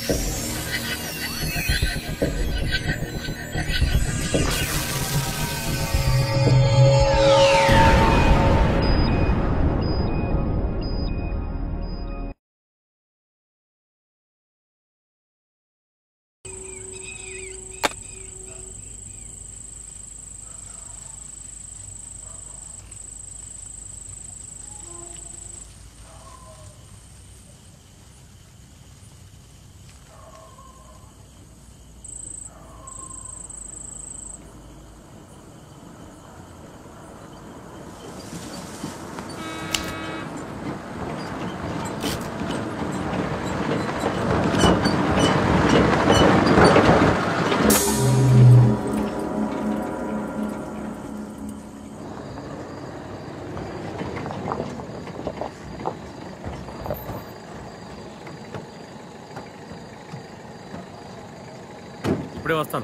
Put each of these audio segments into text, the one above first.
ఇప్పుడే వస్తాను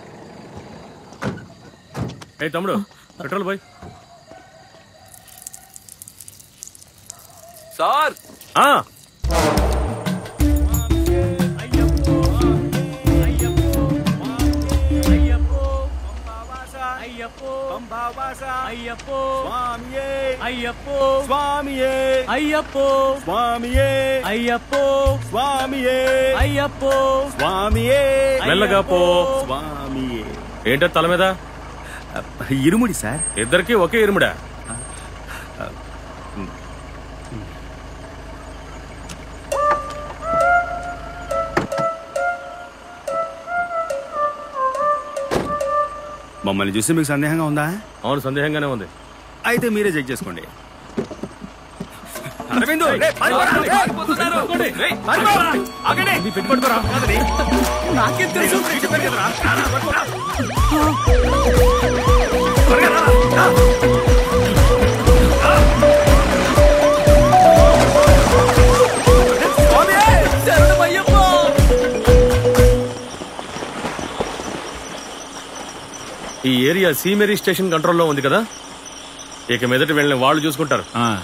ఏ తమ్ముడు పెట్రోల్ పోయి సార్ ఆ, అయ్యప్పో స్వామియే అయ్యప్పో స్వామియే అయ్యప్పో స్వామియే అయ్యప్పో స్వామియే అయ్యప్పో స్వామియే మెల్లగా పో స్వామియే ఏంటో తల మీద ఇరుముడి సార్ ఇద్దరికి ఒకే ఇరుముడా మమ్మల్ని చూసి మీకు సందేహంగా ఉందా అవును సందేహంగానే ఉంది అయితే మీరే చెక్ చేసుకోండి అరవిందు రే, పారిపోరా, రే. రే, పారిపోరా. ఆగండి. ఆగండి. నాకేం తెలుసు నీకు చెప్పాను కదరా. రారా, పట్టుకోరా. త్వరగా రారా. రా. శరణమయ్యప్పో ఈ ఏరియా సీమేరీ స్టేషన్ కంట్రోల్లో ఉంది కదా ఇక మీదట వెళ్ళిన వాళ్ళు చూసుకుంటారు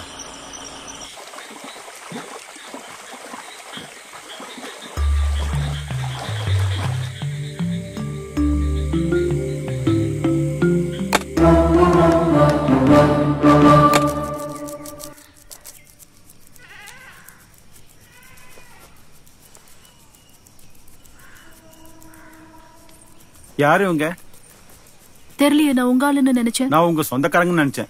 யாரு இவங்க தெரியலையே நான் உங்காளுன்னு நினைச்சேன் நான் உங்க சொந்தக்காரங்கன்னு நினைச்சேன்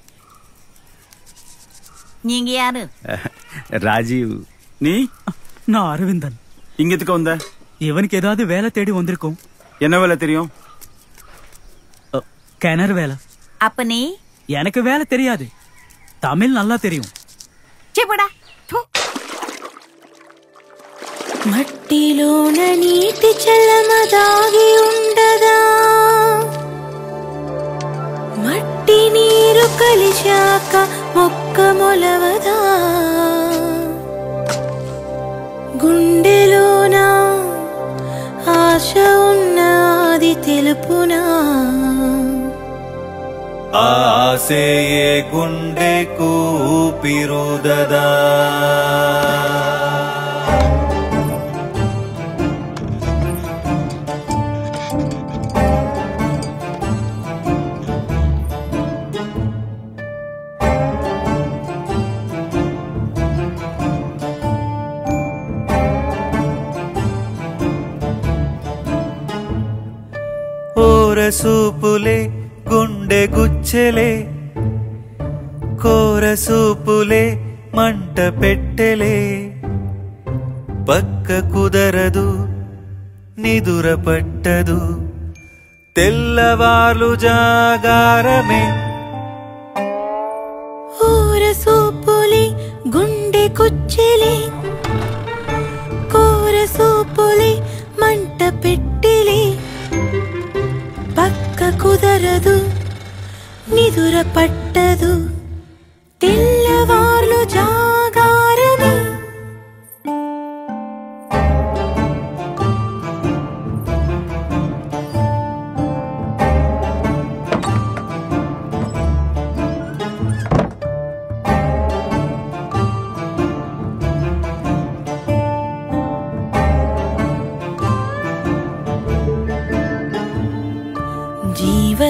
நீங்க யாரு ராஜீவ் நீ நான் அரவிந்தன் இங்க எதுக்கு வந்த இவனுக்கு ஏதாவது வேலை தேடி வந்திருக்கும் என்ன வேலை தெரியும் அ, கிணறு வேலை அப்ப நீ எனக்கு வேலை தெரியாது தமிழ் நல்லா தெரியும் చెప్పడా మట్టిలోన నీటి చల్లమ దాగి ఉండదా మట్టి నీరు కలిశాక మొక్క మొలవదా గుండెలోన ఆశ ఉన్నది తెలుపునా ఆసేయే గుండె కూపిరుదదా ఓర సూపులే గుండె గుచ్చెలే కోర సూపులే మంట పెట్టెలే పక్క కుదరదు నిదుర పట్టదు తెల్లవార్లు జాగారమే ఊర సూపులి గుండె కుచ్చెలి కూర సూపులి మంట పెట్టిలి పక్క కుదరదు నిదుర పట్టదు తెల్లవార్లు జాగారమే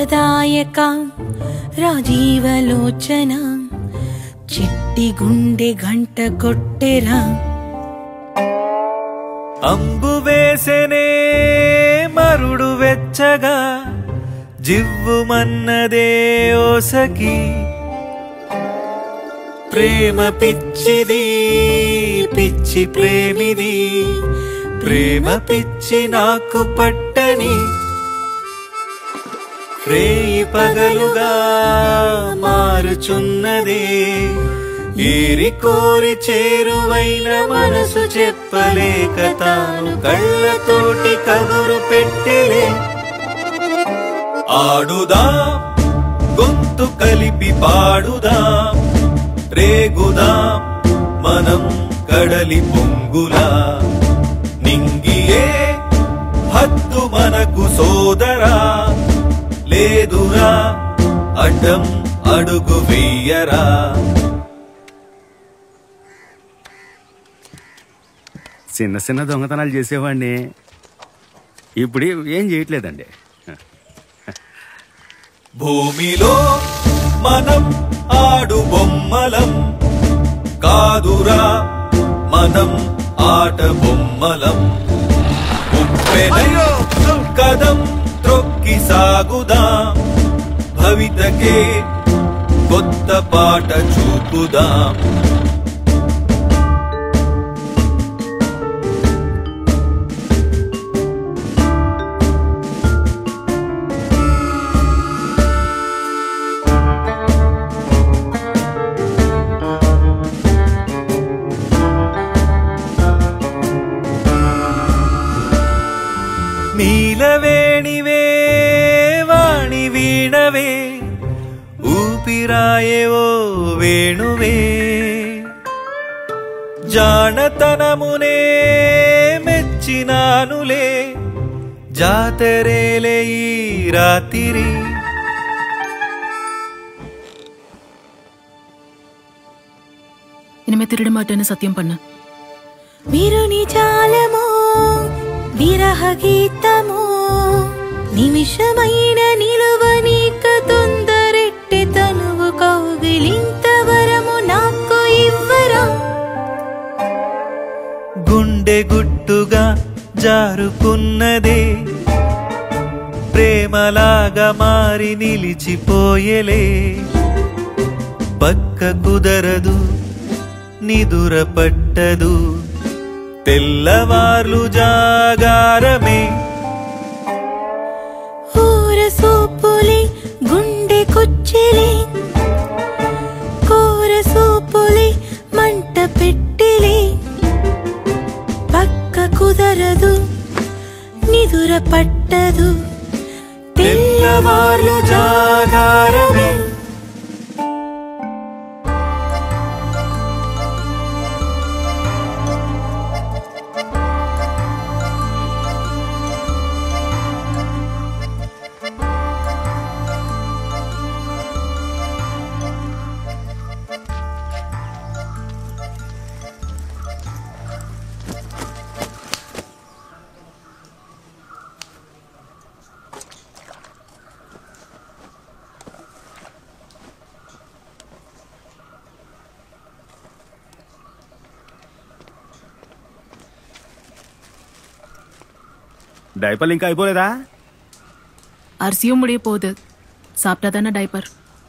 వరదాయక రాజీవలోచన చిట్టి గుండె గంట కొట్టెరా అంబు వేసెనే మరుడు వెచ్చగా జివ్వుమన్నదే ఓసకి ప్రేమ పిచ్చిది పిచ్చి ప్రేమిది ప్రేమ పిచ్చి నాకు పట్టని రేయి పగలుగా మారుచున్నదే ఏరి కోరి చేరువైన మనసు చెప్పలేక తాను కళ్ళతోటి కబురు పెట్టెలే ఆడుదా గొంతు కలిపి పాడుదా రేగుదా మనం కడలి పొంగులా నింగియే హద్దు మనకు సోదరా లేదురా అడ్డం అడుగు వెయ్యరా చిన్న చిన్న దొంగతనాలు చేసేవాడిని ఇప్పుడు ఏం చేయట్లేదండి భూమిలో మనం ఆడు బొమ్మలం కాదురా మనం ఆట బొమ్మలం ఉప్పెనై కదం త్రొక్కి సాగుదా భవితకే కొత్త పాట చూపుదాం నీలవేణివే వాణి వీణవే ఊపిరాయేవో వేణువే జానతనమునే మెచ్చినానులే జాతరేలే ఈ రాత్రి இனிமே திருட மாட்டேன்னு சத்தியம் பண்ண మీరు నిజాలమో విరహ గీతమో నిమిషమైన నిలువనీక తొందరెట్టి తనువు కౌగిలింత వరము నాకు ఇవ్వరా గుండె గుట్టుగా జారుకున్నదే ప్రేమలాగా మారి నిలిచిపోయలే పక్క కుదరదు నిదుర పట్టదు తెల్లవార్లు జాగారమే ఊర సూపులే గుండె కొచ్చెలే కూర సూపులే మంట పెట్టెలే పక్క కుదరదు నిదుర పట్టదు తెల్లవార్లు జాగారమే డైపర్లు ఇంకా అయిపోలేదా அரிசியும் முடிய போகுது சாப்பிட்டா தானே டைப்பர்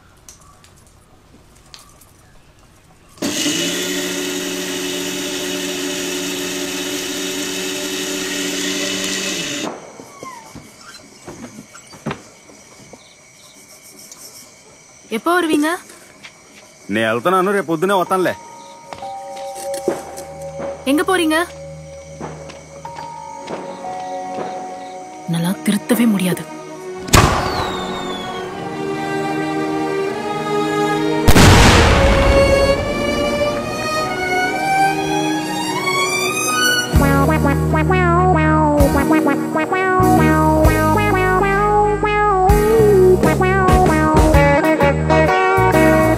எப்போ வருவீங்க నేను వెళ్తున్నాను రేపు పొద్దునే వస్తానులే எங்க போறீங்க நல்லா திருத்தவே முடியாது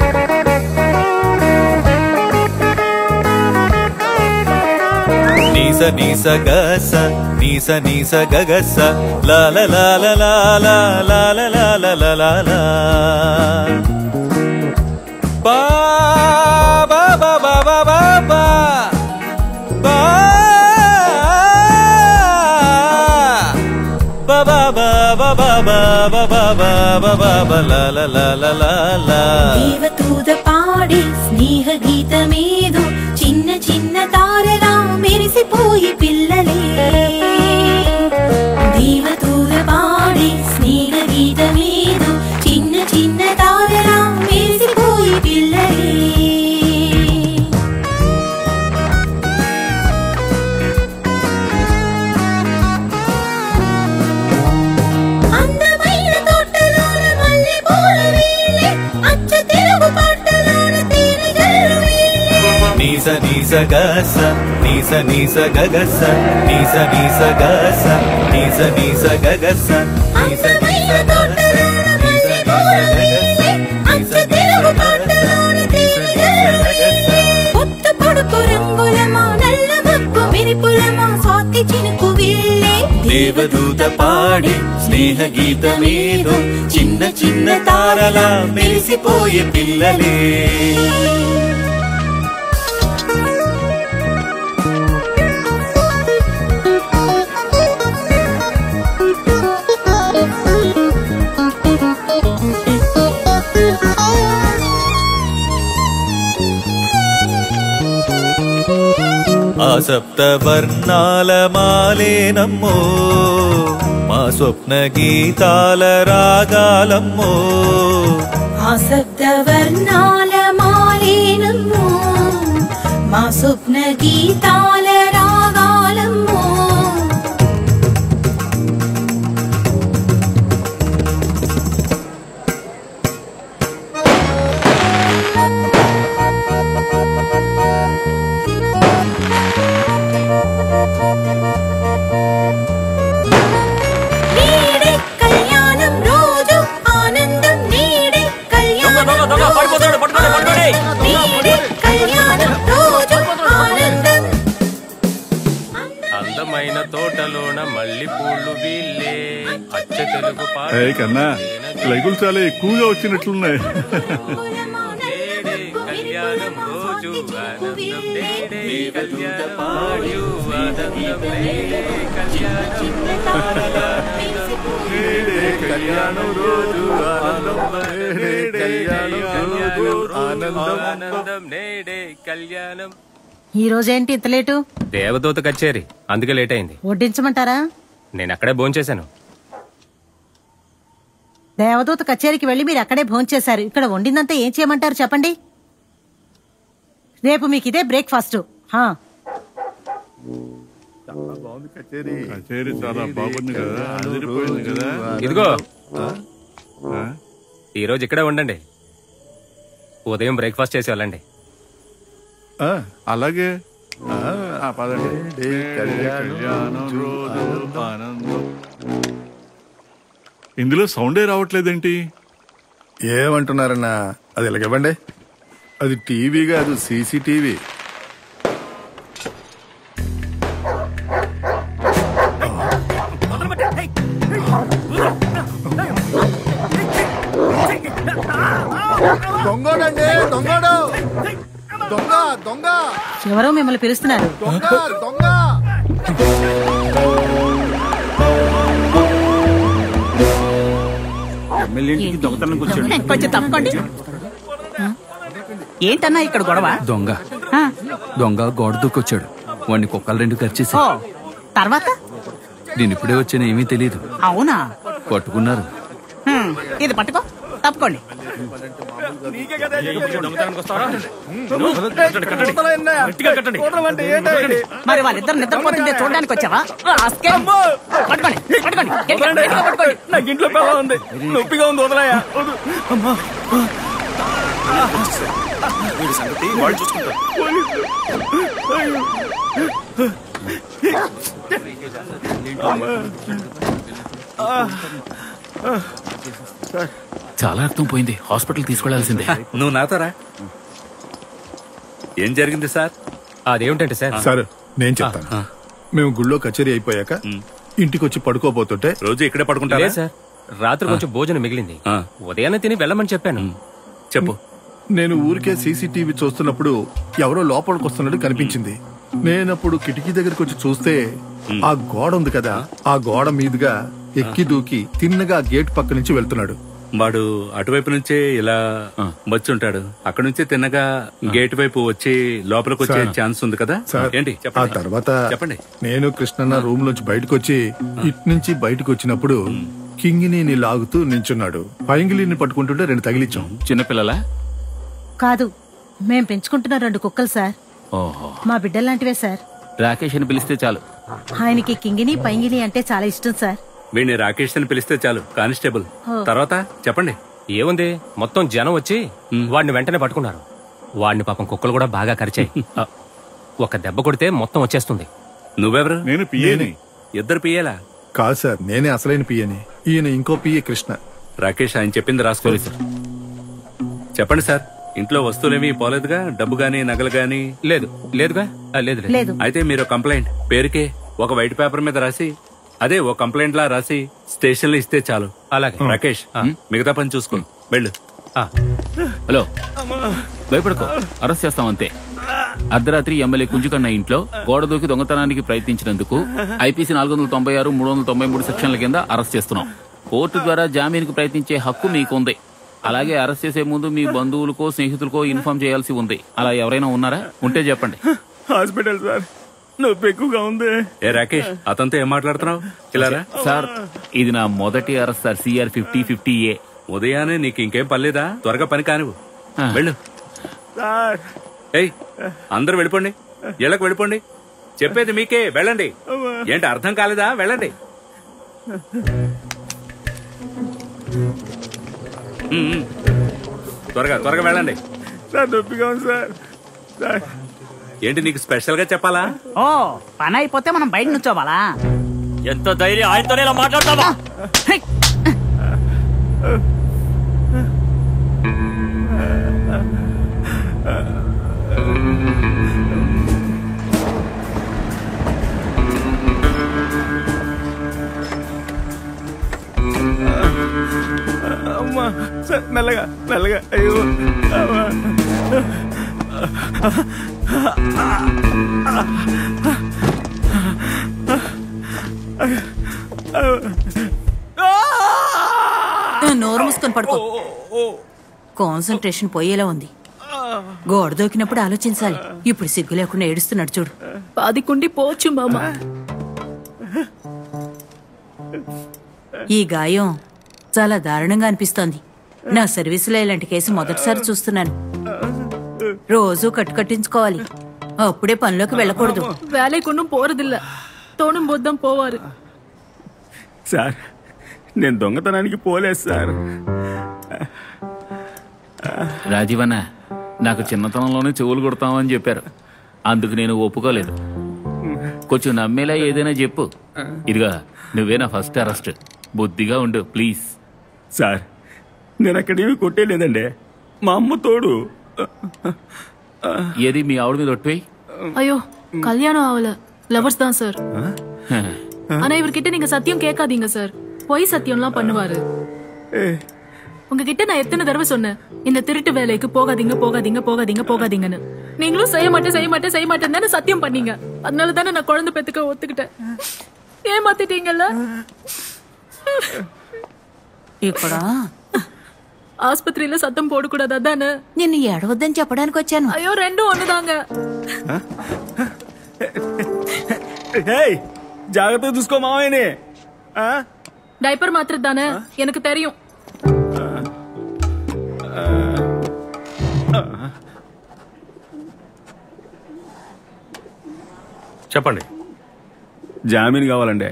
నీ నీస నీస గస నీస నీస గగస లా లా లా లా లా లా లా లా లా లా లా లా బా బా బా బా బా బా బా బా ba ba ba ba ba ba ba ba ba ba ba ba la la la la la la దేవదూత పాడే స్నేహ గీతమేదో చిన్న చిన్న తారలా మెరిసిపోయి పిల్లలే దేవదూత పాడే స్నేహ గీతమేదో చిన్న చిన్న తారలా మెరిసిపోయి పిల్లలే అందమైన తోటలోన మల్లెపూల వీళ్ళే, అచ్చ తెలుగు పాటలోన తేనెగల్లు వీళ్ళే. నీస నీస గస నీస నీస గగస నీస నీస గస నీస నీస గగస నీస నీస అందమైన తోటలోన మల్లెపూల వీళ్ళే, అచ్చ తెలుగు పాటలోన తేనెగల్లు వీళ్ళే. పొత్తు పొడుపు రంగులమా, నల్ల మబ్బు మెరుపులమా, స్వాతి చినుకు వీళ్ళే. దేవదూత పాడి స్నేహ గీతమేదో చిన్న చిన్న తారలా మెరిసిపోయే పిల్లలే ఆ సప్త వర్ణాల మాలేనమ్మో మా స్వప్న గీతాల రాగాలమ్మో ఆ శబ్ద వర్ణాల మాలేనమ్మో మా స్వప్న గీతాల రాగాలమ్మో నేడే కళ్యాణం రోజు ఆనందం నేడే కళ్యాణం రోజు నేడే కళ్యాణం రోజు ఆనందం అందమైన తోటలోన మల్లి పూలు వీళ్ళే అచ్చ తెలుగు పాట ఏయ్ కన్నా లైకులు చాలా ఎక్కువగా వచ్చినట్లున్నాయి కళ్యాణం రోజు ఆనందం నేడే కళ్యాణం రోజు ఆనందం నేడే కళ్యాణం కళ్యాణం రోజు ఆనందం నేడే కళ్యాణం రోజు ఆనందం ఆనందం నేడే కళ్యాణం ఈ రోజేంటి ఇంత లేటు దేవదూత కచేరి అందుకే లేట్ అయింది వడ్డించమంటారా నేను అక్కడే భోంచేశాను దేవదూత కచేరికి వెళ్ళి మీరు అక్కడే భోంచేశారు ఇక్కడ వండిందంతా ఏం చేయమంటారు చెప్పండి రేపు మీకు ఇదే బ్రేక్ఫాస్ట్ హా కచేరీ కచేరీ చాలా బాగుంది కదా అదిరిపోయింది కదా ఇదిగో ఆ? ఈ రోజు ఇక్కడే ఉండండి ఉదయం బ్రేక్ఫాస్ట్ చేసి వెళ్ళండి ఆ, అలాగే ఆ, ఆ, పదండి కళ్యాణం రోజు ఆనందం ఇందులో సౌండే రావట్లేదేంటి ఏమంటున్నారన్నా అది ఇలాగివ్వండి అది టీవీ కాదు సీసీటీవీ దొంగోడండి దొంగోడు దొంగ దొంగ ఎవరో మిమ్మల్ని పిలుస్తున్నారు దొంగ దొంగ ఎమ్మెల్యేకి దొంగతనం కూర్చోండి కొంచెం తప్పకండి ఏంటన్నా ఇక్కడ గొడవ దొంగ ఆ, దొంగ గోడ దూకొచ్చాడు వాడిని కుక్కలు రెండు ఖర్చేసి ఓ తర్వాత నేను ఇప్పుడే వచ్చాను ఏమీ తెలియదు అవునా పట్టుకున్నారు హ్మ్, ఇది పట్టుకో తప్పుకోండి దొంగతనానికి వస్తావా? కట్టండి, కట్టండి. గట్టిగా కట్టండి. మరి వాళ్ళిద్దరు నిద్రపోతుంటే చూడడానికి వచ్చావా రాస్కెల్. పట్టుకోండి పట్టుకోండి గట్టిగా, గట్టిగా పట్టుకోండి నాకు ఇంట్లో పిల్ల ఉంది నొప్పిగా ఉంది వదలయా వీడి సంగతి వాళ్ళు చూసుకుంటారు చాలా రక్తం పోయింది హాస్పిటల్ తీసుకెళ్లాల్సిందే నువ్వు నాతోరా ఏం జరిగింది సార్ అదేమిటంటే సార్ సార్ నేను చెప్తాను మేము గుళ్ళో కచేరీ అయిపోయాక ఇంటికి వచ్చి పడుకోబోతుంటే రోజు ఇక్కడే పడుకుంటారా లేదు సార్ రాత్రి కొంచెం భోజనం మిగిలింది ఆ. ఉదయాన్నే తిని వెళ్ళమని చెప్పాను చెప్పు నేను ఊరికే సీసీటీవీ చూస్తున్నప్పుడు ఎవరో లోపలికి వస్తున్నట్టు కనిపించింది నేనప్పుడు కిటికీ దగ్గరికి వచ్చి చూస్తే ఆ గోడ ఉంది కదా ఆ గోడ మీదుగా ఎక్కి దూకి తిన్నగా గేట్ పక్క నుంచి వెళ్తున్నాడు వాడు అటువైపు నుంచే ఇలా వచ్చి ఉంటాడు అక్కడ నుంచే తిన్నగా గేట్ వైపు వచ్చి లోపలికి వచ్చే సార్. ఛాన్స్ ఉంది కదా సార్ ఏంటి ఆ చెప్పండి తర్వాత చెప్పండి నేను కృష్ణన్న రూమ్ నుంచి బయటకు వచ్చి ఇటు నుంచి బయటకు వచ్చినప్పుడు కింగిని లాగుతూ నించున్నాడు పైంగిలిని పట్టుకుంటుంటే రెండు తగిలిచ్చాం చిన్నపిల్లలా కాదు మేం పెంచుకుంటున్న రెండు కుక్కలు సార్ ఓహో మా బిడ్డలాంటివే సార్ రాకేష్ అని పిలిస్తే చాలు ఆయనకి కింగిని పైంగిని అంటే చాలా ఇష్టం సార్ వీడిని రాకేష్ అని పిలిస్తే చాలు కానిస్టేబుల్ ఓ. తర్వాత చెప్పండి ఏముంది మొత్తం జనం వచ్చి వాడిని వెంటనే పట్టుకున్నారు వాడిని పాపం కుక్కలు కూడా బాగా కరిచాయి ఒక దెబ్బ కొడితే మొత్తం వచ్చేస్తుంది నువ్వెవరు నేను పిఏని ఇద్దరు పియ్యేలా కాదు సార్ నేనే అసలైన పియని ఈయన ఇంకో పిఏ కృష్ణ రాకేష్ ఆయన చెప్పింది రాసుకోవాలి సార్ చెప్పండి సార్ ఇంట్లో వస్తువులేవి పోలేదుగా డబ్బు గాని నగలు గాని లేదు లేదుగా ఆ, లేదు లేదు లేదు అయితే మీరు కంప్లైంట్ పేరుకే ఒక వైట్ పేపర్ మీద రాసి అదే ఓ కంప్లైంట్ లా రాసి స్టేషన్ లో ఇస్తే చాలు అలాగే రాకేష్ మిగతా పని చూసుకో వెళ్ళు ఆ, హలో భయపడకో అరెస్ట్ చేస్తాం అంతే అర్ధరాత్రి ఎమ్మెల్యే కుంజుకన్న ఇంట్లో గోడ దూకి దొంగతనానికి ప్రయత్నించినందుకు ఐపీసీ నాలుగు వందల తొంభై ఆరు మూడు వందల తొంభై మూడు సెక్షన్ల కింద అరెస్ట్ చేస్తున్నాం కోర్టు ద్వారా జామీన్కు ప్రయత్నించే హక్కు మీకుంది అలాగే అరెస్ట్ చేసే ముందు మీ బంధువులకో స్నేహితులకో ఇన్ఫార్మ్ చేయాల్సి ఉంది అలా ఎవరైనా ఉన్నారా ఉంటే చెప్పండి హాస్పిటల్ సార్ నొప్పి ఎక్కువగా ఉంది ఏ రాకేష్ అతనితో ఏం మాట్లాడుతున్నావు ఇలారా సార్ ఇది నా మొదటి arrest sir C R fifty fifty A ఉదయాన్నే నీకు ఇంకేం పర్లేదా త్వరగా పని కానివ్వు వెళ్ళు సార్ ఏయ్ అందరూ వెళ్ళిపోండి ఇళ్ళకి వెళ్ళిపోండి చెప్పేది మీకే వెళ్ళండి ఏంటి అర్థం కాలేదా వెళ్ళండి ఉమ్, ఉమ్. త్వరగా త్వరగా వెళ్ళండి సార్ నొప్పిగా ఉంది సార్ సార్ ఏంటి నీకు స్పెషల్ గా చెప్పాలా ఓ పని అయిపోతే మనం బయట నుంచోవాలా ఎంత ధైర్యం ఆయనతోనే ఇలా మాట్లాడతావా అమ్మా సార్ మెల్లగా మెల్లగా అయ్యో అమ్మా. నోరు మూసుకొని పడుకో కాన్సన్ట్రేషన్ పోయేలా ఉంది గోడ దూకినప్పుడు ఆలోచించాలి ఇప్పుడు సిగ్గు లేకుండా ఏడుస్తున్నాడు చూడు పాదికుండి పోవచ్చు మామ ఈ గాయం చాలా దారుణంగా అనిపిస్తోంది నా సర్వీసులో ఇలాంటి కేసు మొదటిసారి చూస్తున్నాను రోజు కట్టుకట్టించుకోవాలి అప్పుడే పనిలోకి వెళ్ళకూడదు வேலைக்கு ஒன்றும் போறதில்ல தோணும் போது தான் போவாரு సార్ నేను దొంగతనానికి పోలేదు సార్ రాజీవన్న నాకు చిన్నతనంలోనే చెవులు కొడతామని చెప్పారు అందుకు నేను ఒప్పుకోలేదు కొంచెం నమ్మేలా ఏదైనా చెప్పు ఇదిగా నువ్వే నా ఫస్ట్ అరెస్ట్ బుద్ధిగా ఉండు ప్లీజ్ సార్ నేను అక్కడేమి కొట్టేలేదండి మా అమ్మ తోడు ఏది మీ ఆవిడ మీద ఒట్టిపోయి ஐயோ கல்யாணம் ஆகல லவர்ஸ் தான் சார் ஆனா இவர்கிட்ட நீங்க சத்தியம் கேட்காதீங்க சார் பொய் சத்தியம்லாம் பண்ணுவாரு உங்ககிட்ட நான் எத்தனை தடவை சொன்னேன் இந்த திருட்டு வேலைக்கு போகாதீங்க போகாதீங்க போகாதீங்க போகாதீங்கன்னு நீங்களும் செய்ய மாட்டேன் செய்ய மாட்டேன் செய்ய மாட்டேன் தானே சத்தியம் பண்ணீங்க அதனால தானே நான் குழந்தை பெத்துக்க ஒத்துக்கிட்டேன் ஏமாத்திட்டீங்கல்ல ఇక్కడ ஆஸ்பத்திரியில சத்தம் போடக்கூடாது அதானே నిన్ను ఏడవద్దని చెప్పడానికి వచ్చాను ஐயோ ரெண்டும் ஒண்ணுதாங்க ఏయ్, జాగ్రత్తగా చూసుకో మావయ్యని ఆ? டைப்பர் மாத்திரம் தானே எனக்கு தெரியும் చెప్పండి జామీన్ కావాలండి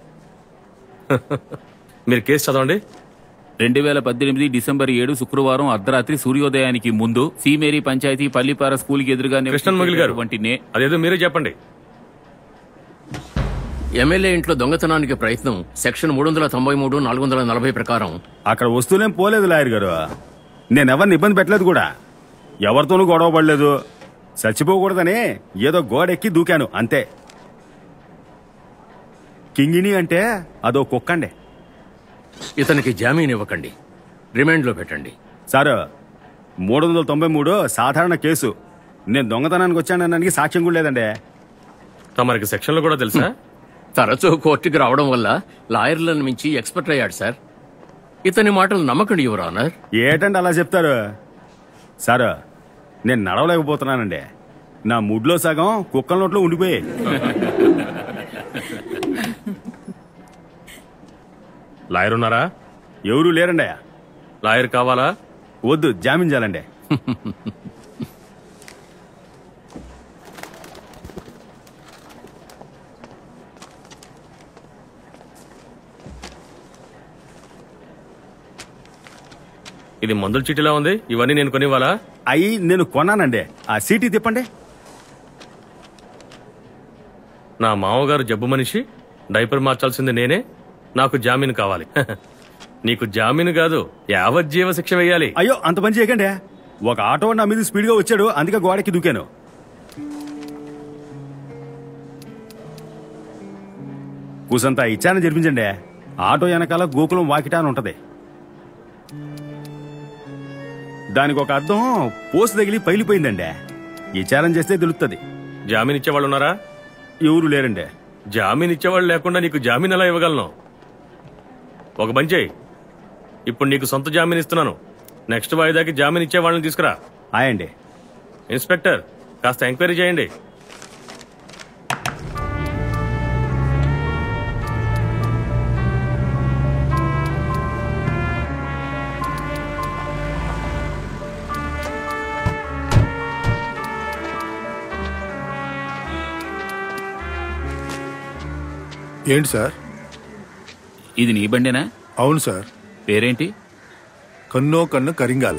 మీరు కేసు చదవండి రెండు వేల పద్దెనిమిది డిసెంబర్ ఏడు శుక్రవారం అర్ధరాత్రి సూర్యోదయానికి ముందు సీమేరీ పంచాయతీ పల్లిపార స్కూల్ కి ఎదురుగా కృష్ణన్ మొగిలి గారు వంటి నే అదేదో మీరే చెప్పండి ఎమ్మెల్యే ఇంట్లో దొంగతనానికి ప్రయత్నం సెక్షన్ మూడు వందల తొంభై మూడు నాలుగు వందల నలభై ప్రకారం అక్కడ వస్తువులేం పోలేదు లాయర్ గారు నేను ఎవరిని ఇబ్బంది పెట్టలేదు కూడా ఎవరితోనూ గొడవ పడలేదు చచ్చిపోకూడదని ఏదో గోడెక్కి దూకాను అంతే కింగిని అంటే అదో కుక్కండి ఇతనికి జామీన్ ఇవ్వకండి రిమాండ్లో పెట్టండి సార్ మూడు వందల తొంభై మూడు సాధారణ కేసు నేను దొంగతనానికి వచ్చానడానికి సాక్ష్యం కూడా లేదండి తమరికి సెక్షన్లు కూడా తెలుసా తరచూ కోర్టుకి రావడం వల్ల లాయర్లను మించి ఎక్స్పర్ట్ అయ్యాడు సార్ ఇతని మాటలు నమ్మకండి యువర్ ఆనర్ ఏటండి అలా చెప్తారు సార్ నేను నడవలేకపోతున్నానండి నా ముడ్లో సగం కుక్కల నోట్లో ఉండిపోయాయి లాయర్ ఉన్నారా ఎవరు లేరండి లాయర్ కావాలా వద్దు జామీన్ చేయాలండి ఇది మందుల చీటిలా ఉంది ఇవన్నీ నేను కొనివ్వాలా అయి నేను కొన్నానండి ఆ సీటీ తిప్పండి నా మామగారు జబ్బు మనిషి డైపర్ మార్చాల్సింది నేనే నాకు జామీన్ కావాలి నీకు జామీన్ కాదు యావజ్జీవ శిక్ష వేయాలి అయ్యో అంత పని చేయకండి ఒక ఆటో నా మీద స్పీడ్ గా వచ్చాడు అందుకే గోడకి దూకాను కూసంతా ఇచ్చానని జరిపించండి ఆటో వెనకాల గోకులం వాకిటా అని ఉంటది దానికి ఒక అర్థం పోసు తగిలి పగిలిపోయిందండి విచారం చేస్తే తెలుస్తుంది జామీన్ ఇచ్చేవాళ్ళు ఉన్నారా ఎవరు లేరండి జామీన్ ఇచ్చేవాళ్ళు లేకుండా నీకు జామీన్ ఎలా ఇవ్వగలను ఒక పని చేయి ఇప్పుడు నీకు సొంత జామీన్ ఇస్తున్నాను నెక్స్ట్ వాయిదాకి జామీన్ ఇచ్చే వాళ్ళని తీసుకురా ఆయండి ఇన్స్పెక్టర్ కాస్త ఎంక్వైరీ చేయండి ఏంటి సార్ ఇది నీ బండేనా అవును సార్ పేరేంటి కన్నో కన్ను కరింగాల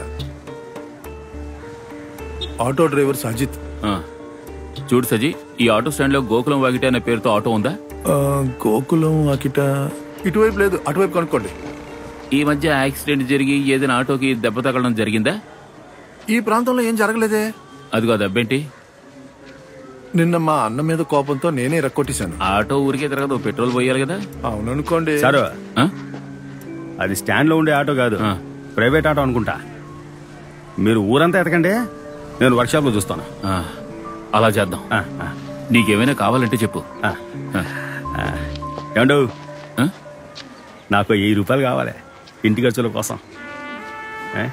ఆటో డ్రైవర్ సజిత్ ఆ. చూడు సజీ ఈ ఆటో స్టాండ్ లో గోకులం వాగిట అనే పేరుతో ఆటో ఉందా ఆ, గోకులం అకిట ఇటువైపు లేదు అటువైపు కనుక్కోండి ఈ మధ్య యాక్సిడెంట్ జరిగి ఏదైనా ఆటోకి దెబ్బ తగలడం జరిగిందా ఈ ప్రాంతంలో ఏం జరగలేదే అదిగో దెబ్బేంటి నిన్న మా అన్న మీద కోపంతో నేనే రెక్కొట్టేశాను ఆటో ఊరికే తిరగదు పెట్రోల్ పోయాలి కదా అవుననుకోండి సారు అది స్టాండ్ లో ఉండే ఆటో కాదు ప్రైవేట్ ఆటో అనుకుంటా మీరు ఊరంతా ఎతకండి నేను వర్క్షాప్ లో చూస్తాను ఆ, అలా చేద్దాం నీకేమైనా కావాలంటే చెప్పు ఏమండు నాకు వెయ్యి రూపాయలు కావాలి ఇంటి ఖర్చుల కోసం ఏ?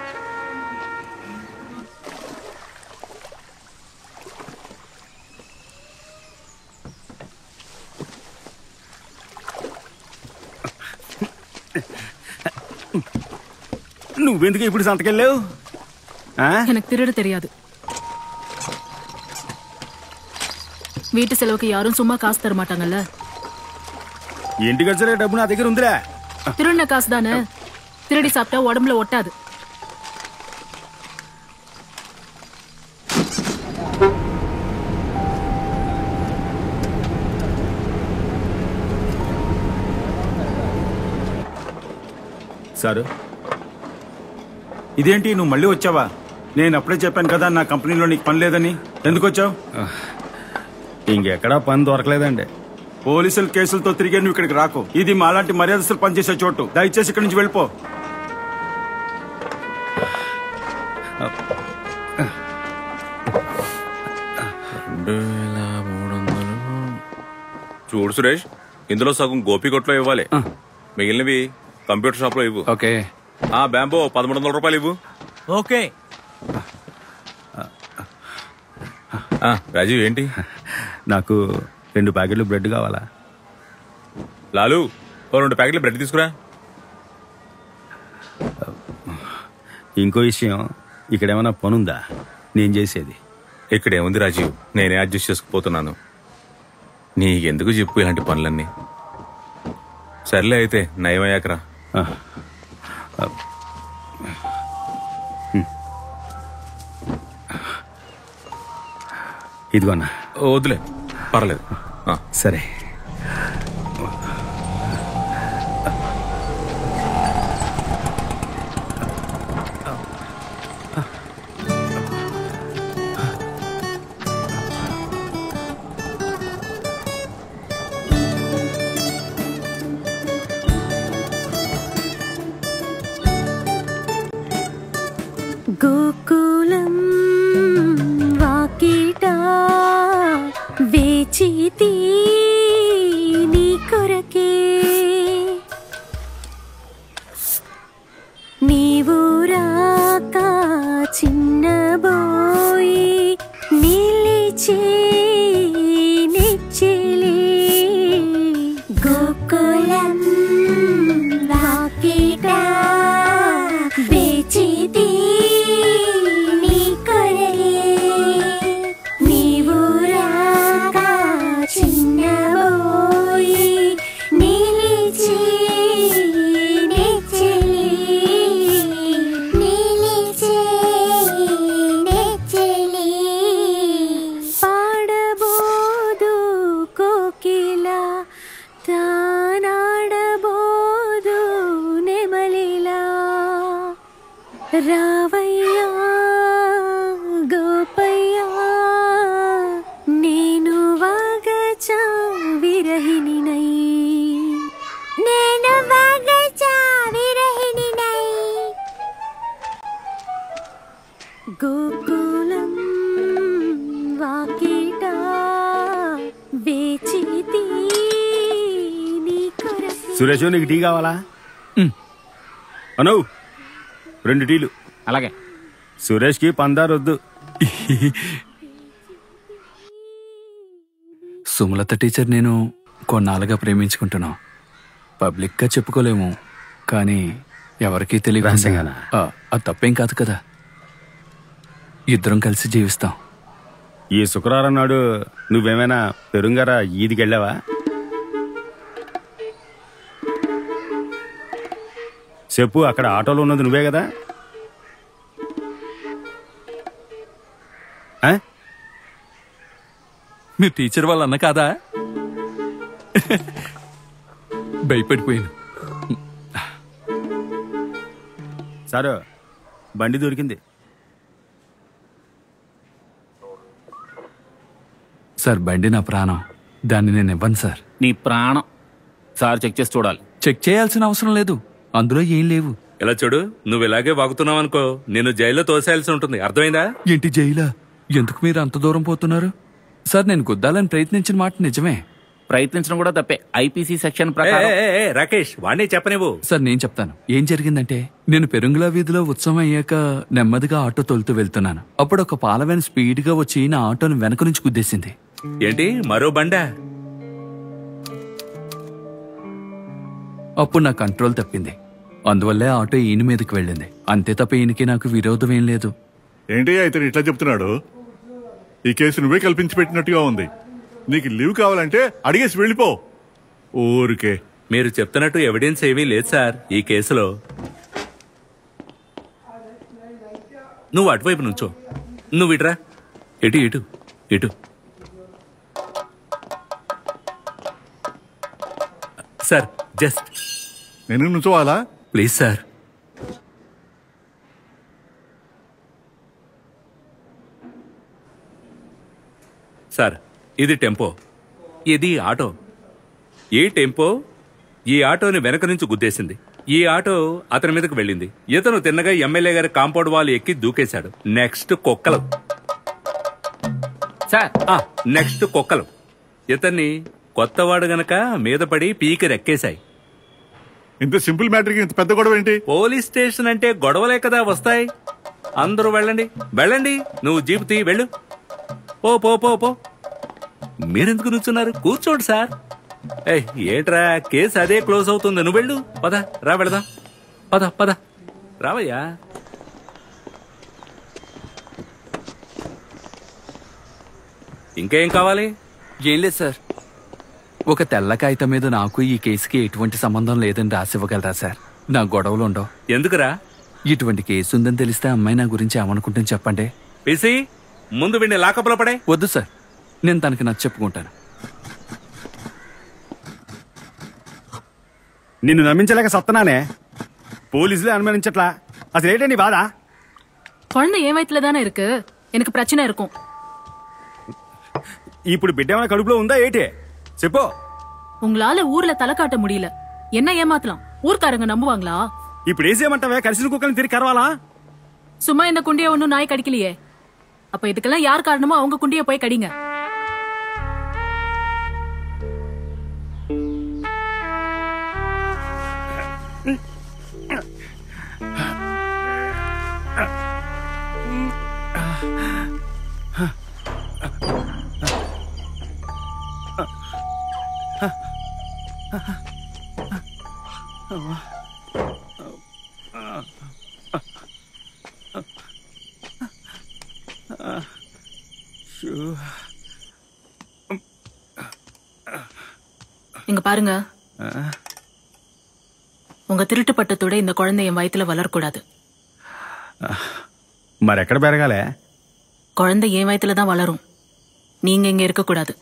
నువ్వెందుకు ఇప్పుడు సంతకెళ్ళావు ఆ? எனக்கு திருட தெரியாது வீட்டு செலவுக்கு யாரும் சும்மா காசு தர மாட்டாங்கல்ல ఇంటి ఖర్చులే డబ్బు నా దగ్గర ఉందిరా திருடின காசு தானே திருடி சாப்பிட்டா உடம்புல ஒட்டாது సారు ఇదేంటి నువ్వు మళ్ళీ వచ్చావా నేను అప్పుడే చెప్పాను కదా నా కంపెనీలో నీకు పని లేదని ఎందుకు వచ్చావు ఇంకెక్కడా పని దొరకలేదండి పోలీసులు కేసులతో తిరిగే నువ్వు ఇక్కడికి రాకు ఇది మాలాంటి మర్యాదస్తులు పనిచేసే చోటు దయచేసి ఇక్కడి నుంచి వెళ్ళిపో రెండు వేల మూడు వందలు చూడు సురేష్ ఇందులో సగం గోపి కొట్లో ఇవ్వాలి మిగిలినవి కంప్యూటర్ షాప్ లో ఇవ్వు ఓకే ఆ బ్యాంబో పదమూడు వందల రూపాయలు ఇవ్వు ఓకే ఆ, రాజీవ్ ఏంటి నాకు రెండు ప్యాకెట్లు బ్రెడ్ కావాలా లాలు ఓ రెండు ప్యాకెట్లు బ్రెడ్ తీసుకురా ఇంకో విషయం ఇక్కడ ఏమైనా పనుందా నేను చేసేది ఇక్కడ ఏముంది రాజీవ్ నేనే అడ్జస్ట్ చేసుకుపోతున్నాను నీకెందుకు చెప్పు ఇలాంటి పనులన్నీ సర్లే అయితే నయమయ్యాకరా ఇదిగోనా వద్దులే పర్లేదు ఆ. సరే గోకులం వాకిట వేచితి నీ కొరకే నీవు రాక చిన్నబోయి నిలిచి నిచ్చిలి గోకులం వాకిట వేచితి నీ కొరకే నీవు రాక చిన్నబోయి నిలిచి నిచ్చిలి నిలిచి నిచ్చిలి పాడబోదు కోకిల తానాడబోదు నెమలిలా రావయ్యా గోపయ్యా నేను వాగచా విరహిణినై నేను వాగచా విరహిణినై గోకులం వాకిట వేచితి నీ కొరకు సురేష్ నీకు టీ కావాలా అను రెండు టీలు అలాగే సురేష్కి పందారు వద్దు సుమలత టీచర్ నేను కొన్నాళ్ళుగా ప్రేమించుకుంటున్నాం పబ్లిక్గా చెప్పుకోలేము కానీ ఎవరికీ తెలియదు రహస్యంగానా? అది తప్పేం కాదు కదా ఇద్దరం కలిసి జీవిస్తాం ఈ శుక్రవారం నాడు నువ్వేమైనా పెరుంగర ఈదికి వెళ్ళావా చెప్పు అక్కడ ఆటోలో ఉన్నది నువ్వే కదా ఆ? మీరు టీచర్ వాళ్ళ అన్న కాదా భయపడిపోయాను సారు బండి దొరికింది సార్ బండి నా ప్రాణం దాన్ని నేను ఇవ్వను సార్ నీ ప్రాణం సార్ చెక్ చేసి చూడాలి చెక్ చేయాల్సిన అవసరం లేదు అందులో ఏం లేవు ఇలా చూడు నువ్వు ఇలాగే వాగుతున్నావు అనుకో నేను జైల్లో తోసేయాల్సి ఉంటుంది అర్థమైందా ఏంటి జైలా ఎందుకు మీరు అంత దూరం పోతున్నారు సార్ నేను గుద్దాలని ప్రయత్నించిన మాట నిజమే ప్రయత్నించడం కూడా తప్పే ఐపీసీ సెక్షన్ ప్రకారం ఏ, ఏ, ఏ, రాకేష్ వాణ్ణి చెప్పనివ్వు సార్ నేను చెప్తాను ఏం జరిగిందంటే నేను పెరుంగుల వీధిలో ఉత్సవం అయ్యాక నెమ్మదిగా ఆటో తోలుతూ వెళ్తున్నాను అప్పుడు ఒక పాలవెన స్పీడ్ గా వచ్చి నా ఆటోను వెనక నుంచి గుద్దేసింది ఏంటి మరో బండా అప్పుడు నా కంట్రోల్ తప్పింది అందువల్లే ఆటో ఈయన మీదకి వెళ్ళింది అంతే తప్ప ఈయనకి నాకు విరోధం ఏం లేదు ఏంటి ఇతను ఇట్లా చెప్తున్నాడు ఈ కేసు నువ్వే కల్పించి పెట్టినట్టుగా ఉంది నీకు లీవ్ కావాలంటే అడిగేసి వెళ్ళిపో ఊరికే మీరు చెప్తున్నట్టు ఎవిడెన్స్ ఏమీ లేదు సార్ ఈ కేసులో నువ్వు అటువైపు నుంచో నువ్వు ఇటురా ఇటు ఇటు ఇటు సార్ జస్ట్ నేను నుంచోవాలా ప్లీజ్ సార్ సార్ ఇది టెంపో ఇది ఆటో ఈ టెంపో ఈ ఆటోని వెనక నుంచి గుద్దేసింది ఈ ఆటో అతని మీదకి వెళ్ళింది ఇతను తిన్నగా ఎమ్మెల్యే గారి కాంపౌండ్ వాల్ ఎక్కి దూకేశాడు నెక్స్ట్ కుక్కలు సార్ నెక్స్ట్ కుక్కలు ఇతన్ని కొత్తవాడు గనక మీద పడి పీకి రెక్కేశాయి ఇంత సింపుల్ మ్యాటర్కి ఇంత పెద్ద గొడవ ఏంటి పోలీస్ స్టేషన్ అంటే గొడవలే కదా వస్తాయి అందరూ వెళ్ళండి వెళ్ళండి నువ్వు జీపు తీ వెళ్ళు పో పో పో పో మీరెందుకు నుంచున్నారు కూర్చోండి సార్ ఏయ్ ఏట్రా కేసు అదే క్లోజ్ అవుతుంది నువ్వు వెళ్ళు పద రా వెళదాం పద పద రావయ్యా ఇంకేం కావాలి ఏం లేదు సార్ ఒక తెల్ల కాగితం మీద నాకు ఈ కేసుకి ఎటువంటి సంబంధం లేదని రాసివ్వగలరా సార్ నా గొడవలు ఉండవు ఎందుకురా ఇటువంటి కేసు ఉందని తెలిస్తే అమ్మాయి నా గురించి ఏమనుకుంటుంది చెప్పండి పిసి ముందు వీడిని లాకప్లో పడే వద్దు సార్ నేను తనకి నచ్చ చెప్పుకుంటాను నిన్ను నమ్మించలేక సత్తనానే పోలీసులే అనుమానించట్లా అసలు ఏంటండి బాధ குழந்தை ஏன் வயிற்றுல தானே இருக்கு எனக்கு பிரச்சனை இருக்கும் ఇప్పుడు బిడ్డ ఏమైనా కడుపులో ఉందా ఏంటి చెప్పు உங்களால ஊர்ல தலை காட்ட முடியல என்ன ஏமாத்தலாம் ஊர்க்காரங்க நம்புவாங்களா ఇప్పుడు ఏసేయమంటావే కలిసిన కుక్కల్ని తిరిగి కరవాలా சும்மா இந்த குண்டிய ஒண்ணும் நாய் கடிக்கலையே அப்ப இதுக்கெல்லாம் யார் காரணமோ அவங்க குண்டிய போய் கடிங்க இங்க பாருங்க உங்க திருட்டு பட்டத்தோட இந்த குழந்தை என் வயித்துல வளரக்கூடாது మరి ఎక్కడ పెరగాలే குழந்தை என் வயித்துல தான் வளரும் நீங்க இங்க இருக்க கூடாது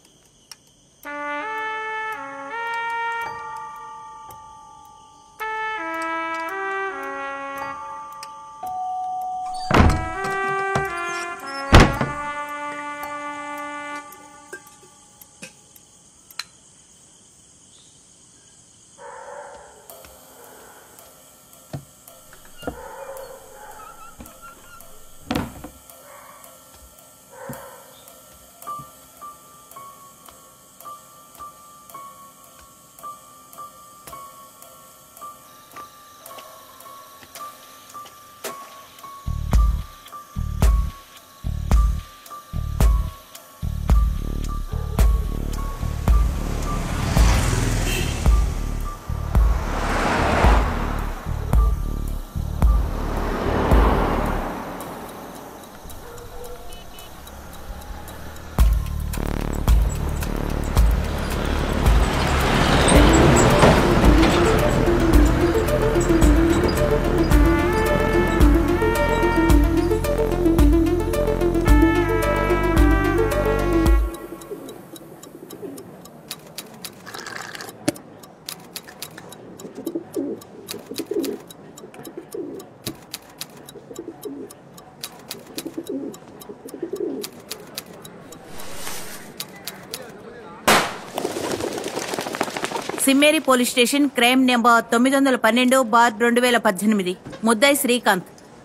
Simmeri police station crime number తొమ్మిది వందల పన్నెండు బార్ రెండు వేల పద్దెనిమిది ముద్దాయి శ్రీకాంత్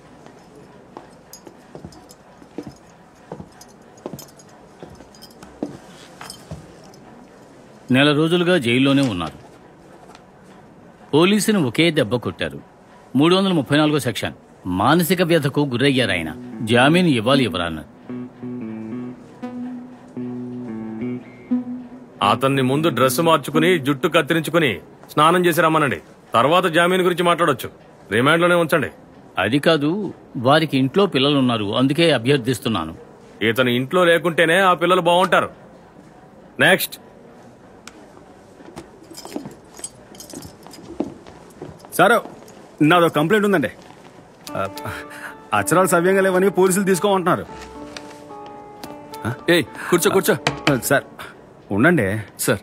నెల రోజులుగా జైల్లోనే ఉన్నారు పోలీసుని ఒకే దెబ్బ కొట్టారు మూడు వందల ముప్పై నాలుగో సెక్షన్ మానసిక వ్యధకు గురయ్యారు ఆయన జామీన్ ఇవ్వాలి ఇవ్వరాన్నారు అతన్ని ముందు డ్రెస్ మార్చుకుని జుట్టు కత్తిరించుకుని స్నానం చేసి రమ్మనండి తర్వాత జామీన్ గురించి మాట్లాడొచ్చు రిమాండ్ లోనే ఉంచండి అది కాదు వారికి ఇంట్లో పిల్లలు ఉన్నారు అందుకే అభ్యర్థిస్తున్నాను ఇతను ఇంట్లో లేకుంటేనే ఆ పిల్లలు బాగుంటారు నెక్స్ట్ సార్ నాదో కంప్లైంట్ ఉందండి ఆ, అక్షరాలు సవ్యంగా లేవని పోలీసులు తీసుకోమంటున్నారు ఏ కూర్చో కూర్చో సార్ ఉండండి సార్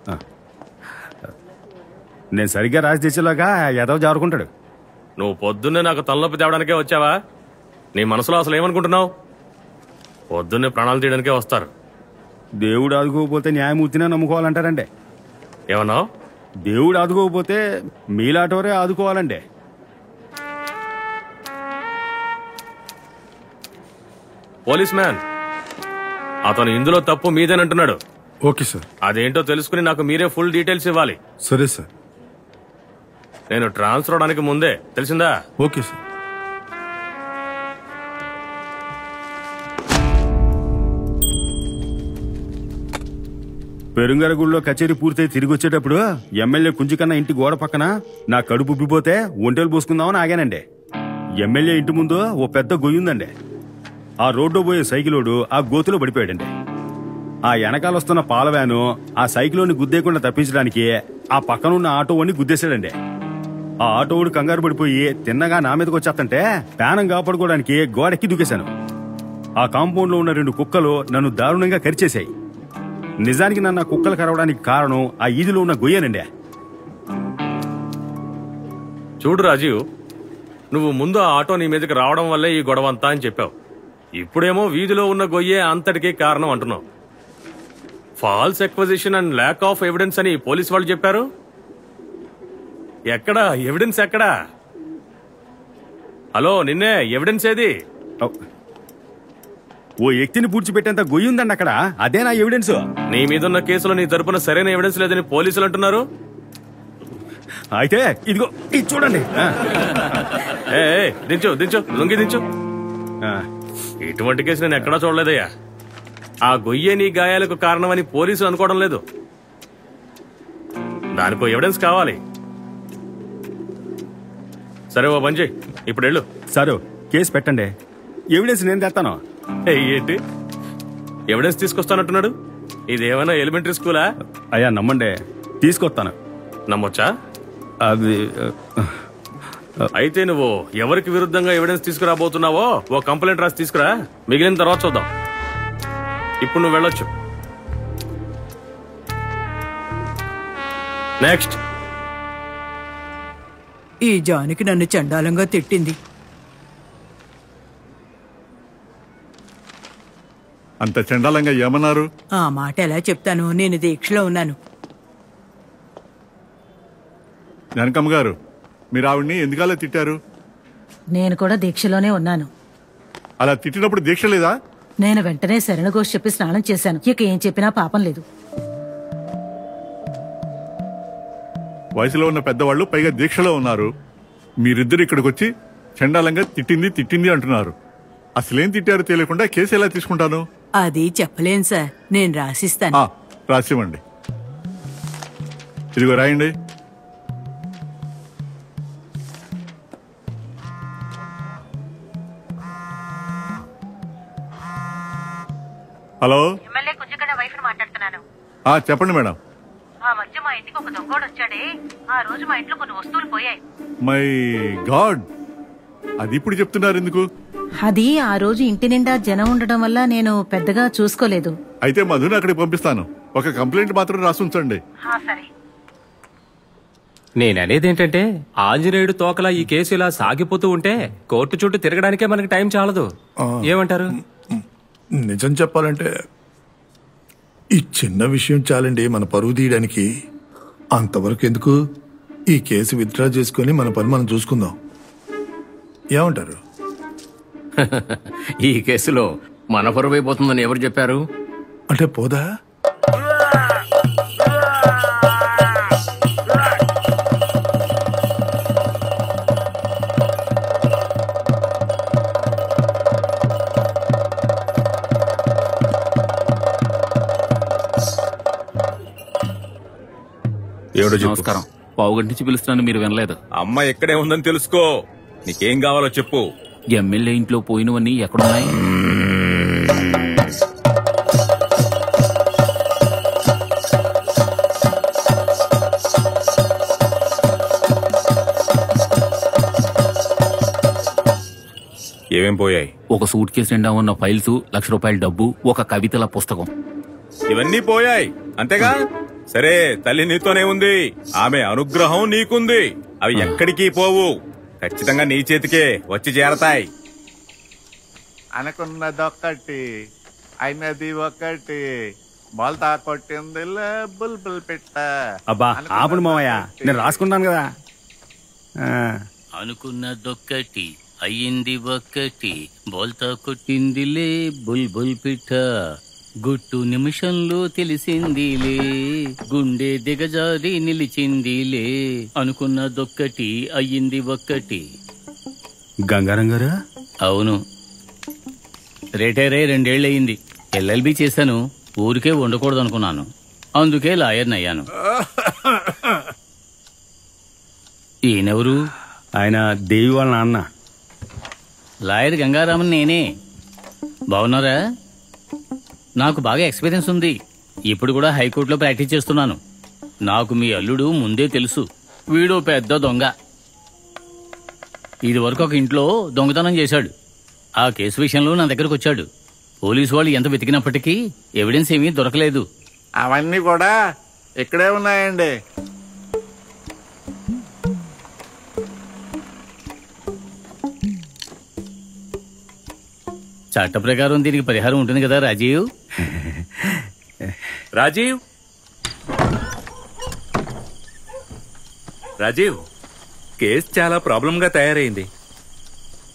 నేను సరిగ్గా రాసి తెచ్చేలాగా ఎదవ జారుకుంటాడు నువ్వు పొద్దున్నే నాకు తలనొప్పి తేవడానికే వచ్చావా నీ మనసులో అసలు ఏమనుకుంటున్నావు పొద్దున్నే ప్రాణాలు తీయడానికే వస్తారు దేవుడు ఆదుకోకపోతే న్యాయమూర్తినే నమ్ముకోవాలంటారండి ఏమన్నావు దేవుడు ఆదుకోకపోతే మీలాటోరే ఆదుకోవాలండి పోలీస్ మ్యాన్ అతను ఇందులో తప్పు మీదేనంటున్నాడు ఓకే సార్ అదేంటో తెలుసుకుని నాకు మీరే ఫుల్ డీటెయిల్స్ ఇవ్వాలి సరే సార్ నేను ట్రాన్స్ఫర్ అవడానికి ముందే తెలిసిందా ఓకే సార్ పెరుంగర గుళ్ళో కచేరీ పూర్తయి తిరిగి వచ్చేటప్పుడు ఎమ్మెల్యే కుంజికన్న ఇంటి గోడ పక్కన నా కడుపు ఉబ్బిపోతే ఒంటేలు పోసుకుందామని ఆగానండి ఎమ్మెల్యే ఇంటి ముందు ఓ పెద్ద గొయ్యి ఉందండి ఆ రోడ్డు పోయే సైకిలోడు ఆ గోతులో పడిపోయాడండి ఆ వెనకాల వస్తున్న పాల వ్యాను ఆ సైకిలోని గుద్దేయకుండా తప్పించడానికి ఆ పక్కనున్న ఆటోని గుద్దేశాడండి ఆ ఆటోవుడు కంగారు పడిపోయి తిన్నగా నా మీదకి వచ్చేస్తంటే ప్రాణం కాపాడుకోవడానికి గోడెక్కి దూకేశాను ఆ కాంపౌండ్ లో ఉన్న రెండు కుక్కలు నన్ను దారుణంగా కరిచేశాయి నిజానికి నన్ను ఆ కుక్కలు కరవడానికి కారణం ఆ ఈదిలో ఉన్న గొయ్యేనండి చూడు రాజీవ్ నువ్వు ముందు ఆ ఆటో నీ మీదకి రావడం వల్లే ఈ గొడవ అంతా అని చెప్పావు ఇప్పుడేమో వీధిలో ఉన్న గొయ్యే అంతటికీ కారణం అంటున్నావు false accusation and lack of evidence అని పోలీస్ వాళ్ళు చెప్పారు ఎక్కడా ఎవిడెన్స్ ఎక్కడా హలో నిన్నే ఎవిడెన్స్ ఏది ఓ వ్యక్తిని పూడ్చిపెట్టేంత గొయ్యి ఉందండి అక్కడ అదే నా ఎవిడెన్స్ నీ మీదున్న కేసులో నీ తరపున సరైన ఎవిడెన్స్ లేదని పోలీసులు అంటున్నారు అయితే ఇదిగో ఇది చూడండి ఆ. ఏ ఏ, దించు దించు లొంగి దించు ఇటువంటి కేసు నేను ఎక్కడా చూడలేదయ్యా ఆ గొయ్యే నీ గాయాలకు కారణమని పోలీసులు అనుకోవడం లేదు దానికో ఎవిడెన్స్ కావాలి సరే ఓ పని చెయ్యి ఇప్పుడు వెళ్ళు సారు కేసు పెట్టండి ఎవిడెన్స్ నేను తెస్తాను ఏయ్, ఏంటి ఎవిడెన్స్ తీసుకొస్తానంటున్నాడు ఇదేమైనా ఎలిమెంటరీ స్కూలా అయ్యా నమ్మండి తీసుకొస్తాను నమ్మొచ్చా అది అయితే నువ్వు ఎవరికి విరుద్ధంగా ఎవిడెన్స్ తీసుకురాబోతున్నావో ఓ కంప్లైంట్ రాసి తీసుకురా మిగిలిన తర్వాత చూద్దాం ఇప్పుడు నువ్వు వెళ్ళొచ్చు నెక్స్ట్ ఈ జానికి నన్ను చండాలంగా తిట్టింది అంత చండాలంగా ఏమన్నారు ఆ మాట ఎలా చెప్తాను నేను దీక్షలో ఉన్నాను జనకమ్మ గారు మీరు ఆవిడ్ని ఎందుకలా తిట్టారు నేను కూడా దీక్షలోనే ఉన్నాను అలా తిట్టినప్పుడు దీక్ష లేదా నేను వెంటనే శరణఘోష్ చెప్పి స్నానం చేశాను ఇక ఏం చెప్పినా పాపం లేదు వయసులో ఉన్న పెద్దవాళ్ళు పైగా దీక్షలో ఉన్నారు మీరిద్దరు ఇక్కడికి వచ్చి చండాలంగా తిట్టింది తిట్టింది అంటున్నారు అసలేం తిట్టారో తెలియకుండా కేసు ఎలా తీసుకుంటాను అది చెప్పలేను సార్ నేను రాసిస్తాను ఆ, రాసివ్వండి ఇదిగో రాయండి హలో ఎమ్మెల్యే కుంజకన్న వైఫ్ మాట్లాడుతున్నాను ఆ, చెప్పండి మేడం ఆ మధ్య మా ఇంటికి ఒక దొంగోడు వచ్చాడే ఆ రోజు మా ఇంట్లో కొన్ని వస్తువులు పోయాయి మై గాడ్ అది ఇప్పుడు చెప్తున్నారు ఎందుకు అది ఆ రోజు ఇంటి నిండా జనం ఉండడం వల్ల నేను పెద్దగా చూసుకోలేదు అయితే మధుని అక్కడికి పంపిస్తాను ఒక కంప్లైంట్ మాత్రం రాసి ఉంచండి సరే నేననేది ఏంటంటే ఆంజనేయుడు తోకలా ఈ కేసు ఇలా సాగిపోతూ ఉంటే కోర్టు చుట్టూ తిరగడానికే మనకి టైం చాలదు ఆ. ఏమంటారు నిజం చెప్పాలంటే ఈ చిన్న విషయం చాలండి మన పరువు తీయడానికి అంతవరకు ఎందుకు ఈ కేసు విత్డ్రా చేసుకొని మన పని మనం చూసుకుందాం ఏమంటారు ఈ కేసులో మన పరువైపోతుందని ఎవరు చెప్పారు అంటే పోదా ఏమిటో చెప్పు. నమస్కారం పావుగంట నుంచి పిలుస్తున్నాను మీరు వినలేదు అమ్మ ఎక్కడే ఉందని తెలుసుకో నీకేం కావాలో చెప్పు ఎమ్మెల్యే ఇంట్లో పోయినవన్నీ ఎక్కడున్నాయి ఏమేం పోయాయి ఒక సూట్ కేసు నిండా ఉన్న ఫైల్స్ లక్ష రూపాయల డబ్బు ఒక కవితల పుస్తకం ఇవన్నీ పోయాయి అంతేగా సరే తల్లి నీతోనే ఉంది ఆమె అనుగ్రహం నీకుంది అవి ఎక్కడికి పోవు ఖచ్చితంగా నీ చేతికే వచ్చి చేరతాయి అనుకున్నదొక్కటి అయినది ఒకటి బోల్తా కొట్టింది బుల్బుల్ పిట్ట అబ్బా ఆపండి మావయ్య నేను రాసుకుంటాను కదా ఆ. అనుకున్నదొక్కటి అయ్యింది ఒక్కటి బోల్తా కొట్టిందిలే బుల్ బుల్ పిట్ట గుట్టు నిమిషంలో తెలిసిందిలే గుండె దిగజారి నిలిచిందిలే అనుకున్నదొక్కటి అయ్యింది ఒక్కటి గంగారం గారు అవును రిటైర్ అయి రెండేళ్లయింది ఎల్ఎల్బి చేశాను ఊరికే ఉండకూడదు అనుకున్నాను అందుకే లాయర్ని అయ్యాను ఈయనెవరు ఆయన దేవి వాళ్ళ నాన్న లాయర్ గంగారామన్ నేనే బాగున్నారా నాకు బాగా ఎక్స్పీరియన్స్ ఉంది ఇప్పుడు కూడా హైకోర్టులో ప్రాక్టీస్ చేస్తున్నాను నాకు మీ అల్లుడు ముందే తెలుసు వీడు పెద్ద దొంగ ఇది వరకు ఒక ఇంట్లో దొంగతనం చేశాడు ఆ కేసు విషయంలో నా దగ్గరకు వచ్చాడు పోలీసు వాళ్ళు ఎంత వెతికినప్పటికీ ఎవిడెన్స్ ఏమీ దొరకలేదు అవన్నీ కూడా ఇక్కడే ఉన్నాయండి చట్ట ప్రకారం దీనికి పరిహారం ఉంటుంది కదా రాజీవ్ రాజీవ్ రాజీవ్ కేసు చాలా ప్రాబ్లం గా తయారైంది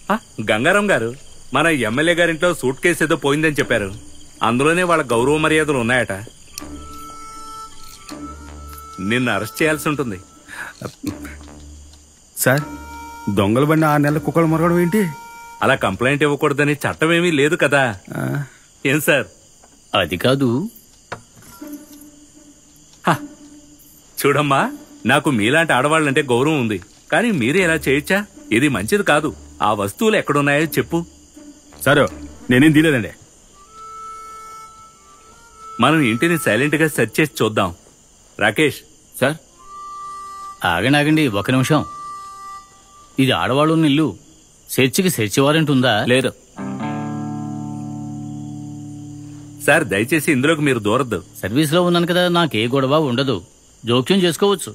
గంగారాం గారు మన ఎమ్మెల్యే గారింట్లో సూట్ కేసు ఏదో పోయిందని చెప్పారు అందులోనే వాళ్ళ గౌరవ మర్యాదలు ఉన్నాయట నిన్ను అరెస్ట్ చేయాల్సి ఉంటుంది సార్ దొంగల బండి ఆరు నెలల కుక్కలు మరగడం ఏంటి అలా కంప్లైంట్ ఇవ్వకూడదని చట్టం ఏమీ లేదు కదా ఏం సార్ అది కాదు చూడమ్మా నాకు మీలాంటి ఆడవాళ్ళంటే గౌరవం ఉంది కానీ మీరే ఎలా చేయొచ్చా ఇది మంచిది కాదు ఆ వస్తువులు ఎక్కడున్నాయో చెప్పు సరే నేనేం తీలేదండి మనం ఇంటిని సైలెంట్ గా సెర్చ్ చేసి చూద్దాం రాకేష్ సార్ ఆగండి ఆగండి ఒక నిమిషం ఇది ఆడవాళ్ళు ఉన్న ఇల్లు సెర్చికి సెర్చ్ వారెంట్ ఉందా లేదు సార్ దయచేసి ఇందులోకి మీరు దూరద్దు సర్వీస్ లో ఉన్నాను కదా నాకే గొడవ ఉండదు జోక్యం చేసుకోవచ్చు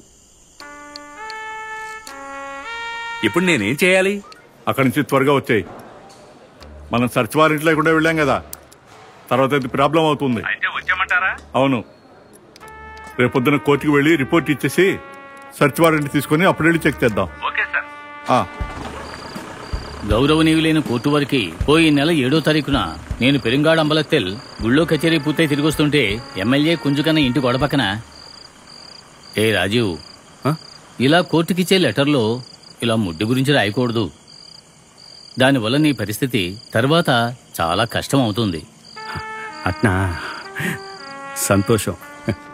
ఇప్పుడు నేనేం చేయాలి అక్కడి నుంచి త్వరగా వచ్చాయి మనం సర్చ్ వారెంట్ లేకుండా వెళ్ళాం కదా తర్వాత ఇది ప్రాబ్లం అవుతుంది అవును రేపొద్దున కోర్టుకి వెళ్ళి రిపోర్ట్ ఇచ్చేసి సర్చ్ వారెంట్ తీసుకొని అప్పుడు వెళ్ళి చెక్ చేద్దాం ఆ, గౌరవనీయులైన కోర్టు వారికి పోయి నెల ఏడో తారీఖున నేను పెరింగాడ్ అంబలత్తెల్ గుళ్ళో కచేరీ పూర్తయి తిరిగొస్తుంటే ఎమ్మెల్యే కుంజుకన్న ఇంటి గొడవ పక్కన ఏ రాజీవ్ ఇలా కోర్టుకిచ్చే లెటర్లో ఇలా ముడ్డి గురించి రాయకూడదు దానివల్ల నీ పరిస్థితి తర్వాత చాలా కష్టం అవుతుంది అట్నా సంతోషం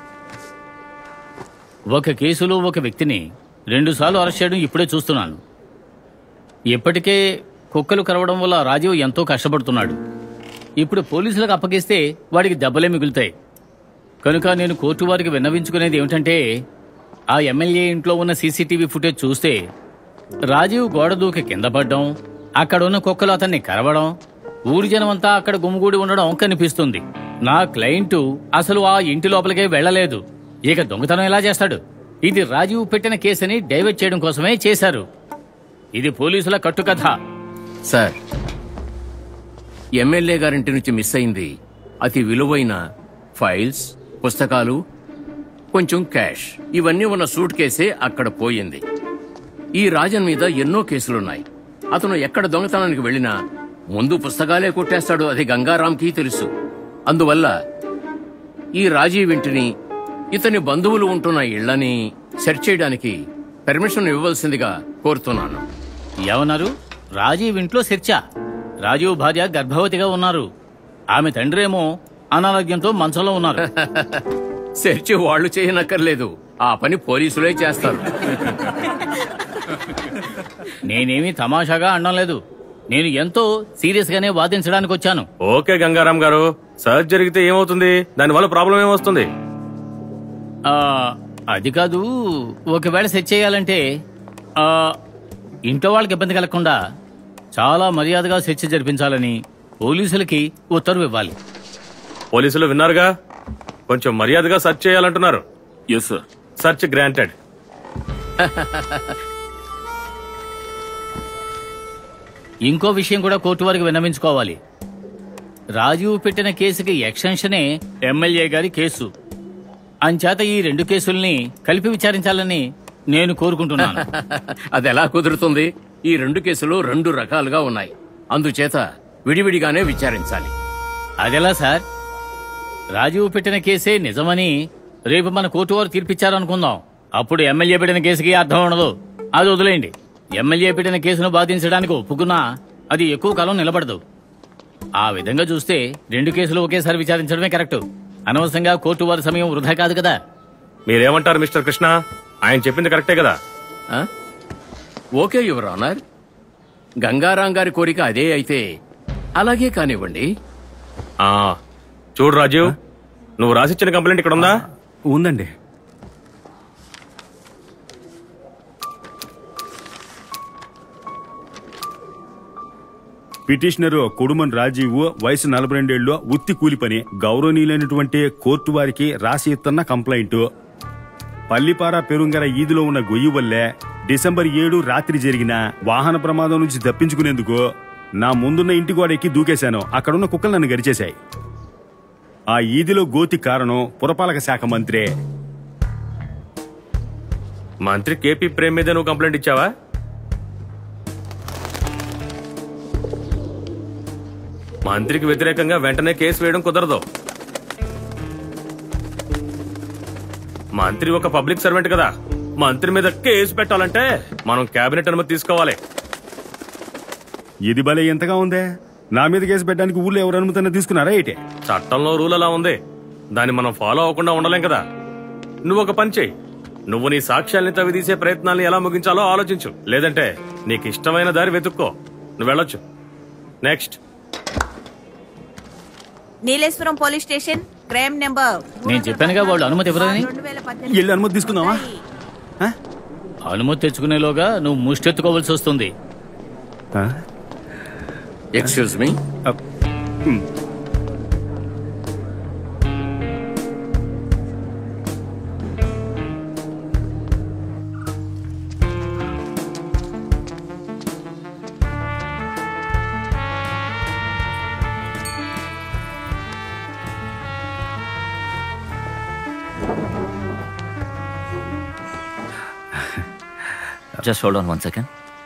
ఒక కేసులో ఒక వ్యక్తిని రెండుసార్లు అరెస్ట్ చేయడం ఇప్పుడే చూస్తున్నాను ఇప్పటికే కుక్కలు కరవడం వల్ల రాజీవ్ ఎంతో కష్టపడుతున్నాడు ఇప్పుడు పోలీసులకు అప్పగిస్తే వాడికి దెబ్బలే మిగులుతాయి కనుక నేను కోర్టు వారికి విన్నవించుకునేది ఏమిటంటే ఆ ఎమ్మెల్యే ఇంట్లో ఉన్న సీసీటీవీ ఫుటేజ్ చూస్తే రాజీవ్ గోడ దూకి కింద పడ్డం అక్కడ ఉన్న కుక్కలు అతన్ని కరవడం ఊరి జనమంతా అక్కడ గుమిగూడి ఉండడం కనిపిస్తుంది నా క్లయింట్ అసలు ఆ ఇంటి లోపలికే వెళ్ళలేదు ఇక దొంగతనం ఎలా చేస్తాడు ఇది రాజీవ్ పెట్టిన కేసుని డైవర్ట్ చేయడం కోసమే చేశారు ఇది పోలీసుల కట్టుకథ సార్ ఎమ్మెల్యే గారింటి నుంచి మిస్ అయింది అతి విలువైన ఫైల్స్ పుస్తకాలు కొంచెం క్యాష్ ఇవన్నీ ఉన్న సూట్ కేసే అక్కడ పోయింది ఈ రాజన్ మీద ఎన్నో కేసులున్నాయి అతను ఎక్కడ దొంగతనానికి వెళ్ళినా ముందు పుస్తకాలే కొట్టేస్తాడు అది గంగారాంకి తెలుసు అందువల్ల ఈ రాజీవ్ ఇంటిని ఇతని బంధువులు ఉంటున్న ఇళ్లని సెర్చ్ చేయడానికి పర్మిషన్ ఇవ్వవలసిందిగా కోరుతున్నాను ఏమన్నారు రాజీవ్ ఇంట్లో చర్చ రాజీవ్ భార్య గర్భవతిగా ఉన్నారు ఆమె తండ్రేమో అనారోగ్యంతో మంచంలో ఉన్నారు సెర్చ్ వాళ్ళు చేయనక్కర్లేదు ఆ పని పోలీసులే చేస్తారు నేనేమీ తమాషాగా అనడం లేదు నేను ఎంతో సీరియస్ గానే వాదించడానికి వచ్చాను ఓకే గంగారాం గారు సర్చ్ జరిగితే ఏమవుతుంది దానివల్ల ప్రాబ్లం ఏమొస్తుంది ఆ, అది కాదు ఒకవేళ సెట్ చేయాలంటే ఆ, ఇంట్లో వాళ్ళకి ఇబ్బంది కలగకుండా చాలా మర్యాదగా చర్చ జరిపించాలని పోలీసులకి ఉత్తర్వు ఇవ్వాలి పోలీసులు విన్నారుగా కొంచెం మర్యాదగా సర్చ్ చేయాలంటున్నారు ఎస్ సార్ సర్చ్ గ్రాంటెడ్ ఇంకో విషయం కూడా కోర్టు వారికి విన్నవించుకోవాలి రాజీవ్ పెట్టిన కేసుకి ఎక్స్టెన్షనే ఎమ్మెల్యే గారి కేసు అంచేత ఈ రెండు కేసుల్ని కలిపి విచారించాలని నేను కోరుకుంటున్నాను అది ఎలా కుదురుతుంది ఈ రెండు కేసులు రెండు రకాలుగా ఉన్నాయి అందుచేత విడివిడిగానే విచారించాలి అదెలా సార్ రాజీవ్ పెట్టిన కేసే నిజమని రేపు మన కోర్టు వారు తీర్పిచ్చారనుకుందాం అప్పుడు ఎమ్మెల్యే పెట్టిన కేసుకి అర్థం ఉండదు అది వదిలేయండి ఎమ్మెల్యే పెట్టిన కేసును బాధించడానికి ఒప్పుకున్నా అది ఎక్కువ కాలం నిలబడదు ఆ విధంగా చూస్తే రెండు కేసులు ఒకేసారి విచారించడమే కరెక్ట్ అనవసరంగా కోర్టు వారి సమయం వృధా కాదు కదా మీరేమంటారు మిస్టర్ కృష్ణ ఆయన చెప్పింది కరెక్టే కదా ఆ? ఓకే యువర్ ఆనర్ గంగారాం గారి కోరిక అదే అయితే అలాగే కానివ్వండి ఆ చూడు రాజీవ్ నువ్వు రాసిచ్చిన కంప్లైంట్ ఇక్కడ ఉందా ఉందండి పిటిషనర్ కొడుమన్ రాజీవ్ వయసు నలభై రెండేళ్లు ఉత్తి కూలి పని గౌరవనీయులైనటువంటి కోర్టు వారికి రాసి ఇస్తున్న కంప్లైంట్ పల్లిపార పెరుంగర ఈదిలో ఉన్న గొయ్యి వల్లే డిసెంబర్ ఏడు రాత్రి జరిగిన వాహన ప్రమాదం నుంచి తప్పించుకునేందుకు నా ముందున్న ఇంటి గోడ ఎక్కి దూకేశాను అక్కడున్న కుక్కలు నన్ను గరిచేశాయి ఆ ఈదిలో గోతి కారణం పురపాలక శాఖ మంత్రే మంత్రి కేపీ ప్రేమ్ మీద నువ్వు కంప్లైంట్ ఇచ్చావా మంత్రికి వ్యతిరేకంగా వెంటనే కేసు వేయడం కుదరదు మంత్రి ఒక పబ్లిక్ సర్వెంట్ కదా మంత్రి మీద కేసు పెట్టాలంటే మనం కేబినెట్ అనుమతి తీసుకోవాలి ఇది భలే ఎంతగా ఉందే నా మీద కేసు పెట్టడానికి ఊళ్ళో ఎవరు అనుమతి తీసుకున్నారా ఏంటి చట్టంలో రూల్ అలా ఉంది దాన్ని మనం ఫాలో అవ్వకుండా ఉండలేం కదా నువ్వు ఒక పని చేయి నువ్వు నీ సాక్ష్యాల్ని తవ్విదీసే ప్రయత్నాల్ని ఎలా ముగించాలో ఆలోచించు లేదంటే నీకు ఇష్టమైన దారి వెతుక్కో నువ్వు వెళ్ళొచ్చు next Neeleswaram police station crime number నేను చెప్పానుగా వాళ్ళు అనుమతి ఇవ్వరని వెళ్ళి అనుమతి తీసుకుందామా అనుమతి తెచ్చుకునేలోగా నువ్వు ముష్టెత్తుకోవాల్సి వస్తుంది excuse me just hold on one second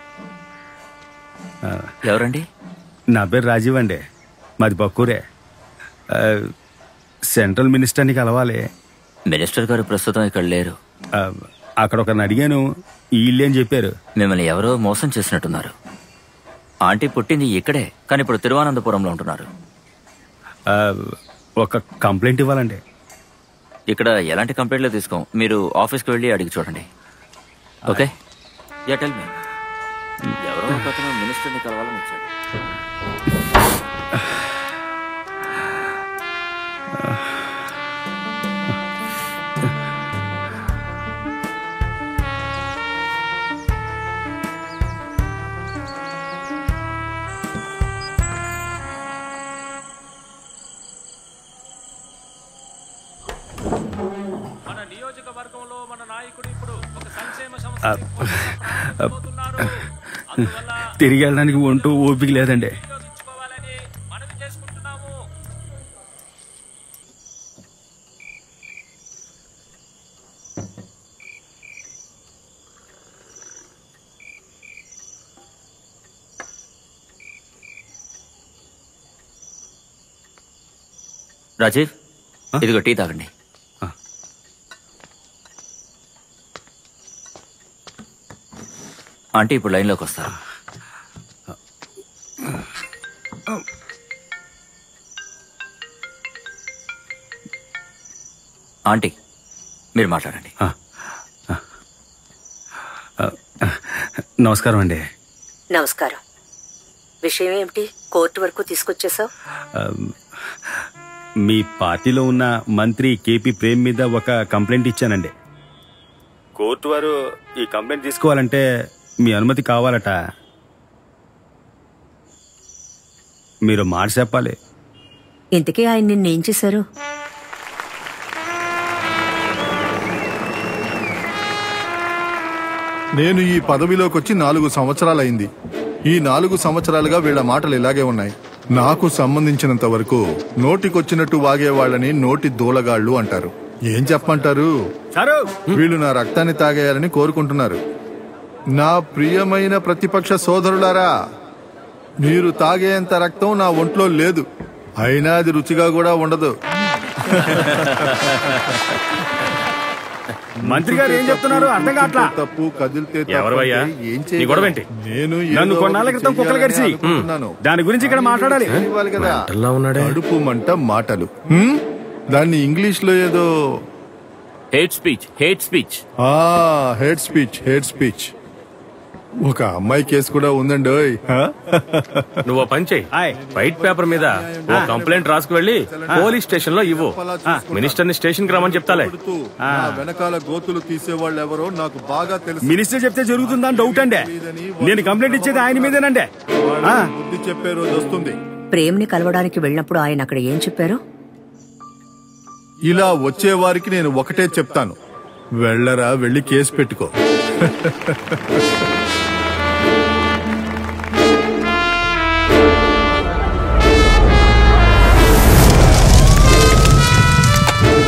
ఎవరండి నా పేరు రాజీవ్ అండి మాది పక్కూరే ఆ, సెంట్రల్ మినిస్టర్ని కలవాలి మినిస్టర్ గారు ప్రస్తుతం ఇక్కడ లేరు ఆ, అక్కడ ఒకరిని అడిగాను వీళ్ళే అని చెప్పారు మిమ్మల్ని ఎవరో మోసం చేసినట్టున్నారు ఆంటీ పుట్టింది ఇక్కడే కానీ ఇప్పుడు తిరువనంతపురంలో ఉంటున్నారు ఆ, ఒక కంప్లైంట్ ఇవ్వాలండి ఇక్కడ ఎలాంటి కంప్లైంట్లు తీసుకోం మీరు ఆఫీస్కి వెళ్ళి అడిగి చూడండి ఓకే యా టెల్ మీ ఎవరో ఒక అతను మినిస్టర్ని కలవాలని వచ్చాడు మన నియోజకవర్గంలో మన నాయకుడు ఇప్పుడు ఒక సంక్షేమ ఆ, ఆ, తిరిగి వెళ్ళడానికి ఒంటూ ఓపిక లేదండి రాజీవ్ ఇదిగో టీ తాగండి ఆంటీ ఇప్పుడు లైన్లోకి వస్తారు ఆంటీ మీరు మాట్లాడండి నమస్కారం అండి నమస్కారం విషయం ఏమిటి కోర్టు వరకు తీసుకొచ్చేసావు ఆ, మీ పార్టీలో ఉన్న మంత్రి కేపీ ప్రేమ్ మీద ఒక కంప్లైంట్ ఇచ్చానండి కోర్టు వారు ఈ కంప్లైంట్ తీసుకోవాలంటే మీ అనుమతి కావాలట మీరు మాట చెప్పాలి ఇంతకీ ఆయన నిన్నేం చేశారు నేను ఈ పదవిలోకి వచ్చి నాలుగు సంవత్సరాలైంది ఈ నాలుగు సంవత్సరాలుగా వీళ్ళ మాటలు ఇలాగే ఉన్నాయి నాకు సంబంధించినంత వరకు నోటికొచ్చినట్టు వాగే వాళ్ళని నోటి దూలగాళ్ళు అంటారు ఏం చెప్పమంటారు వీళ్ళు నా రక్తాన్ని తాగేయాలని కోరుకుంటున్నారు నా ప్రియమైన ప్రతిపక్ష సోదరులారా మీరు తాగేంత రక్తం నా ఒంట్లో లేదు అయినా అది రుచిగా కూడా ఉండదు మంత్రి గారు ఏం చెప్తున్నారు అర్థం కావట్లా తప్పు కదిలితే తప్పు ఎవరివయ్యా? అంటే ఏం నీ చేయగలం? గొడవ ఏంటి? నేను నన్ను ఏదో కొన్నాళ్ళ ఒకటి క్రితం కుక్కలు చెయ్యాలని కరిచి అనుకుంటున్నాను. దాని గురించి ఇక్కడ మాట్లాడాలి చేయనివ్వాలి కదా కడుపు మంట మాటలు హ్మ్? దాన్ని ఇంగ్లీష్ లో ఏదో హేట్ స్పీచ్ హేట్ స్పీచ్ ఆ హెడ్ స్పీచ్ హెడ్ స్పీచ్ ఒక అమ్మాయి కేసు కూడా ఉందండి ఓయ్. హ? నువ్వు ఓ పని చెయ్యి వైట్ పేపర్ మీద ఓ కంప్లైంట్ రాసుకు వెళ్ళి పోలీస్ స్టేషన్ లో ఇవ్వు మినిస్టర్ ని స్టేషన్ కి రమ్మని చెప్తాలే నా వెనకాల గోతులు తీసేవాళ్ళు ఎవరో నాకు బాగా తెలుసు మినిస్టర్ చెప్తే జరుగుతుందని డౌట్ అండి నేను కంప్లైంట్ ఇచ్చేది ఆయన మీదేనండి ఆ. బుద్ధి చెప్పే రోజు వస్తుంది ప్రేమ్ని కలవడానికి వెళ్ళినప్పుడు ఆయన అక్కడ ఏం చెప్పారు ఇలా వచ్చే వారికి నేను ఒకటే చెప్తాను వెళ్ళరా వెళ్ళి కేసు పెట్టుకో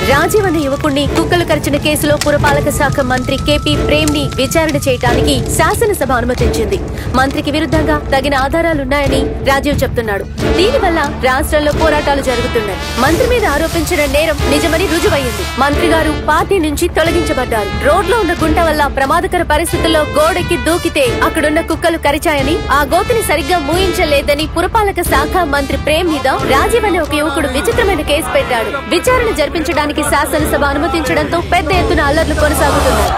రాజీవ్ అనే యువకుణ్ణి కుక్కలు కరిచిన కేసులో పురపాలక శాఖ మంత్రి కేపీ ప్రేమ్ ని విచారణ చేయడానికి శాసనసభ అనుమతించింది మంత్రికి విరుద్ధంగా తగిన ఆధారాలున్నాయని రాజీవ్ చెప్తున్నాడు దీనివల్ల రాష్ట్రంలో పోరాటాలు జరుగుతున్నాయి మంత్రి మీద ఆరోపించిన నేరం నిజమని రుజువయ్యింది మంత్రి గారు పార్టీ నుంచి తొలగించబడ్డారు రోడ్లో ఉన్న గుంట వల్ల ప్రమాదకర పరిస్థితుల్లో గోడెక్కి దూకితే అక్కడున్న కుక్కలు కరిచాయని ఆ గోతిని సరిగ్గా మూయించలేదని పురపాలక శాఖ మంత్రి ప్రేమ్ మీద రాజీవ్ అనే ఒక యువకుడు విచిత్రమైన కేసు పెట్టాడు విచారణ జరిపించడానికి శాసనసభ అనుమతించడంతో పెద్ద ఎత్తున అల్లర్లు కొనసాగుతున్నాయి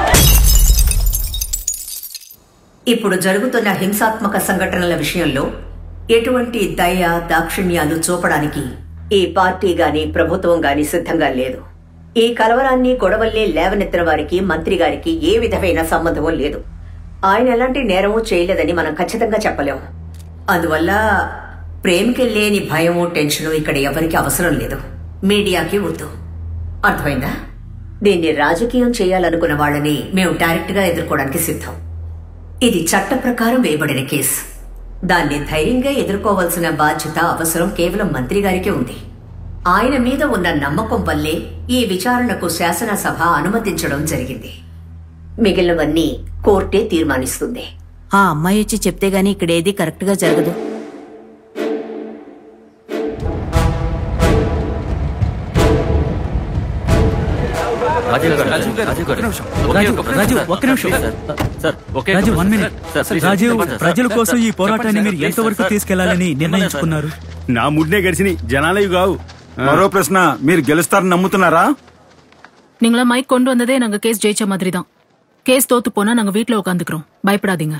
ఇప్పుడు జరుగుతున్న హింసాత్మక సంఘటనల విషయంలో ఎటువంటి దయ దాక్షిణ్యాలు చూపడానికి ఈ పార్టీ గాని ప్రభుత్వం గాని సిద్ధంగా లేదు ఈ కలవరాన్ని గొడవల్ని లేవనెత్తిన వారికి మంత్రి గారికి ఏ విధమైన సంబంధం లేదు ఆయన ఎలాంటి నేరమూ చేయలేదని మనం ఖచ్చితంగా చెప్పలేము అందువల్ల ప్రేమకి లేని భయము టెన్షను ఇక్కడ ఎవరికి అవసరం లేదు మీడియాకి వద్దు అర్థమైందా దీన్ని రాజకీయం చేయాలనుకున్న వాళ్ళని మేము డైరెక్ట్ గా ఎదుర్కోవడానికి సిద్ధం ఇది చట్ట ప్రకారం వేయబడిన కేసు దాన్ని ధైర్యంగా ఎదుర్కోవాల్సిన బాధ్యత అవసరం కేవలం మంత్రి గారికి ఉంది ఆయన మీద ఉన్న నమ్మకం వల్లే ఈ విచారణకు శాసనసభ అనుమతించడం జరిగింది మిగిలినవన్నీ కోర్టే తీర్మానిస్తుంది ఆ అమ్మాయి వచ్చి చెప్తే గానీ ఇక్కడ ఏది కరెక్ట్ గా జరగదు రాజీవ్ గారు రాజీవ్ గారు రాజీవ్ గారు ఒకే ఒక ప్రశ్న. రాజీవ్ ఒక్క నిమిషం సార్, సార్ ఒకే రాజీవ్ ఒక వన్ ప్రశ్న. మినిట్ సార్, ప్లీజ్, రాజీవ్ చెప్పండి సార్. ప్రజల కోసం ఈ చెప్పండి పోరాటాన్ని సార్, మీరు ప్లీజ్ ఎంతవరకు సార్. తీసుకెళ్లాలని నిర్ణయించుకున్నారు నా ముడ్నే గడిచిని జనాలవి కావు మరో ప్రశ్న మీరు గెలుస్తారని నమ్ముతున్నారా நீங்கள மைக் கொண்டு வந்ததே நாங்க கேஸ் ஜெயிச்ச மாதிரி தான் கேஸ் தோத்து போனா நாங்க வீட்ல உட்காந்துக்கிறோம் பயப்படாதீங்க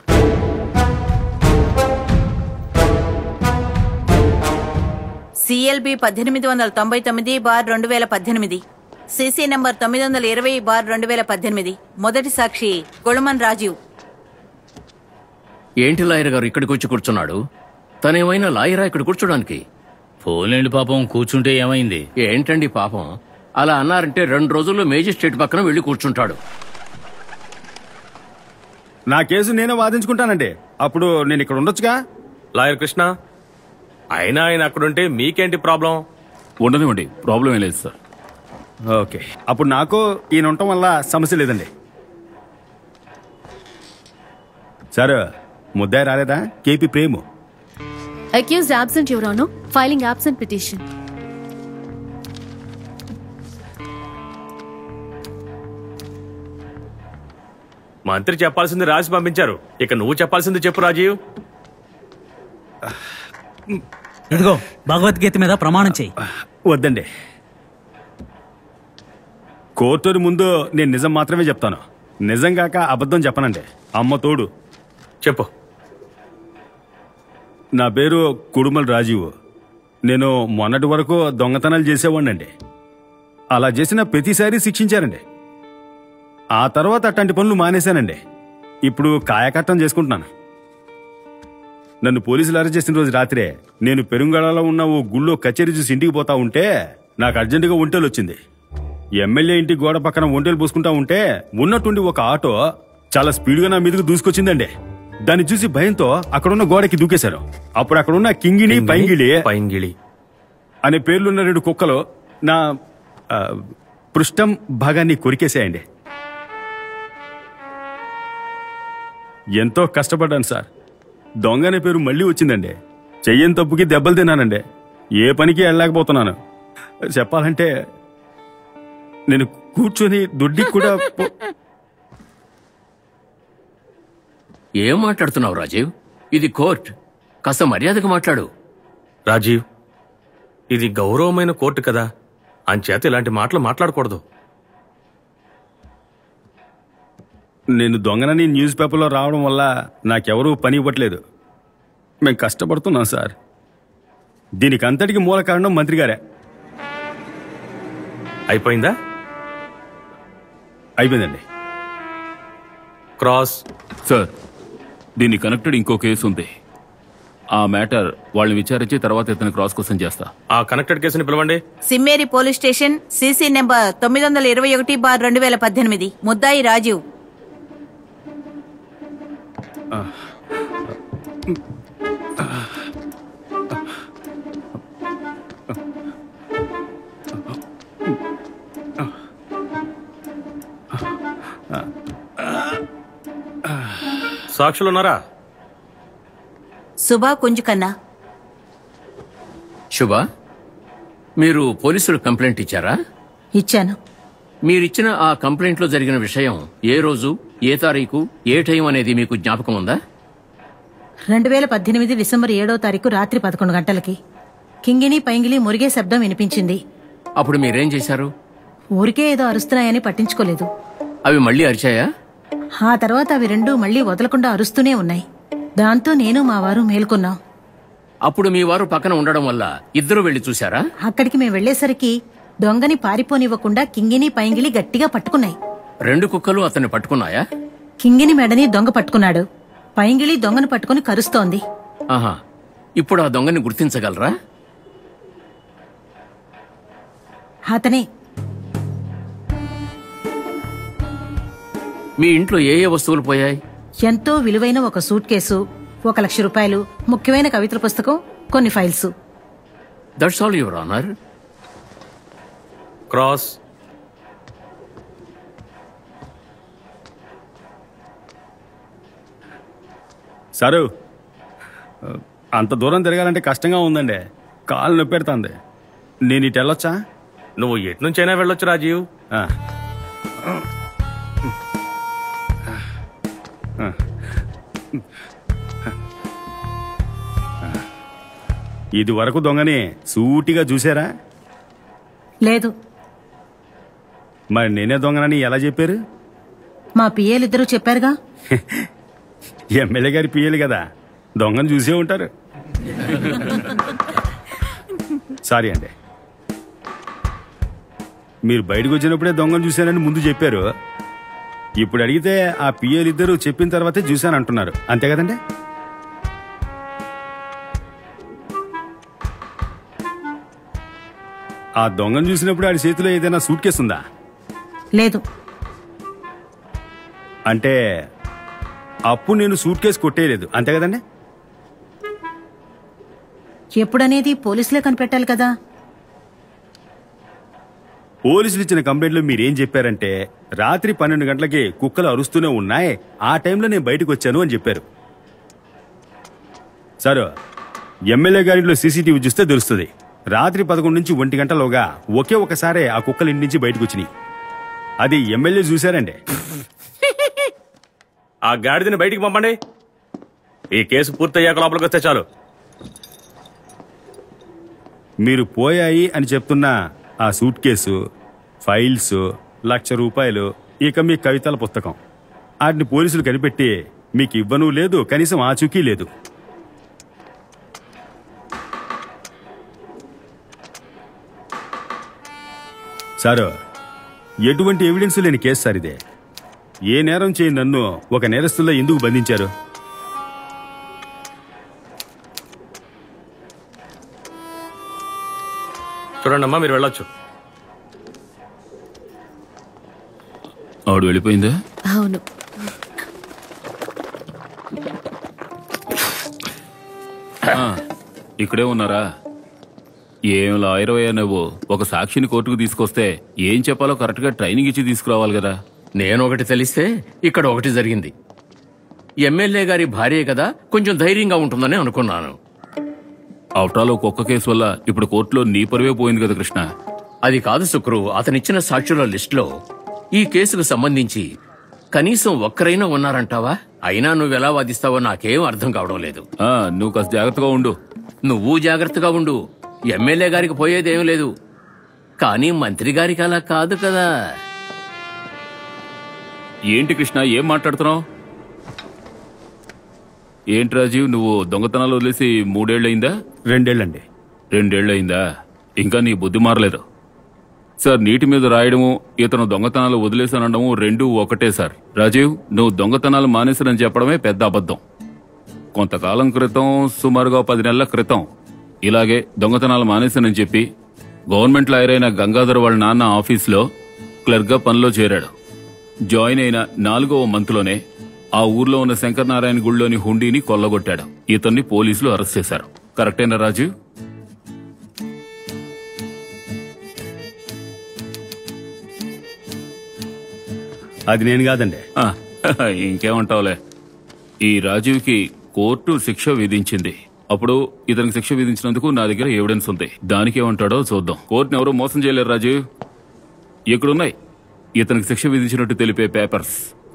సిఎల్బి పద్దెనిమిది వందల తొంభై తొమ్మిది బార్ రెండు వేల పద్దెనిమిది సిసి నంబర్ తొమ్మిది వందల ఇరవై బార్ రెండు వేల పద్దెనిమిది మొదటి సాక్షి కొళమన్ రాజీవ్ ఏంటి లాయర్ గారు ఇక్కడికి వచ్చి కూర్చున్నాడు తనేమైనా లాయరా ఇక్కడ కూర్చోడానికి పోలేండి పాపం కూర్చుంటే ఏమైంది ఏంటండి పాపం అలా అన్నారంటే రెండు రోజుల్లో మేజిస్ట్రేట్ పక్కన వెళ్ళి కూర్చుంటాడు నా కేసు నేనే వాదించుకుంటానండి అప్పుడు నేను ఇక్కడ ఉండొచ్చుగా లాయర్ కృష్ణ అయినా ఆయన అక్కడుంటే మీకేంటి ప్రాబ్లం ఉండనివ్వండి ప్రాబ్లం ఏం లేదు సార్ ఓకే అప్పుడు నాకు ఈయన ఉండటం వల్ల సమస్య లేదండి సార్ ముద్దాయి రాలేదా K P Prem accused absent your honor filing absent petition మంత్రి చెప్పాల్సింది రాసి పంపించారు ఇక నువ్వు చెప్పాల్సింది చెప్పు రాజీవ్ ఇదిగో భగవద్గీత మీద ప్రమాణం చేయి వద్దండి కోర్టు ముందు నేను నిజం మాత్రమే చెప్తాను నిజం కాక అబద్ధం చెప్పనండి అమ్మ తోడు చెప్పు నా పేరు కుడుమల్ రాజీవ్ నేను మొన్నటి వరకు దొంగతనాలు చేసేవాడినండి అలా చేసిన ప్రతిసారి శిక్షించారండి ఆ తర్వాత అట్లాంటి పనులు మానేశానండి ఇప్పుడు కాయకట్టం చేసుకుంటున్నాను నన్ను పోలీసులు అరెస్ట్ చేసిన రోజు రాత్రే నేను పెరుంగళలో ఉన్న ఓ గుళ్ళో కచేరీ చూసి ఇంటికి పోతా ఉంటే నాకు అర్జెంటుగా ఒంటేలు వచ్చింది ఎమ్మెల్యే ఇంటి గోడ పక్కన ఒంటేలు పూసుకుంటా ఉంటే ఉన్నట్టుండి ఒక ఆటో చాలా స్పీడ్గా నా మీదకు దూసుకొచ్చిందండి దాన్ని చూసి భయంతో అక్కడున్న గోడకి దూకేశాను అప్పుడు అక్కడున్న కింగిణి పైంగిళి పైంగిళి అనే పేర్లున్న రెండు కుక్కలు నా ఆ, పృష్ఠం భాగాన్ని కొరికేసాయండి ఎంతో కష్టపడ్డాను సార్ దొంగ అనే పేరు మళ్ళీ వచ్చిందండి చెయ్యని తప్పుకి దెబ్బలు తిన్నానండి ఏ పనికి వెళ్ళలేకపోతున్నాను చెప్పాలంటే నేను కూర్చొని దొడ్డికి కూడా పో- ఏం మాట్లాడుతున్నావు రాజీవ్ ఇది కోర్ట్ కాస్త మర్యాదగా మాట్లాడు రాజీవ్ ఇది గౌరవమైన కోర్టు కదా అంచేత ఇలాంటి మాటలు మాట్లాడకూడదు నేను దొంగనని న్యూస్ పేపర్లో రావడం వల్ల నాకెవరూ పని ఇవ్వట్లేదు మేము కష్టపడుతున్నాం సార్ దీనికి అంతటికి మూల కారణం మంత్రి గారే అయిపోయిందా అయిపోయిందండి క్రాస్ సార్ దీన్ని కనెక్టెడ్ ఇంకో కేసు ఉంది ఆ మ్యాటర్ వాళ్ళని విచారించి తర్వాత ఇతను క్రాస్ కోసం చేస్తా ఆ కనెక్టెడ్ కేసుని పిలవండి Simmeri police station CC number తొమ్మిది వందల ఇరవై ఒకటి బార్ రెండు వేల పద్దెనిమిది ముద్దాయి రాజీవ్ సాక్షులు ఉన్నారా సుభా కుంజుకన్నా శుభ మీరు పోలీసులు కంప్లైంట్ ఇచ్చారా ఇచ్చాను మీరిచ్చిన ఆ కంప్లైంట్లో జరిగిన విషయం ఏ రోజు ఏ తారీఖు ఏ టైం అనేది మీకు జ్ఞాపకం ఉందా రెండు వేల పద్దెనిమిది డిసెంబర్ ఏడో తారీఖు రాత్రి పదకొండు గంటలకి కింగిని పైంగిలి మురిగే శబ్దం వినిపించింది అప్పుడు మీరేం చేశారు ఊరికే ఏదో అరుస్తున్నాయని పట్టించుకోలేదు అవి మళ్ళీ అరిచాయా ఆ తర్వాత అవి రెండూ మళ్లీ వదలకుండా అరుస్తూనే ఉన్నాయి దాంతో నేను మా వారు మేల్కొన్నాం అప్పుడు మీ వారు పక్కన ఉండడం వల్ల ఇద్దరు వెళ్లి చూశారా అక్కడికి మేము వెళ్లేసరికి దొంగని పారిపోనివ్వకుండా కింగిని పైంగిలి గట్టిగా పట్టుకున్నాయి రెండు కుక్కలు అతన్ని పట్టుకున్నాయా కింగిని మెడని దొంగ పట్టుకున్నాడు పైంగిలి దొంగను పట్టుకుని కరుస్తోంది ఆహా ఇప్పుడు ఆ దొంగని గుర్తించగలరా అతనే మీ ఇంట్లో ఏ ఏ వస్తువులు పోయాయి ఎంతో విలువైన ఒక సూట్ కేసు ఒక లక్ష రూపాయలు ముఖ్యమైన కవిత్ర పుస్తకం కొన్ని files that's all your honour cross sir అంత దూరం తిరగాలంటే కష్టంగా ఉందండి కాలు నొప్పి పెడుతుంది నేను ఇటు వెళ్ళొచ్చా నువ్వు ఎటు నుంచైనా వెళ్ళొచ్చు రాజీవ్ ఆ. ఇది వరకు దొంగని సూటిగా చూసారా లేదు మరి నేనే దొంగనని ఎలా చెప్పారు మా పిఏలిద్దరూ చెప్పారుగా ఎమ్మెల్యే గారి పియ్యలు కదా దొంగను చూసే ఉంటారు సారీ అండి మీరు బయటకు వచ్చినప్పుడే దొంగను చూశానని ముందు చెప్పారు ఇప్పుడు అడిగితే ఆ పిఏలు ఇద్దరు చెప్పిన తర్వాతే చూశాను అంటున్నారు అంతే కదండి ఆ దొంగను చూసినప్పుడు ఆడి చేతిలో ఏదైనా సూట్ కేసు ఉందా లేదు అంటే అప్పుడు నేను సూట్ కేసు కొట్టేయలేదు అంతే కదండి ఎప్పుడనేది పోలీసులే కనిపెట్టాలి కదా పోలీసులు ఇచ్చిన కంప్లైంట్లో మీరేం చెప్పారంటే రాత్రి పన్నెండు గంటలకి కుక్కలు అరుస్తూనే ఉన్నాయి ఆ టైంలో నేను బయటకు వచ్చాను అని చెప్పారు సార్ ఎమ్మెల్యే గారిలో సీసీటీవీ చూస్తే తెలుస్తుంది రాత్రి పదకొండు నుంచి ఒంటి గంటలోగా ఒకే ఒకసారే ఆ కుక్కలు ఇంటి నుంచి బయటకు వచ్చినాయి అది ఎమ్మెల్యే చూశారండి ఆ గాడిదని బయటికి పంపండి ఈ కేసు పూర్తయ్యాక లోపలికి వస్తే చాలు మీరు పోయాయి అని చెప్తున్న ఆ సూట్ కేసు ఫైల్స్ లక్ష రూపాయలు ఇక మీ కవితల పుస్తకం వాటిని పోలీసులు కనిపెట్టి మీకు ఇవ్వను లేదు కనీసం ఆచూకీ లేదు సారు ఎటువంటి ఎవిడెన్స్ లేని కేసు సార్ ఇదే ఏ నేరం చేయని నన్ను ఒక నేరస్తుల్లో ఎందుకు బంధించారు చూడండి అమ్మా మీరు వెళ్ళొచ్చు ఆవిడ వెళ్ళిపోయిందా అవును ఆ, ఇక్కడే ఉన్నారా ఏం లాయరవయ్యా నువ్వు ఒక సాక్షిని కోర్టుకు తీసుకొస్తే ఏం చెప్పాలో కరెక్ట్ గా ట్రైనింగ్ ఇచ్చి తీసుకురావాలి కదా నేను ఒకటి తెలిస్తే ఇక్కడ ఒకటి జరిగింది ఎమ్మెల్యే గారి భార్య కదా కొంచెం ధైర్యంగా ఉంటుందని అనుకున్నాను ఆఫ్టర్ ఆల్ ఒక్కొక్క కేసు వల్ల ఇప్పుడు కోర్టులో నీ పరువే పోయింది కదా కృష్ణ అది కాదు శుక్రు అతనిచ్చిన సాక్షుల లిస్టులో ఈ కేసుకు సంబంధించి కనీసం ఒక్కరైనా ఉన్నారంటావా అయినా నువ్వెలా వాదిస్తావో నాకేం అర్థం కావడం లేదు ఆ, నువ్వు కాస్త జాగ్రత్తగా ఉండు నువ్వు జాగ్రత్తగా ఉండు ఎమ్మెల్యే గారికి పోయేదేం లేదు కానీ మంత్రి గారికి అలా కాదు కదా ఏంటి కృష్ణ ఏం మాట్లాడుతున్నావు ఏంటి రాజీవ్ నువ్వు దొంగతనాలు వదిలేసి మూడేళ్లయిందా రెండేళ్లండి రెండేళ్లయిందా ఇంకా నీ బుద్ధి మారలేదు సార్ నీటి మీద రాయడము ఇతను దొంగతనాలు వదిలేసానడము రెండు ఒకటే సార్ రాజీవ్ నువ్వు దొంగతనాలు మానేసానని చెప్పడమే పెద్ద అబద్ధం కొంతకాలం క్రితం సుమారుగా పది నెలల క్రితం ఇలాగే దొంగతనాలు మానేశానని చెప్పి గవర్నమెంట్ లాయర్ అయిన గంగాధర్ వాళ్ళ నాన్న ఆఫీస్లో క్లర్క్గా పనిలో చేరాడు జాయిన్ అయిన నాలుగవ మంత్లోనే ఆ ఊర్లో ఉన్న శంకర్ నారాయణ గుడిలోని హుండీని కొల్లగొట్టాడు ఇతన్ని పోలీసులు అరెస్ట్ చేశారు కరెక్టేనా రాజీవ్ అది నేను కాదండి ఆ, ఇంకేమంటావులే ఈ రాజీవ్కి కోర్టు శిక్ష విధించింది అప్పుడు ఇతనికి శిక్ష విధించినందుకు నా దగ్గర ఎవిడెన్స్ ఉంది దానికి ఏమంటాడో చూద్దాం కోర్టుని ఎవరూ మోసం చేయలేరు రాజీవ్ ఇక్కడున్నాయి ఇతనికి శిక్ష విధించినట్టు తెలిపే papers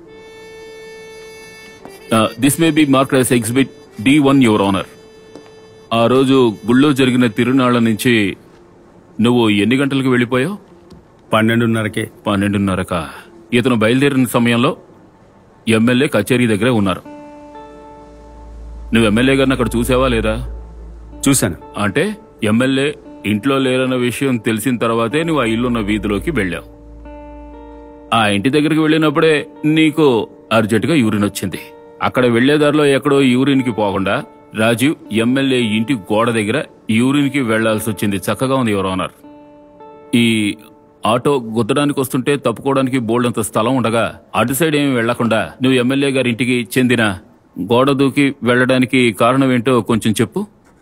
this may be mark as exhibit D one your honour ఆ రోజు గుళ్ళో జరిగిన తిరునాళ్ల నుంచి నువ్వు ఎన్ని గంటలకు వెళ్ళిపోయావు పన్నెండున్నరకే పన్నెండున్నరక ఇతను బయలుదేరిన సమయంలో ఎమ్మెల్యే కచేరీ దగ్గరే ఉన్నారు నువ్వు ఎమ్మెల్యే గారిని అక్కడ చూసావా లేదా చూశాను అంటే ఎమ్మెల్యే ఇంట్లో లేరన్న విషయం తెలిసిన తర్వాతే నువ్వు ఆ ఇల్లున్న వీధిలోకి వెళ్ళావు ఆ ఇంటి దగ్గరికి వెళ్ళినప్పుడే నీకు అర్జెంటుగా యూరిన్ వచ్చింది అక్కడ వెళ్లే దారిలో ఎక్కడో యూరిన్ కి పోకుండా రాజీవ్ ఎమ్మెల్యే ఇంటి గోడ దగ్గర యూరిన్ కి వెళ్లాల్సి వచ్చింది చక్కగా ఉంది యువర్ ఆనర్ ఈ ఆటో గుద్దడానికి వస్తుంటే తప్పుకోవడానికి బోల్డంత స్థలం ఉండగా అటు సైడ్ ఏమి వెళ్లకుండా నువ్వు ఎమ్మెల్యే గారి ఇంటికి చెందిన గోడ దూకి వెళ్లడానికి కారణం ఏంటో కొంచెం చెప్పు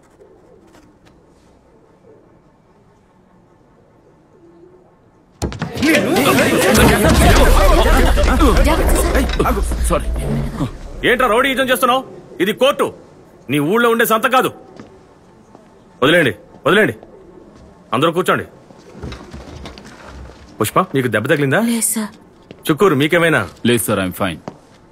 సారీ ఏంట్రా రౌడీ యుద్ధం చేస్తున్నావు ఇది కోర్టు నీ ఊళ్ళో ఉండే సంత కాదు వదిలేండి వదిలేండి అందరూ కూర్చోండి పుష్ప నీకు దెబ్బ తగిలిందా లేదు సార్ చుక్కూరు మీకేమైనా లేదు సార్ ఐఎమ్ ఫైన్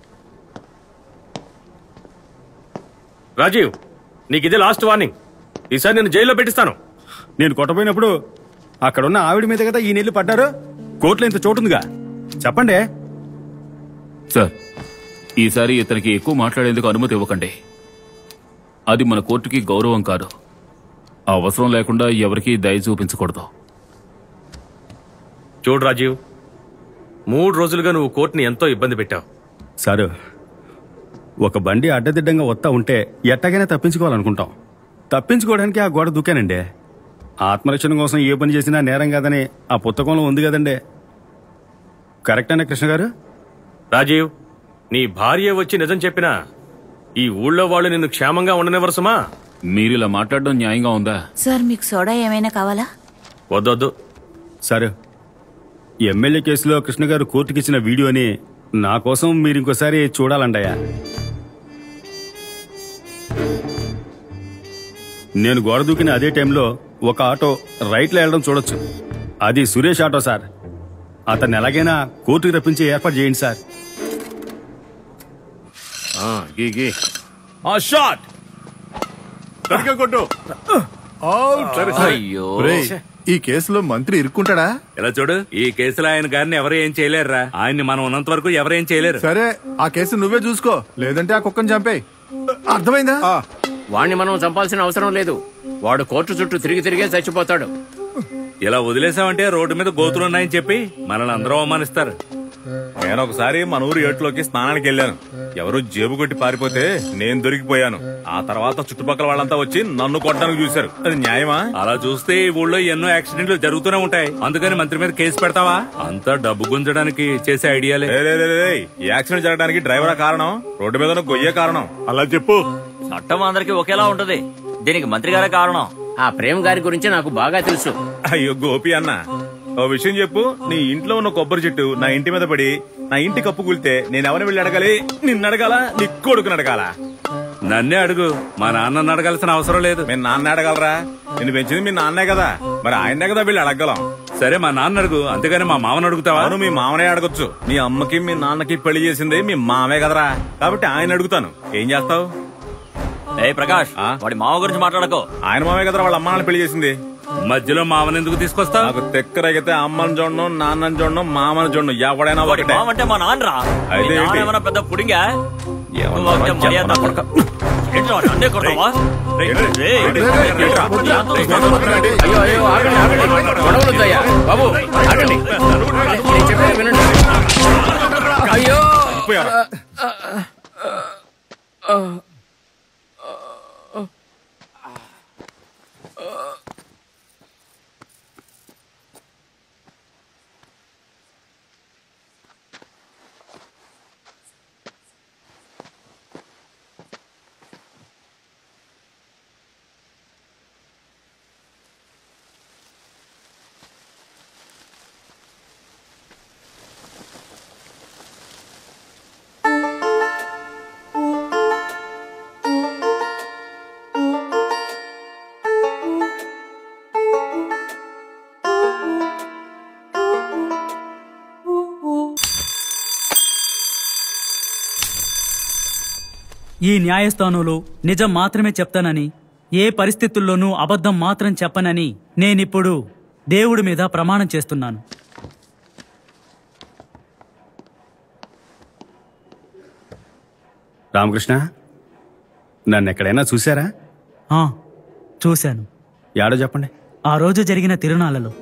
రాజీవ్ నీకు ఇదే లాస్ట్ వార్నింగ్ ఈసారి నేను జైల్లో పెట్టిస్తాను నేను కొట్టబోయినప్పుడు అక్కడున్న ఆవిడ మీద కదా ఈ నీళ్లు పడ్డారు కోర్టులో ఇంత చోటుందిగా చెప్పండి సార్ ఈసారి ఇతనికి ఎక్కువ మాట్లాడేందుకు అనుమతి ఇవ్వకండి అది మన కోర్టుకి గౌరవం కాదు అవసరం లేకుండా ఎవరికీ దయ చూపించకూడదు చూడు రాజీవ్ మూడు రోజులుగా నువ్వు కోర్టుని ఎంతో ఇబ్బంది పెట్టావు సారు ఒక బండి అడ్డదిడ్డంగా వస్తా ఉంటే ఎట్టగైనా తప్పించుకోవాలనుకుంటాం తప్పించుకోవడానికి ఆ గోడ దూకానండి ఆత్మరక్షణ కోసం ఏ పని చేసినా నేరం కాదని ఆ పుస్తకంలో ఉంది కదండి కరెక్టేనా కృష్ణ గారు రాజీవ్ నీ భార్య వచ్చి నిజం చెప్పినా ఈ ఊళ్ళో వాళ్ళు నిన్ను క్షేమంగా ఉండనివ్వరు సుమా మీరు ఇలా మాట్లాడడం న్యాయంగా ఉందా సార్ మీకు సోడా ఏమైనా కావాలా వద్దొద్దు సారు ఎమ్మెల్యే కేసులో కృష్ణ గారు కోర్టుకి ఇచ్చిన వీడియోని నా కోసం మీరు ఇంకోసారి చూడాలండయ్యా నేను గోడ దూకిన అదే టైంలో ఒక ఆటో రైట్లో వెళ్ళడం చూడొచ్చు అది సురేష్ ఆటో సార్ అతన్ని ఎలాగైనా కోర్టుకి రప్పించి ఏర్పాటు చేయండి సార్ షాట్ సరిగ్గా కొట్టు సరే, సరే. ఒరేయ్, ఈ కేసులో మంత్రి ఇరుక్కుంటాడా ఇలా చూడు ఈ కేసులో ఆయన గారిని ఎవరు ఏం చేయలేరురా ఆయన్ని మనం ఉన్నంత వరకు ఎవరేం చేయలేరు సరే ఆ కేసు నువ్వే చూసుకో లేదంటే ఆ కుక్కని చంపేయ్ అర్థమైందా వాణ్ణి మనం చంపాల్సిన అవసరం లేదు వాడు కోర్టు చుట్టూ తిరిగి తిరిగే చచ్చిపోతాడు ఇలా వదిలేసామంటే రోడ్డు మీద గోతులున్నాయని చెప్పి మనల్ని అందరూ అవమానిస్తారు నేను ఒకసారి మన ఊరు ఏట్లోకి స్నానానికి వెళ్ళాను ఎవరు జేబు కొట్టి పారిపోతే నేను దొరికిపోయాను ఆ తర్వాత చుట్టుపక్కల వాళ్ళంతా వచ్చి నన్ను కొట్టడానికి చూశారు అది న్యాయమా అలా చూస్తే ఈ ఊళ్ళో ఎన్నో యాక్సిడెంట్లు జరుగుతూనే ఉంటాయి అందుకని మంత్రి మీద కేసు పెడతావా అంతా డబ్బు గుంజడానికి చేసే ఐడియాలే లే, లే, లే, లే, లే. ఈ యాక్సిడెంట్ జరగడానికి డ్రైవర్ కారణం రోడ్డు మీద ఉన్న గొయ్యే కారణం అలా చెప్పు చట్టం అందరికి ఒకేలా ఉంటది దీనికి మంత్రి గారే కారణం ఆ ప్రేమ్ గారి గురించి నాకు బాగా తెలుసు అయ్యో గోపి అన్న ఓ విషయం చెప్పు నీ ఇంట్లో ఉన్న కొబ్బరి చెట్టు నా ఇంటి మీద పడి నా ఇంటి కప్పు కూలితే నేను ఎవరిని వెళ్ళి అడగాలి నిన్ను అడగాల నీ కొడుకుని అడగాల నన్నే అడుగు మా నాన్న అడగాల్సిన అవసరం లేదు మీ నాన్న అడగలరా నిన్ను పెంచింది మీ నాన్నే కదా మరి ఆయనే కదా వీళ్ళు అడగలం సరే మా నాన్న అడుగు అంతేగాని మా మామని అడుగుతావా అవును మీ మామనే అడగొచ్చు మీ అమ్మకి మీ నాన్నకి పెళ్లి చేసింది మీ మామే కదరా కాబట్టి ఆయన అడుగుతాను ఏం చేస్తావు ఏ ప్రకాష్ వాడి మావ గురించి మాట్లాడకో ఆయన మామే కదరా వాళ్ళ అమ్మానాన్ని పెళ్లి చేసింది మధ్యలో మామని ఎందుకు తీసుకొస్తా నాకు తెక్కరగితే అమ్మని చూడడం నాన్నని చూడడం మామని చూడడం ఎవడైనా వాడి ఒకటే మామ అంటే మా నాన్నరా అయితే మీ నాన్న ఏంటి? ఏమైనా పెద్ద పుడింగా ఏమన్నా నువ్వు ఒకటే మర్యాద చెప్పనా కొడక. ఏంట్రా వాడు నన్నే కొడతావా? రేయ్, రేయ్, అయ్యో అయ్యో ఆగండి ఆగండి గొడవలు వద్దయ్యా బాబు ఆగండి నేను చెప్పేది వినండి అయ్యో ఈ న్యాయస్థానంలో నిజం మాత్రమే చెప్తానని ఏ పరిస్థితుల్లోనూ అబద్ధం మాత్రం చెప్పనని నేనిప్పుడు దేవుడి మీద ప్రమాణం చేస్తున్నాను రామకృష్ణ నన్ను ఎక్కడైనా చూసారా ఆ, చూశాను యాడో చెప్పండి ఆ రోజు జరిగిన తిరునాళ్ళలో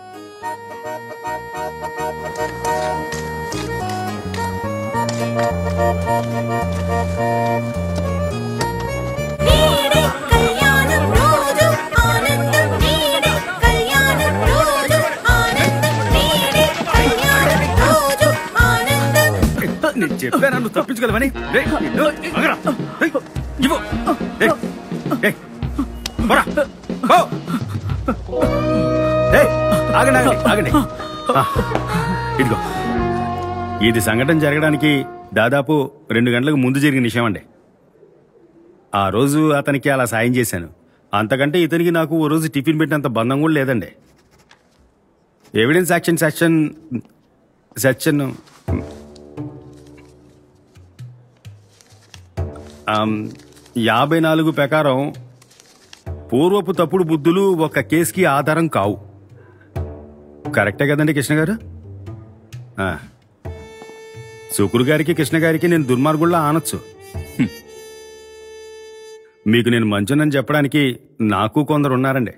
నీడే కళ్యాణం రోజు ఆనందం నీడే కళ్యాణం రోజు ఆనందం నీడే కళ్యాణం రోజు ఆనందం నేను చెప్పాను నువ్వు తప్పించగలవని రేయ్, నిన్ను, ఆగరా. రేయ్, ఇవ్వు. రేయ్, రేయ్, పోరా, పో. ఏయ్, ఆగండి ఆగండి ఆగండి ఆ, ఇదిగో ఇది సంఘటన జరగడానికి దాదాపు రెండు గంటలకు ముందు జరిగిన విషయం అండి ఆ రోజు అతనికి అలా సాయం చేశాను అంతకంటే ఇతనికి నాకు ఓ రోజు టిఫిన్ పెట్టినంత బంధం కూడా లేదండి evidence action section section um, యాభై నాలుగు ప్రకారం పూర్వపు తప్పుడు బుద్ధులు ఒక కేసుకి ఆధారం కావు కరెక్టే కదండి కృష్ణ గారు ఆ. శుకురు గారికి కృష్ణ గారికి నేను దుర్మార్గుల్లా ఆనొచ్చు హ్మ్. మీకు నేను మంచునని చెప్పడానికి నాకు కొందరు ఉన్నారండి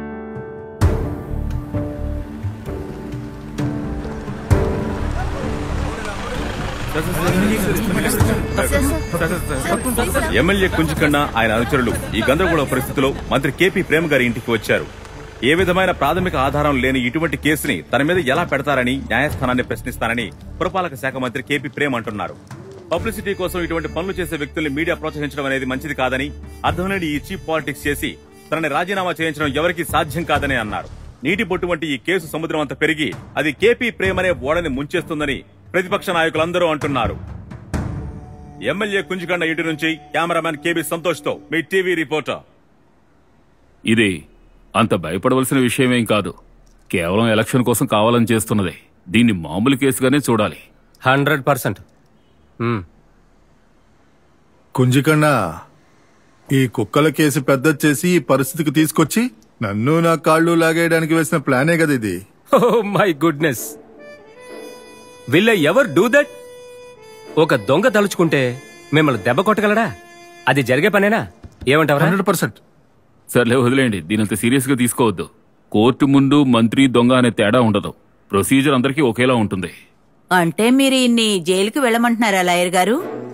ఎమ్మెల్యే కుంజకన్న ఆయన అనుచరులు ఈ గందరగోళ పరిస్థితిలో మంత్రి కేపీ ప్రేమ గారి ఇంటికి వచ్చారు ఏ విధమైన ప్రాథమిక ఆధారం లేని ఇటువంటి కేసుని తన మీద ఎలా పెడతారని న్యాయస్థానాన్ని ప్రశ్నిస్తానని పురపాలక శాఖ మంత్రి కేపీ ప్రేమ్ అంటున్నారు పబ్లిసిటీ కోసం ఇటువంటి పనులు చేసే వ్యక్తుల్ని మీడియా ప్రోత్సహించడం అనేది మంచిది కాదని అర్థంలేని ఈ చీప్ పాలిటిక్స్ చేసి తనని రాజీనామా చేయించడం ఎవరికీ సాధ్యం కాదని అన్నారు నీటి బొట్టు వంటి ఈ కేసు సముద్రం అంత పెరిగి అది కేపీ ప్రేమ్ అనే ఓడని ముంచేస్తుందని ప్రతిపక్ష నాయకులందరూ అంటున్నారు ఎమ్మెల్యే కుంజగండ ఇంటి నుంచి కెమెరామెన్ కేబీ సంతోష్ తో మీ టీవీ రిపోర్టర్ ఇది అంత భయపడవలసిన విషయమేం కాదు కేవలం ఎలక్షన్ కోసం కావాలని చేస్తున్నదే దీన్ని మామూలు కేసుగానే చూడాలి హండ్రెడ్ పర్సెంట్ కుంజికన్నా ఈ కుక్కల కేసు పెద్ద చేసి ఈ పరిస్థితికి తీసుకొచ్చి నన్ను నా కాళ్ళు లాగేయడానికి వేసిన ప్లానే కదా ఇది oh my goodness will ever do that ఒక దొంగ తలుచుకుంటే మిమ్మల్ని దెబ్బ కొట్టగలడా అది జరిగే పనేనా ఏమంటావు హండ్రెడ్ పర్సెంట్ సర్లే వదిలేండి దీనంత సీరియస్ గా తీసుకోవద్దు కోర్టు ముందు మంత్రి దొంగ అనే తేడా ఉండదు ప్రొసీజర్ అందరికీ ఒకేలా ఉంటుంది అంటే మీరు ఇన్ని జైలుకి వెళ్ళమంటున్నారా లాయర్ గారు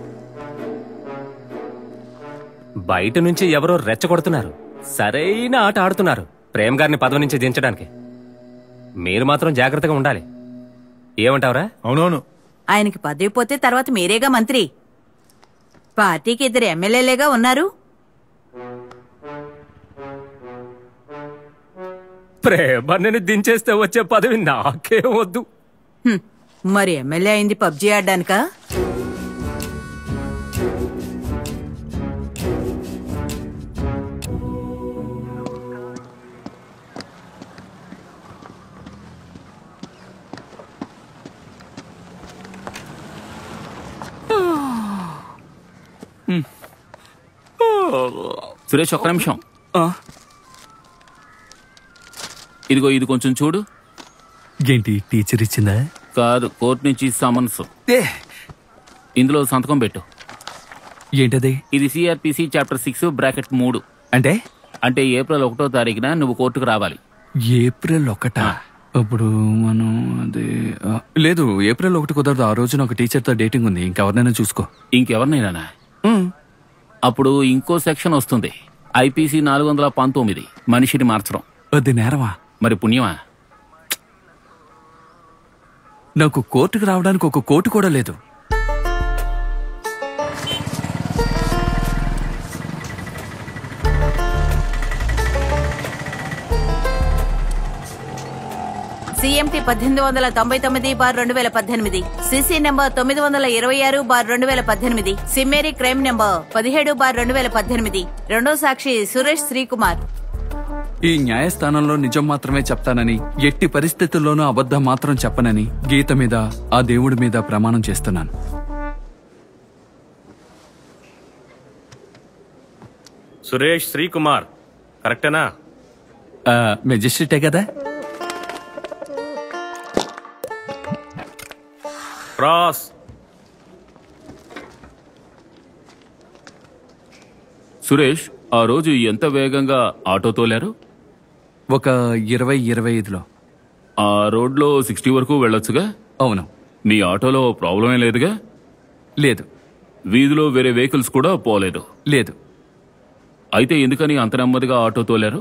బయట నుంచి ఎవరో రెచ్చగొడుతున్నారు సరైన ఆట ఆడుతున్నారు ప్రేమ్ గారిని పదవి నుంచి దించడానికి మీరు మాత్రం జాగ్రత్తగా ఉండాలి ఏమంటావురా అవునవును ఆయనకి పదవి పోతే తర్వాత మీరేగా మంత్రి పార్టీకి ఇద్దరు ఎమ్మెల్యేలేగా ఉన్నారు ప్రేమని దించేస్తే వచ్చే పదవి నాకేం వద్దు హ్మ్, మరి ఎమ్మెల్యే అయింది పబ్జీ ఆడడానికా సురేష్ ఒక్క నిమిషం ఇదిగో ఇది కొంచెం చూడు ఏంటి టీచర్ ఇచ్చిందా కాదు కోర్టు నుంచి సమన్స్ ఇందులో సంతకం పెట్టు ఏంటది ఇది సిఆర్పిసి చాప్టర్ సిక్స్ బ్రాకెట్ మూడు అంటే అంటే ఏప్రిల్ ఒకటో తారీఖున నువ్వు కోర్టుకు రావాలి ఏప్రిల్ ఒకటా ఇప్పుడు మనం అదే ఆ, లేదు ఏప్రిల్ ఒకటి కుదరదు ఆ రోజున ఒక టీచర్తో డేటింగ్ ఉంది ఇంకెవరినైనా చూసుకో ఇంకెవరినైనా అప్పుడు ఇంకో సెక్షన్ వస్తుంది ఐపీసీ నాలుగు వందల పంతొమ్మిది మనిషిని మార్చడం అది నేరమా మరి పుణ్యమా నాకు కోర్టుకు రావడానికి ఒక కోటు కూడా లేదు సీఎంటీ పద్దెనిమిది వందల తొంభై తొమ్మిది బార్ రెండు వేల పద్దెనిమిది సీసీ నెంబర్ తొమ్మిది వందల ఇరవై ఆరు బార్ రెండు వేల పద్దెనిమిది సిమ్మేరీ క్రైమ్ నెంబర్ పదిహేడు బార్ రెండు వేల పద్దెనిమిది రెండో సాక్షి సురేష్ శ్రీకుమార్ ఈ న్యాయస్థానంలో నిజం మాత్రమే చెప్తానని ఎట్టి పరిస్థితుల్లోనూ అబద్ధం మాత్రం చెప్పనని గీత మీద ఆ దేవుడి మీద ప్రమాణం చేస్తున్నాను సురేష్ శ్రీకుమార్ కరెక్టేనా మెజిస్ట్రేటే కదా క్రాస్ సురేష్ ఆ రోజు ఎంత వేగంగా ఆటో తోలారు ఒక ఇరవై ఇరవై ఐదులో ఆ రోడ్లో సిక్స్టీ వరకు వెళ్ళొచ్చుగా అవును నీ ఆటోలో ప్రాబ్లమే లేదుగా లేదు వీధిలో వేరే వెహికల్స్ కూడా పోలేదు లేదు అయితే ఎందుకని అంత నెమ్మదిగా ఆటో తోలారు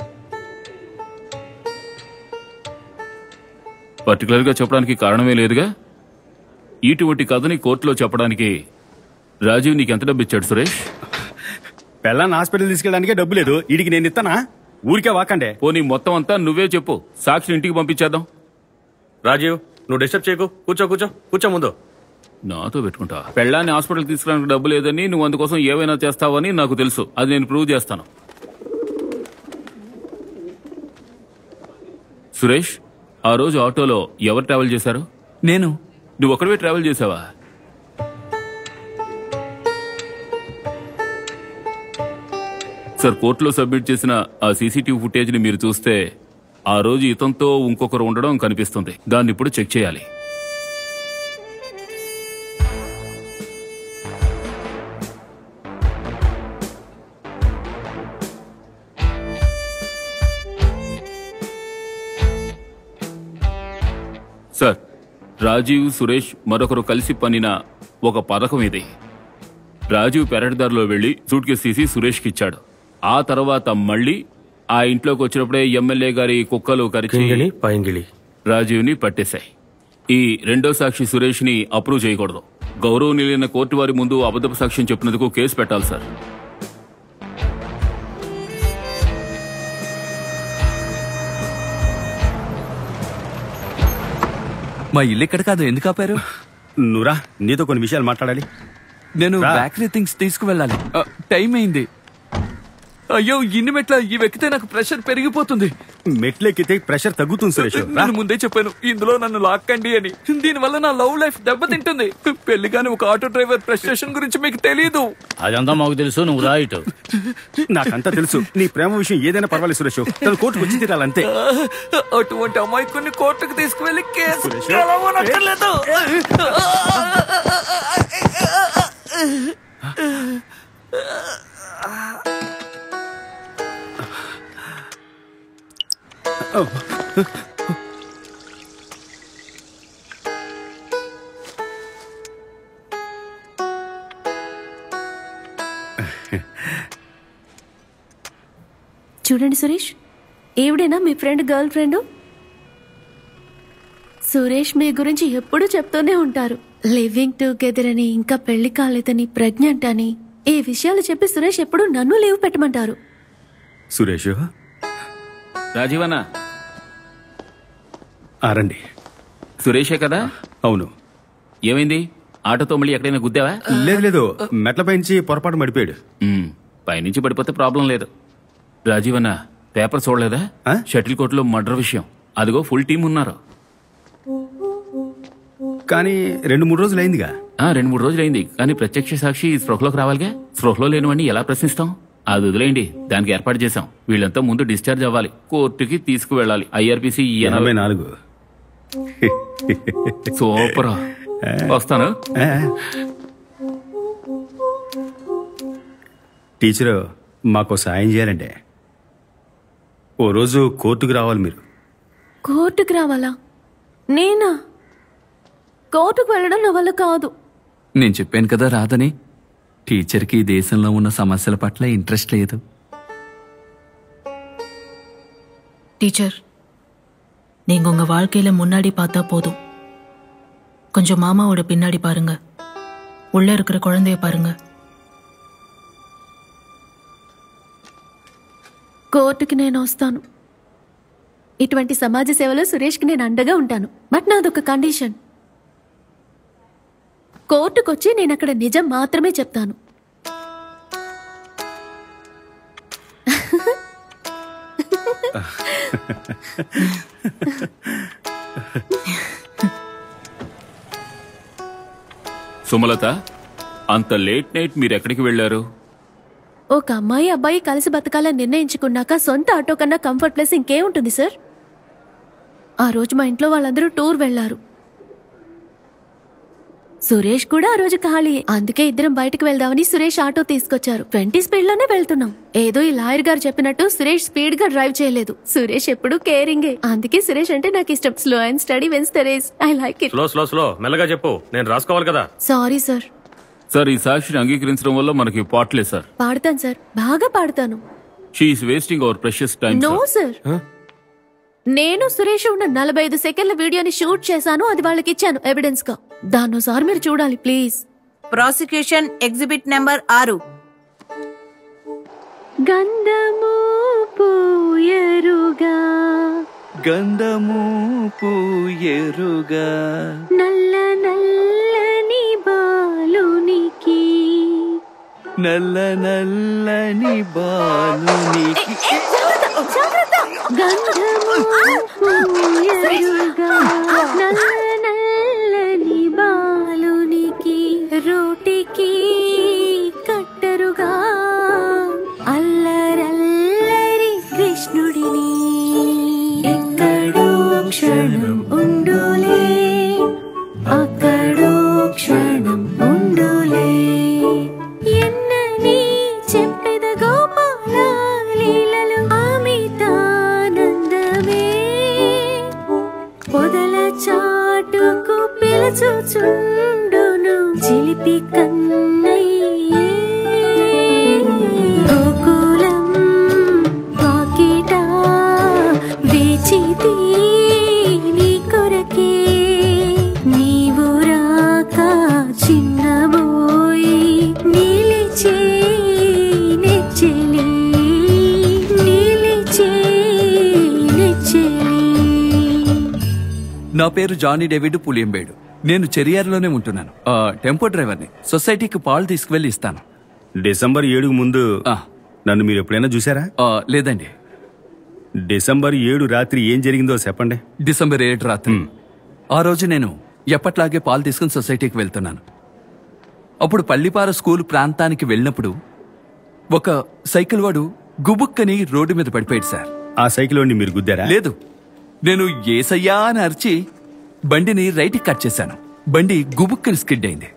పర్టికులర్ గా చెప్పడానికి కారణమే లేదుగా ఇటువంటి కథని కోర్టులో చెప్పడానికి రాజీవ్ నీకెంత డబ్బు ఇచ్చాడు సురేష్ పెళ్ళాన్ని హాస్పిటల్ తీసుకెళ్ళడానికే డబ్బు లేదు వీడికి నేను ఇస్తానా ఊరికే వాకండే పోనీ మొత్తం అంతా నువ్వే చెప్పు సాక్షిని ఇంటికి పంపించేద్దాం రాజీవ్ నువ్వు డిస్టర్బ్ చేయకు కూర్చో కూర్చో కూర్చో ముందు నాతో పెట్టుకుంటా పెళ్ళాన్ని హాస్పిటల్ తీసుకురావడానికి డబ్బు లేదని నువ్వు అందుకోసం ఏవైనా చేస్తావని నాకు తెలుసు అది నేను ప్రూవ్ చేస్తాను సురేష్ ఆ రోజు ఆటోలో ఎవరు ట్రావెల్ చేశారు నేను నువ్వు ఒకరివే ట్రావెల్ చేసావా సార్ కోర్టులో సబ్మిట్ చేసిన ఆ సీసీటీవీ ఫుటేజ్ ని మీరు చూస్తే ఆ రోజు ఇతంతో ఇంకొకరు ఉండడం కనిపిస్తుంది దాన్ని ఇప్పుడు చెక్ చేయాలి సార్ రాజీవ్ సురేష్ మరొకరు కలిసి పన్నిన ఒక పథకం ఇది రాజీవ్ పెరటిదారిలో వెళ్లి సూట్ కేసు తీసి సురేష్కి ఇచ్చాడు ఆ తర్వాత మళ్ళీ ఆ ఇంట్లోకి వచ్చినప్పుడే ఎమ్మెల్యే గారి కుక్కలు కరిచి కింగిలి పైంగిలి రాజీవ్ని పట్టేశాయి ఈ రెండో సాక్షి సురేష్ ని అప్రూవ్ చేయకూడదు గౌరవనీయులైన కోర్టు వారి ముందు అబద్ధపు సాక్ష్యం చెప్పినందుకు కేసు పెట్టాలి సార్ మా ఇల్లు ఇక్కడ కాదు ఎందుకు ఆపారు నువ్వురా నీతో కొన్ని విషయాలు మాట్లాడాలి నేను రా. బేకరీ థింగ్స్ తీసుకువెళ్ళాలి ఆ, టైం అయింది అయ్యో ఇన్ని మెట్ల ఇవి ఎక్కితే నాకు ప్రెషర్ పెరిగిపోతుంది మెట్లెక్కితే ప్రెషర్ తగ్గుతుంది సురేష్ రా. నేను ముందే చెప్పాను ఇందులో నన్ను లాక్కండి అని దీని వల్ల నా లవ్ లైఫ్ దెబ్బతింటుంది పెళ్లి కానీ ఒక ఆటో డ్రైవర్ ఫ్రస్ట్రేషన్ గురించి మీకు తెలియదు అదంతా మాకు తెలుసు నువ్వు రా ఇటు నాకంతా తెలుసు నీ ప్రేమ విషయం ఏదైనా పర్వాలేదు సురేష్ తను కోర్టుకు వచ్చి తీరాలంతే అటువంటి అమాయకుని కోర్టుకు తీసుకువెళ్ళి కేసు సురేష్. గెలవనక్కర్లేదు. చూడండి సురేష్ ఏవిడేనా మీ ఫ్రెండ్ గర్ల్ ఫ్రెండ్ సురేష్ మీ గురించి ఎప్పుడూ చెప్తూనే ఉంటారు లివింగ్ టుగెదర్ అని ఇంకా పెళ్లి కాలేదని ప్రెగ్నెంట్ అని ఈ విషయాలు చెప్పి సురేష్ ఎప్పుడు నన్ను లీవ్ పెట్టమంటారు సురేష్ రాజీవన్న ఆరండి సురేషే కదా అవును ఏమైంది ఆటోతో మళ్ళీ ఎక్కడైనా గుద్దావా లేదు లేదు మెట్లపై నుంచి పొరపాటు మడిపోయాడు మ్మ్. పైనుంచి పడిపోతే ప్రాబ్లం లేదు రాజీవన్న పేపర్ చూడలేదా షటిల్ కోర్టులో మర్డర్ విషయం అదిగో ఫుల్ టీం ఉన్నారు కానీ రెండు మూడు రోజులు అయిందిగా ఆ, రెండు మూడు రోజులు అయింది కానీ ప్రత్యక్ష సాక్షి స్పృహలోకి రావాలిగా స్పృహలో లేనివాడిని ఎలా ప్రశ్నిస్తాం అది వదిలేయండి దానికి ఏర్పాటు చేశాం వీళ్ళంతా ముందు డిశ్చార్జ్ అవ్వాలి కోర్టుకి తీసుకువెళ్ళాలి ఐఆర్పిసి ఎనభై నాలుగు సూపర్ వస్తాను టీచరు మాకు సాయం చేయాలంటే ఓ రోజు కోర్టుకు రావాలి మీరు కోర్టుకు రావాలా నేనా కోర్టుకు వెళ్ళడం నా వల్ల కాదు నేను చెప్పాను కదా రాదని టీచర్కి ఈ దేశంలో ఉన్న సమస్యల పట్ల ఇంట్రెస్ట్ లేదు டீச்சர் நீங்க உங்க வாழ்க்கையில முன்னாடி பார்த்தா போதும் கொஞ்சம் மாமாவோட பின்னாடி பாருங்க உள்ள இருக்கிற குழந்தைய பாருங்க కోర్టుకి నేను వస్తాను ఇటువంటి సమాజ సేవలో సురేష్కి నేను అండగా ఉంటాను బట్ నాదొక కండిషన్ కోర్టుకొచ్చి నేను అక్కడ నిజం మాత్రమే చెప్తాను సుమలత అంత లేట్ నైట్ మీరు ఎక్కడికి వెళ్ళారు ఒక అమ్మాయి అబ్బాయి కలిసి బతకాలని నిర్ణయించుకున్నాక సొంత ఆటో కన్నా కంఫర్ట్ ప్లేస్ ఇంకేముంటుంది సార్ ఆ రోజు మా ఇంట్లో వాళ్ళందరూ టూర్ వెళ్లారు సురేష్ కూడా ఆ రోజు ఖాళీ అందుకే ఇద్దరం బయటకు వెళ్దామని సురేష్ ఆటో తీసుకొచ్చారు ట్వంటీ స్పీడ్ లోనే వెళ్తున్నాం ఏదో ఈ లాయర్ గారు చెప్పినట్టు సురేష్ స్పీడ్ గా డ్రైవ్ చేయలేదు సురేష్ ఎప్పుడు కేరింగే అందుకే సురేష్ అంటే నాకు ఇష్టం slow and steady wins the race I like it slow slow slow మెల్లగా చెప్పు నేను రాసుకోవాలి కదా సారీ సార్ సార్ ఈ సాక్షిని అంగీకరించడం వల్ల మనకి పాట్లే సార్ పాడతాను సార్ బాగా పాడతాను she's wasting our precious time no sir నేను సురేష్ ఉన్న నలభై ఐదు సెకండ్ల వీడియోని షూట్ చేశాను అది వాళ్ళకి ఇచ్చాను ఎవిడెన్స్ గా దాన్నోసారి మీరు చూడాలి ప్లీజ్ ప్రాసిక్యూషన్ ఎగ్జిబిట్ నెంబర్ ఆరు గంధము పూయరుగా గంధము పూయరుగా నల్ల నల్లని బాలునికి నల్ల నల్లని బాలునికి గంధము పూయరుగా నల్ల నల్లని బాలునికి రోటికి కట్టరుగా అల్లరల్లరి కృష్ణుడిని ఎక్కడో క్షణం ఉండులే అక్కడో క్షణం ఉండులే ఎన్నని చెప్పెద గోపాల లీలలు అమితానందమే పొదల చాటుకు పిలుచుచుండును చిలిపి కన్నయ్యే గోకులం పాకిట వేచితి నీ కొరకే నీవు రాక చిన్నబోయి నిలిచే నెచ్చెలి నిలిచే నెచ్చెలి నా పేరు జానీ డేవిడ్ పులియంబేడు నేను చెరియారులోనే ఉంటున్నాను ఆ, టెంపో డ్రైవర్ని సొసైటీకి పాలు తీసుకువెళ్ళి ఇస్తాను డిసెంబర్ ఏడుకు ముందు నన్ను మీరు ఎప్పుడైనా చూసారా లేదండి డిసెంబర్ ఏడు రాత్రి ఏం జరిగిందో చెప్పండి డిసెంబర్ ఏడు రాత్రి ఆ రోజు నేను ఎప్పట్లాగే పాలు తీసుకుని సొసైటీకి వెళ్తున్నాను అప్పుడు పల్లిపార స్కూల్ ప్రాంతానికి వెళ్ళినప్పుడు ఒక సైకిల్ వాడు గుబుక్కని రోడ్డు మీద పడిపోయాడు సార్ ఆ సైకిల్ వాడిని మీరు గుద్దారా లేదు నేను ఏసయ్యా అని అరిచి బండిని రైట్కి కట్ చేశాను బండి గుబుక్కని స్కిడ్ అయింది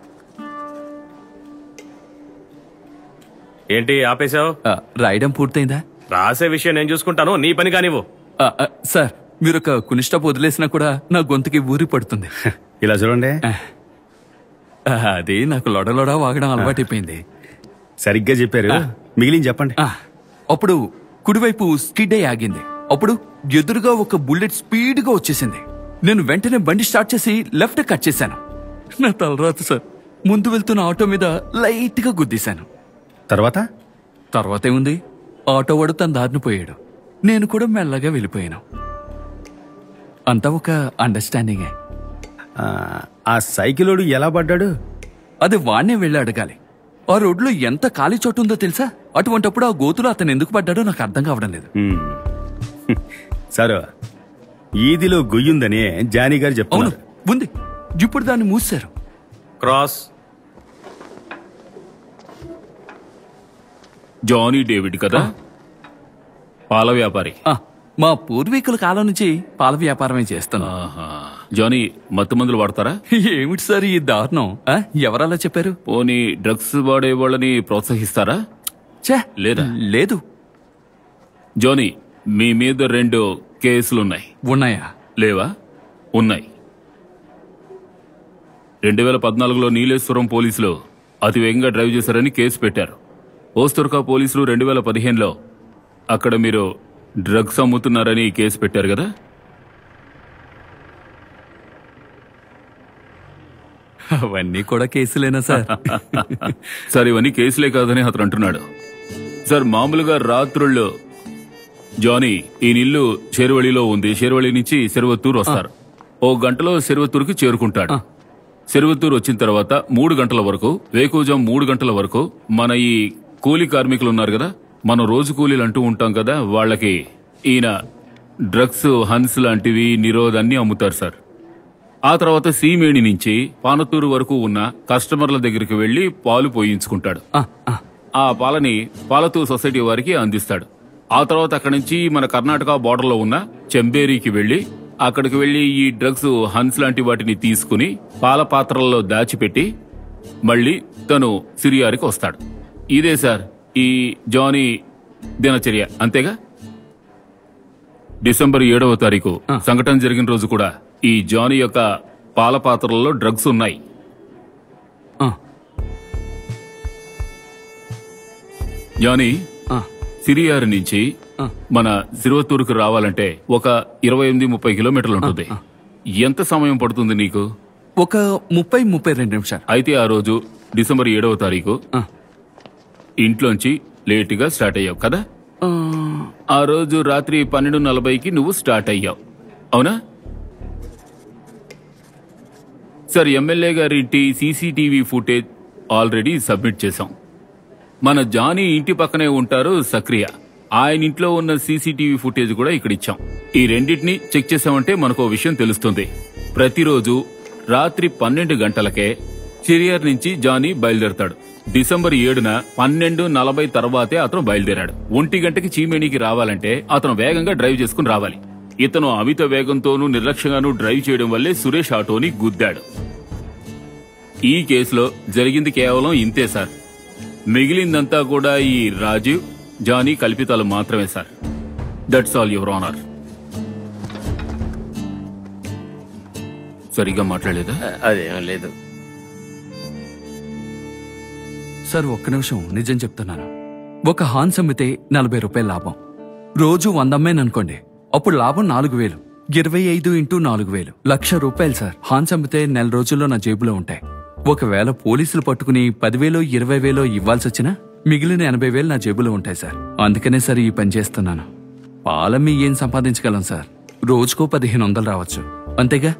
ఏంటి ఆపేశావు రాయడం పూర్తయిందా రాసే విషయం నేను చూసుకుంటాను నీ పని కానివ్వు ఆ, ఆ, సార్ మీరు ఒక కునిష్టపు వదిలేసినా కూడా నా గొంతుకి ఊరి పడుతుంది ఇలా చూడండి అది నాకు లొడలొడ వాగడం అలవాటైపోయింది సరిగ్గా చెప్పారు మిగిలిన చెప్పండి అప్పుడు కుడివైపు స్కిడ్ అయి ఆగింది అప్పుడు ఎదురుగా ఒక బుల్లెట్ స్పీడ్ గా వచ్చేసింది నేను వెంటనే బండి స్టార్ట్ చేసి లెఫ్ట్ కట్ చేశాను నా తలరాత సార్ ముందు వెళ్తున్న ఆటో మీద లైట్ గా గుద్దేశాను తర్వాత తర్వాత ఏముంది ఆటో వాడు తన దారిని పోయాడు నేను కూడా మెల్లగా వెళ్ళిపోయాను అంతా ఒక అండర్స్టాండింగే ఆ సైకిలోడు ఎలా పడ్డాడు అది వాణ్ణే వెళ్ళి అడగాలి ఆ రోడ్లో ఎంత ఖాళీ చోటు ఉందో తెలుసా అటువంటప్పుడు ఆ గోతులో అతను ఎందుకు పడ్డాడో నాకు అర్థం కావడం లేదు సరే ఈదిలో గొయ్యుందని జానీ గారు చెప్తున్నారు ఉంది ఇప్పుడు దాన్ని మూసారు క్రాస్ జానీ డేవిడ్ కదా పాల వ్యాపారి మా పూర్వీకుల కాలం నుంచి పాల వ్యాపారమే చేస్తాను జానీ మత్తు మందులు వాడతారా ఏమిటి సార్ ఈ దారుణం ఆ? ఎవరలా చెప్పారు పోనీ డ్రగ్స్ వాడే వాళ్ళని ప్రోత్సహిస్తారా లేదా లేదు జానీ మీ మీద రెండు కేసులున్నాయి ఉన్నాయా లేవా ఉన్నాయి రెండు వేల పద్నాలుగులో నీలేశ్వరం పోలీసులు అతివేగంగా డ్రైవ్ చేశారని కేసు పెట్టారు ఓస్తుర్కా పోలీసులు రెండు వేల పదిహేనులో అక్కడ మీరు డ్రగ్స్ అమ్ముతున్నారని కేసు పెట్టారు కదా అవన్నీ కూడా కేసులేనా సార్ సార్ ఇవన్నీ కేసులే కాదని అతను అంటున్నాడు సార్ మామూలుగా రాత్రుళ్ళు జానీ ఈ నిల్లు శేరువళిలో ఉంది శేరువళి నుంచి శెరువత్తూరు వస్తారు ఓ గంటలో శెరువత్తూరుకి చేరుకుంటాడు శెరువత్తూరు వచ్చిన తర్వాత మూడు గంటల వరకు వేకువజాం మూడు గంటల వరకు మన ఈ కూలి కార్మికులు ఉన్నారు కదా మనం రోజు కూలీలు అంటూ ఉంటాం కదా వాళ్ళకి ఈయన డ్రగ్స్ హన్స్ లాంటివి నిరోధ్ అన్ని అమ్ముతారు సార్ ఆ తర్వాత సీమేణి నుంచి పానతూరు వరకు ఉన్న కస్టమర్ల దగ్గరికి వెళ్లి పాలు పోయించుకుంటాడు ఆ పాలని పాలతూ సొసైటీ వారికి అందిస్తాడు ఆ తర్వాత అక్కడి నుంచి మన కర్ణాటక బార్డర్లో ఉన్న చెంబేరికి వెళ్లి అక్కడికి వెళ్లి ఈ డ్రగ్స్ హన్స్ లాంటి వాటిని తీసుకుని పాల పాత్రల్లో దాచిపెట్టి మళ్ళీ తను సిరియారికి వస్తాడు ఇదే సార్ ఈ జానీ దినచర్య అంతేగా డిసెంబర్ ఏడవ తారీఖు సంఘటన జరిగిన రోజు కూడా ఈ జానీ యొక్క పాల పాత్రలలో డ్రగ్స్ ఉన్నాయి జానీ సిరియారి నుంచి మన సిరువత్తూరుకు రావాలంటే ఒక ఇరవై ఎనిమిది ముప్పై కిలోమీటర్లు ఉంటుంది ఎంత సమయం పడుతుంది నీకు ఒక ముప్పై ముప్పై రెండు నిమిషాలు అయితే ఆ రోజు డిసెంబర్ ఏడవ తారీఖు ఇంట్లోంచి లేటుగా స్టార్ట్ అయ్యావు కదా ఆ రోజు రాత్రి పన్నెండు నలభైకి నువ్వు స్టార్ట్ అయ్యావు అవునా సార్ ఎమ్మెల్యే గారి ఇంటి సీసీటీవీ ఫుటేజ్ ఆల్రెడీ సబ్మిట్ చేశాం మన జానీ ఇంటి పక్కనే ఉంటారు సక్రియ ఆయన ఇంట్లో ఉన్న సీసీటీవీ ఫుటేజ్ కూడా ఇక్కడ ఇచ్చాం ఈ రెండింటిని చెక్ చేసామంటే మనకు విషయం తెలుస్తుంది ప్రతిరోజు రాత్రి పన్నెండు గంటలకే చిరియర్ నుంచి జానీ బయలుదేరతాడు డిసెంబర్ ఏడున పన్నెండు నలభై తర్వాతే అతను బయలుదేరాడు ఒంటి గంటకి చీమేనికి రావాలంటే అతను వేగంగా డ్రైవ్ చేసుకుని రావాలి ఇతను అమిత వేగంతోనూ నిర్లక్ష్యంగానూ డ్రైవ్ చేయడం వల్లే సురేష్ ఆటోని గుద్దాడు ఈ కేసులో జరిగింది కేవలం ఇంతే సార్ మిగిలిందంతా కూడా ఈ రాజీవ్ జానీ కల్పితాలు మాత్రమే sir that's all your honour సరిగ్గా మాట్లాడలేదా అదేం లేదు సార్ ఒక్క నిమిషం నిజం చెప్తున్నాను ఒక హాన్స్ అమ్మితే నలభై రూపాయల లాభం రోజు వంద అమ్మాను అప్పుడు లాభం నాలుగు వేలు ఇరవై ఐదు ఇంటూ నాలుగు వేలు లక్ష రూపాయలు సార్ హాన్స్ అమ్మితే నెల రోజుల్లో నా జేబులో ఉంటాయి ఒకవేళ పోలీసులు పట్టుకుని పదివేలో ఇరవై వేలో ఇవ్వాల్సి వచ్చినా మిగిలిన ఎనభై వేలు నా జేబులో ఉంటాయి సార్ అందుకనే సార్ ఈ పని చేస్తున్నాను పాలమ్మి ఏం సంపాదించగలం సార్ రోజుకో పదిహేను వందలు రావచ్చు అంతేగా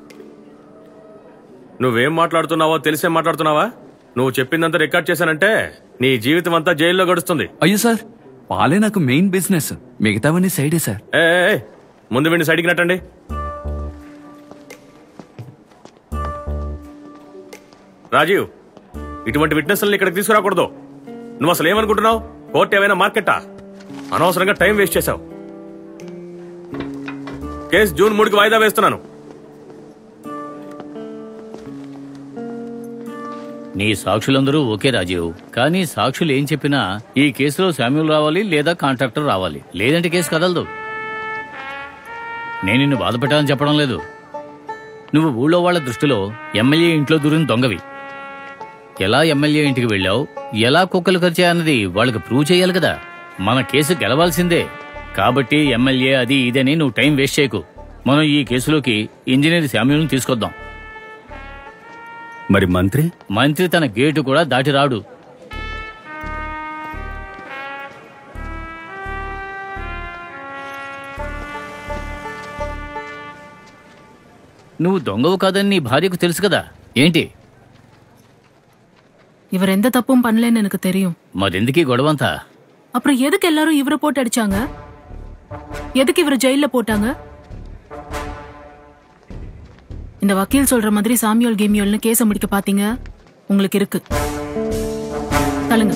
నువ్వేం మాట్లాడుతున్నావో తెలిసే మాట్లాడుతున్నావా నువ్వు చెప్పిందంతా రికార్డ్ చేశానంటే నీ జీవితం అంతా జైల్లో గడుస్తుంది అయ్యో సార్ పాలే నాకు మెయిన్ బిజినెస్ మిగతావన్నీ సైడే సార్ ఏ ఏ, ఏ, ముందు వీడిని సైడ్కి నెట్టండి రాజీవ్ ఇటువంటి విట్నెస్లను ఇక్కడికి తీసుకురాకూడదు నువ్వు అసలు ఏమనుకుంటున్నావు కోర్టు ఏమైనా మార్కెట్టా అనవసరంగా టైం వేస్ట్ చేశావు కేసు జూన్ మూడుకి వాయిదా వేస్తున్నాను నీ సాక్షులందరూ ఓకే రాజీవ్ కానీ సాక్షులు ఏం చెప్పినా ఈ కేసులో శామ్యుల్ రావాలి లేదా కాంట్రాక్టర్ రావాలి లేదంటే కేసు కదలదు నేను నిన్ను బాధ పెట్టాలని చెప్పడం లేదు నువ్వు ఊళ్ళో వాళ్ళ దృష్టిలో ఎమ్మెల్యే ఇంట్లో దూరిన దొంగవి ఎలా ఎమ్మెల్యే ఇంటికి వెళ్ళావు ఎలా కుక్కలు ఖర్చా అన్నది వాళ్ళకి ప్రూవ్ చేయాలి కదా మన కేసు గెలవాల్సిందే కాబట్టి ఎమ్మెల్యే అది ఇదని నువ్వు టైం వేస్ట్ చేయకు మనం ఈ కేసులోకి ఇంజనీర్ శామ్యుల్ని తీసుకొద్దాం మరి మంత్రి మంత్రి తన గేటు కూడా దాటి రాడు నువ్వు దొంగవు కాదని నీ భార్యకు తెలుసు కదా ఏంటి இவர் எந்த தப்பும் பண்ணலன்னு எனக்கு தெரியும் మరెందుకీ గొడవంతా அப்புறம் எதுக்கு எல்லாரும் இவரை போட்டு அடிச்சாங்க எதுக்கு இவரை ஜெயில போட்டாங்க இந்த வக்கீல் சொல்ற மாதிரி சாமியோல் கேமியோல்னு கேஸ முடிக்க பாத்தீங்க உங்களுக்கு இருக்கு தள்ளுங்க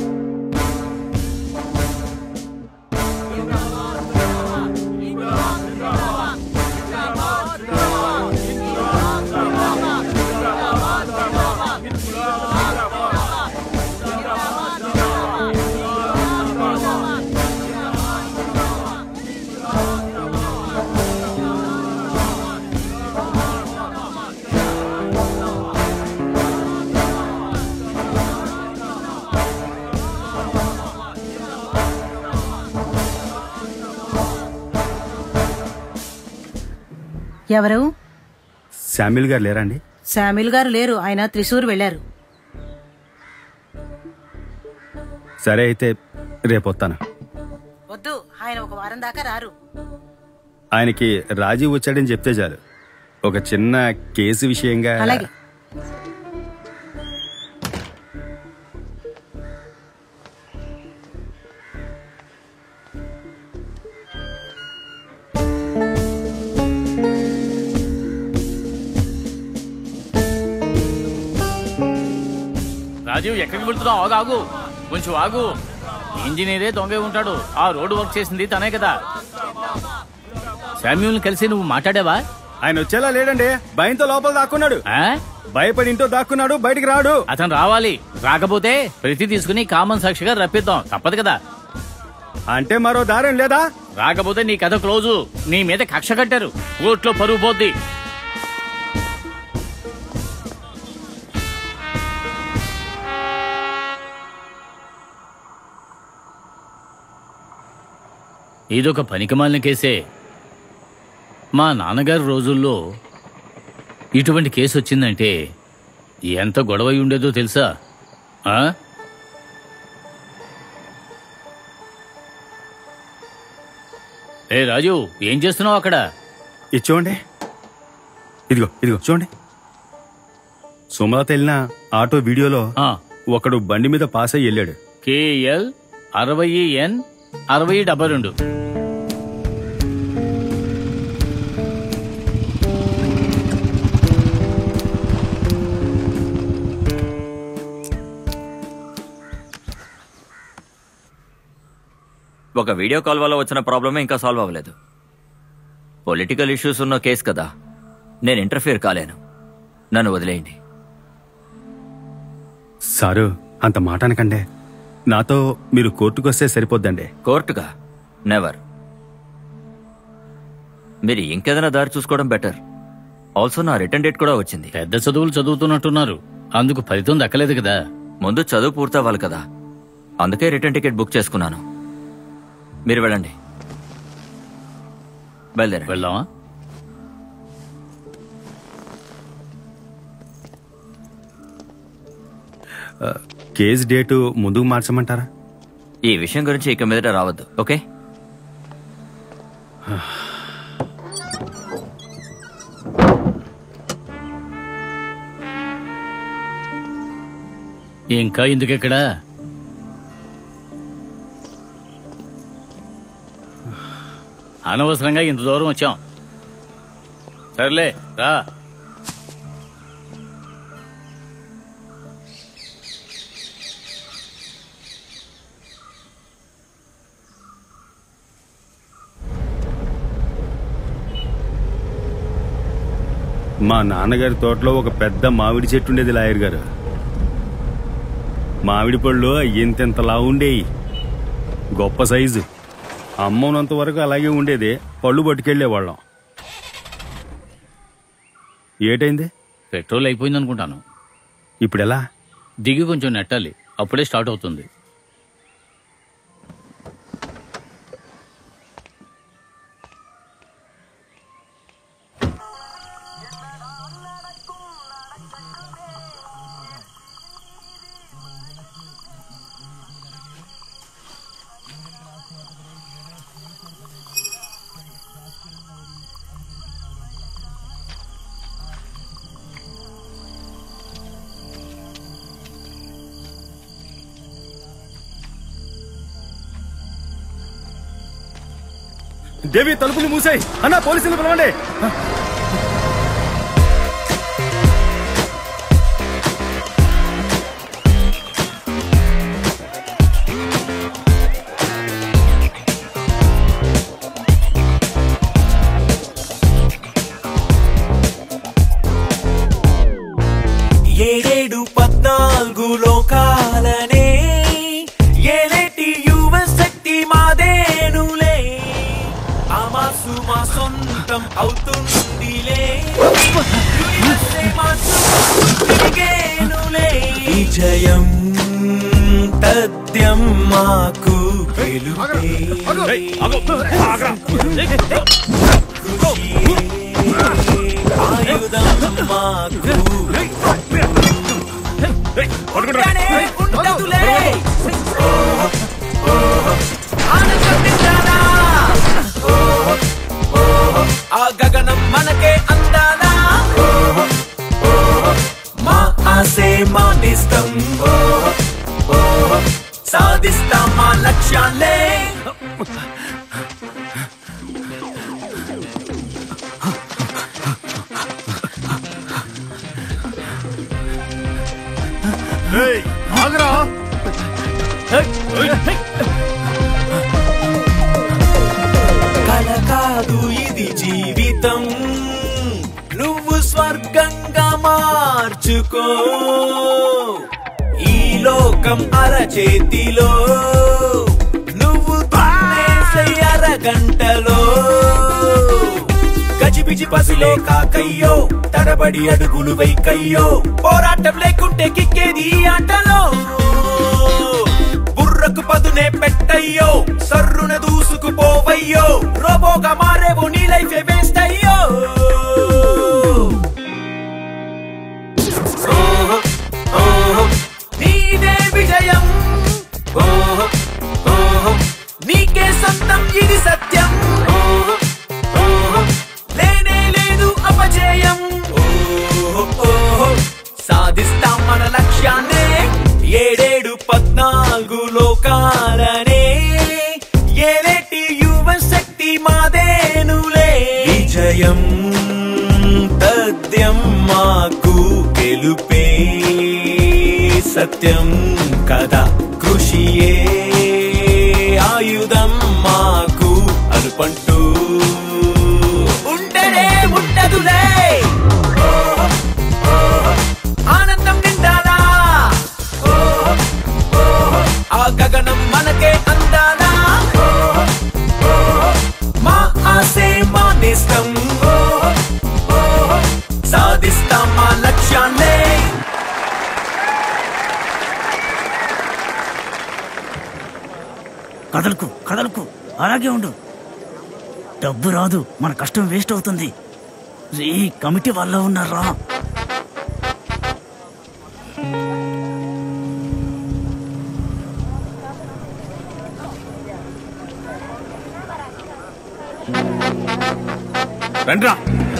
ఎవరు శామ్యుల్ గారు లేరా అండి శామిల్ గారు లేరు ఆయన త్రిశూర్ వెళ్లారు సరే అయితే రేపు వస్తాను వద్దు ఆయన ఒక వారం దాకా రారు ఆయనకి రాజీ వచ్చాడని చెప్తే చాలు ఒక చిన్న కేసు విషయంగా అలాగే రాజీవ్ ఎక్కడికి వెళ్తున్నావు ఆగాగు కొంచెం ఆగు ఇంజనీరే దొంగ ఉంటాడు ఆ రోడ్డు వర్క్ చేసింది తనే కదా శామ్యూల్ కలిసి నువ్వు మాట్లాడావా ఆయన వచ్చేలా లేడండి భయంతో లోపల దాక్కున్నాడు భయపడి ఇంట్లో దాక్కున్నాడు బయటికి రాడు అతను రావాలి రాకపోతే ప్రతి తీసుకుని కామన్ సాక్షిగా రప్పిద్దాం తప్పదు కదా అంటే మరో దారం లేదా రాకపోతే నీ కథ క్లోజు నీ మీద కక్ష కట్టారు కోర్టులో పరుగు పోద్ది ఇదొక పనికిమాలిన కేసే మా నాన్నగారి రోజుల్లో ఇటువంటి కేసు వచ్చిందంటే ఎంత గొడవ అయి ఉండేదో తెలుసా ఆ? ఏ రాజు ఏం చేస్తున్నావు అక్కడ ఇది చూడండి ఇదిగో ఇదిగో చూడండి సుమలత వెళ్ళిన ఆటో వీడియోలో ఒకడు బండి మీద పాస్ అయ్యి వెళ్ళాడు కేఎల్ అరవై ఎన్ అరవై డెబ్బై రెండు ఒక వీడియో కాల్ వల్ల వచ్చిన ప్రాబ్లమే ఇంకా సాల్వ్ అవ్వలేదు పొలిటికల్ ఇష్యూస్ ఉన్న కేసు కదా నేను ఇంటర్ఫియర్ కాలేను నన్ను వదిలేయండి సారు అంత మాట అనకండే నాతో మీరు కోర్టుకు వస్తే సరిపోద్దండి కోర్టుగా నెవర్ మీరు ఇంకేదైనా దారి చూసుకోవడం బెటర్ ఆల్సో నా రిటర్న్ డేట్ కూడా వచ్చింది పెద్ద చదువులు చదువుతున్నట్టున్నారు అందుకు ఫలితం దక్కలేదు కదా ముందు చదువు పూర్తవ్వాలి కదా అందుకే రిటర్న్ టికెట్ బుక్ చేసుకున్నాను మీరు వెళ్ళండి బయలుదేరండి వెళ్దామా ఆ, కేసు డేటు ముందుకు మార్చమంటారా ఈ విషయం గురించి ఇక మీదట రావద్దు ఓకే ఇంకా ఎందుకెక్కడా అనవసరంగా ఇంత దూరం వచ్చాం సర్లే రా మా నాన్నగారి తోటలో ఒక పెద్ద మామిడి చెట్టు ఉండేది లాయర్ గారు మామిడి పళ్ళు ఇంతెంతలా ఉండేవి గొప్ప సైజు అమ్మనంత వరకు అలాగే ఉండేది పళ్ళు పట్టుకెళ్ళేవాళ్ళం ఏటైంది పెట్రోల్ అయిపోయింది అనుకుంటాను ఇప్పుడు ఎలా దిగి కొంచెం నెట్టాలి అప్పుడే స్టార్ట్ అవుతుంది దేవి తలుపులు మూసాయి అన్న పోలీసులు పిలవండి ఏడేడు పద్నాలుగు లోకాలనే ఏలేటి యువ శక్తి మాదేనులే అమాసు మా సొంతం అవుతుందిలే యూనివర్సే మా చుట్టూ తిరిగేనులే. విజయం తథ్యం మాకు గెలుపే ఆయుధం మాకు ఉండనే ఉండదులే. ఆనందం నిండాలా? ఆ గగనం మనకే అందాలా మా ఆసే మా నిస్తం సాధిస్తాం మా లక్ష్యాలే ఏయ్, ఆగరా కల కాదు ఇది జీవితం నువ్వు స్వర్గంగా మార్చుకో ఈ లోకం అరచేతిలో నువ్వు దున్నేసే అరగంటలో గజిబిజి పసిలే కాకయ్యో తడబడి అడుగులు వైకయ్యో పోరాటం లేకుంటే కిక్కేది ఈ ఆటలో బుర్రకు పదునే పెట్టయ్యో సర్రున దూసుకుపోవయ్యో రోబోగా మారేవో నీ లైఫ్ వేస్ట్ అయ్యో ఓహో, ఓహో, నీదే విజయం ఓహో, ఓహో, నీకే సొంతం ఇది సత్యం ఓహో, ఓహో, లేనే లేదు అపజయం ఓహో, ఓహో, సాధిస్తాం మన లక్ష్యాన్నే ఏడేడు పద్నాలుగు లోకాలనే ఏలేటి యువ శక్తి మాదేనులే విజయం తథ్యం మాకు గెలుపే సత్యం కదా కృషియే ఆయుధం మాకు అనుపంటూ ఉంటనే ఉంటదులే ఓహో, ఓహో, ఆనందం నిండాలా ఓహో, ఓహో, ఆ గగనం మనకే అందాలా ఓహో, ఓహో, మా ఆసే మా నేస్తం ఓహో, ఓహో, సాధిస్తాం మా లక్ష్యాన్నే కదలకు కదలకు అలాగే ఉండు డబ్బు రాదు మన కష్టం వేస్ట్ అవుతుంది రే కమిటీ వాళ్ళ ఉన్నారా రండ్రా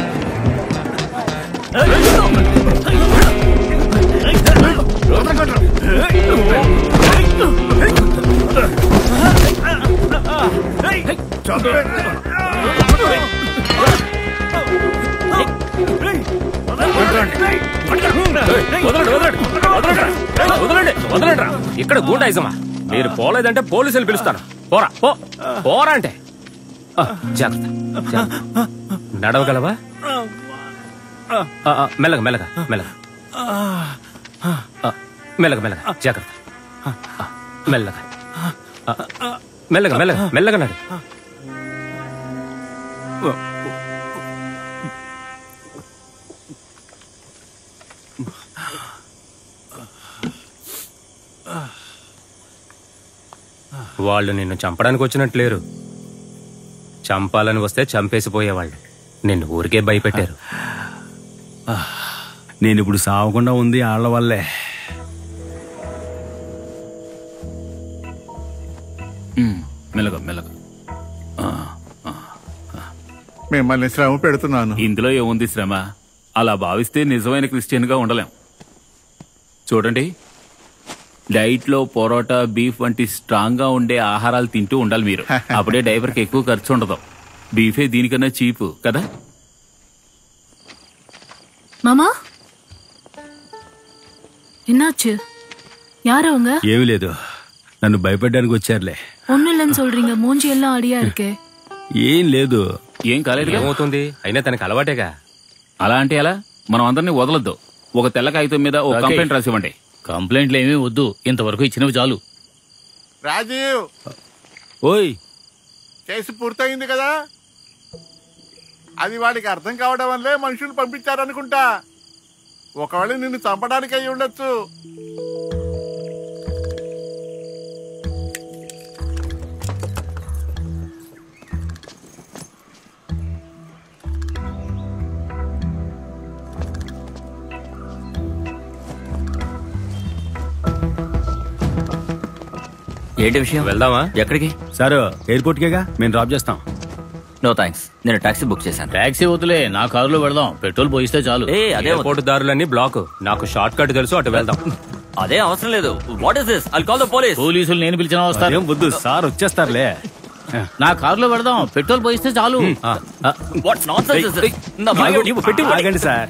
వదలండి వదలండి వదలండి వదలండి వదలండి ఇక్కడ గూండాయిజమా మీరు పోలేదంటే పోలీసులు పిలుస్తాను పోరా పో పోరా అంటే ఆ, జాగ్రత్త జాగ్రత్త. నడవగలవా ఆ, ఆ, మెల్లగా మెల్లగా మెల్లగా ఆ, మెల్లగా మెల్లగా జాగ్రత్త ఆ, మెల్లగా ఆ, మెల్లగా మెల్లగా మెల్లగా నడు వాళ్ళు నిన్ను చంపడానికి వచ్చినట్టు లేరు చంపాలని వస్తే చంపేసిపోయేవాళ్ళు నిన్ను ఊరికే భయపెట్టారు నేను ఇప్పుడు సావకుండా ఉంది ఆళ్ల వల్లే ఉమ్, మెల్లగా మెల్లగా ఆ, మిమ్మల్ని శ్రమ పెడుతున్నాను ఇందులో ఏముంది శ్రమ అలా భావిస్తే నిజమైన క్రిస్టియన్ గా ఉండలేం చూడండి డైట్ లో పొరోటా బీఫ్ వంటి స్ట్రాంగ్ గా ఉండే ఆహారాలు తింటూ ఉండాలి మీరు అప్పుడే డైవర్ కి ఎక్కువ ఖర్చు ఉండదు బీఫే దీనికన్నా చీప్ కదా மாமா என்னாச்சு யார் அவங்க ఏమీ లేదు నన్ను భయపెట్టడానికి వచ్చారులే ஒண்ணும் இல்லைன்னு சொல்றீங்க மூஞ்சி எல்லாம் அடியா இருக்கே ఏం లేదు ఏం కాలేదుగా ఏమవుతుంది అయినా తనకి అలవాటేగా అలా అంటే ఎలా మనం అందరినీ వదలొద్దు ఒక తెల్ల కాగితం మీద ఒక ఓకే. కంప్లైంట్ రాసివ్వండి కంప్లైంట్లు ఏమీ వద్దు ఇంతవరకు ఇచ్చినవి చాలు రాజీవ్ ఓయ్ కేసు పూర్తయింది కదా అది వాడికి అర్థం కావడం వల్లే మనుషులు పంపించారనుకుంటా ఒకవేళ నిన్ను చంపడానికి అయి ఉండొచ్చు ఏంటి విషయం వెళ్దామా ఎక్కడికి సార్ ఎయిర్పోర్ట్ కేగా మేము డ్రాప్ చేస్తాం నో థ్యాంక్స్ నేను టాక్సీ బుక్ చేశాను టాక్సీ వద్దులే నా కారులో వెళదాం పెట్రోల్ పోయిస్తే చాలు ఏ అదే ఎయిర్పోర్ట్ దారులన్నీ బ్లాక్ నాకు షార్ట్ కట్ తెలుసు అటు వెళ్దాం అదే అవసరం లేదు what is this I call the police పోలీసులు నేను పిలిచిన వస్తారు అదేం వద్దు సార్ వచ్చేస్తారులే నా కారులో వెళదాం పెట్రోల్ పోయిస్తే చాలు వాట్ నాన్ సెన్స్ ఇస్ నా ఇవ్వు, బ్యాగ్ ఇవ్వు, పెట్టి ఆగండి సార్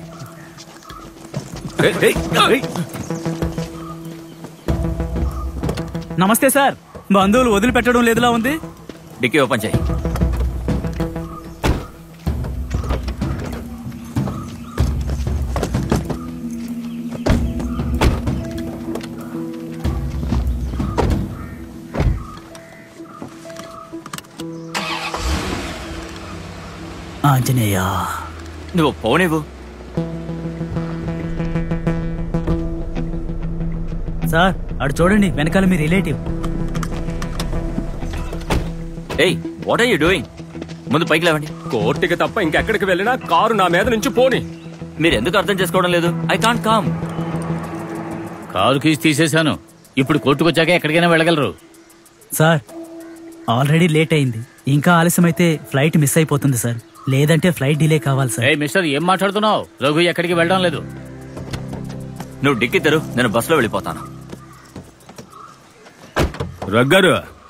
నమస్తే సార్ బంధువులు వదిలిపెట్టడం లేదులా ఉంది డిక్కీ ఓపెన్ చేయి ఆంజనేయ నువ్వు పోనేవు సార్ అటు చూడండి వెనకాల మీ relative hey what are you doing ముందు పైకి లేవండి కోర్టుకి తప్ప ఇంకెక్కడికి వెళ్ళినా కారు నా మీద నుంచి పోని మీరు ఎందుకు అర్థం చేసుకోవడం లేదు I can't come car keys తీసేశాను ఇప్పుడు కోర్టుకొచ్చాక ఎక్కడికైనా వెళ్ళగలరు సార్ ఆల్రెడీ లేట్ అయింది ఇంకా ఆలస్యమైతే ఫ్లైట్ మిస్ అయిపోతుంది సార్ లేదంటే ఫ్లైట్ డిలే కావాలి సార్ ఏ మిస్టర్ ఏం మాట్లాడుతున్నావు రఘు ఎక్కడికి వెళ్ళడం లేదు నువ్వు డిక్కీ తెరు నేను బస్సులో వెళ్ళిపోతాను రగ్గారు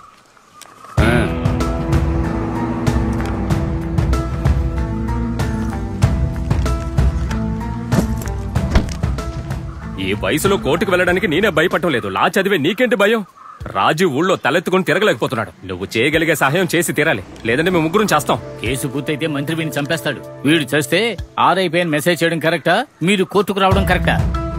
ఈ వయసులో కోర్టుకు వెళ్ళడానికి నేనే భయపడటం లేదు లా చదివే నీకేంటి భయం రాజు ఊళ్ళో తలెత్తుకుని తిరగలేకపోతున్నాడు నువ్వు చేయగలిగే సహాయం చేసి తీరాలి లేదంటే మేము ముగ్గురం చేస్తాం కేసు పూర్తయితే మంత్రి వీడిని చంపేస్తాడు వీడు చేస్తే ఆర్ఐపైన మెసేజ్ చేయడం కరెక్టా మీరు కోర్టుకు రావడం కరెక్టా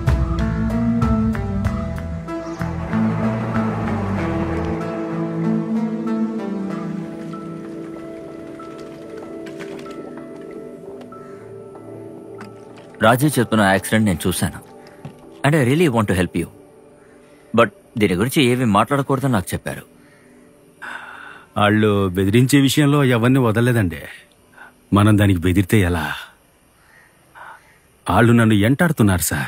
రాజీ చెప్తున్న యాక్సిడెంట్ నేను చూశాను and I really want to help you but దీని గురించి ఏమీ మాట్లాడకూడదని నాకు చెప్పారు వాళ్ళు బెదిరించే విషయంలో ఎవరిని వదలలేదండి మనం దానికి బెదిరితే ఎలా వాళ్ళు నన్ను ఎంటాడుతున్నారు సార్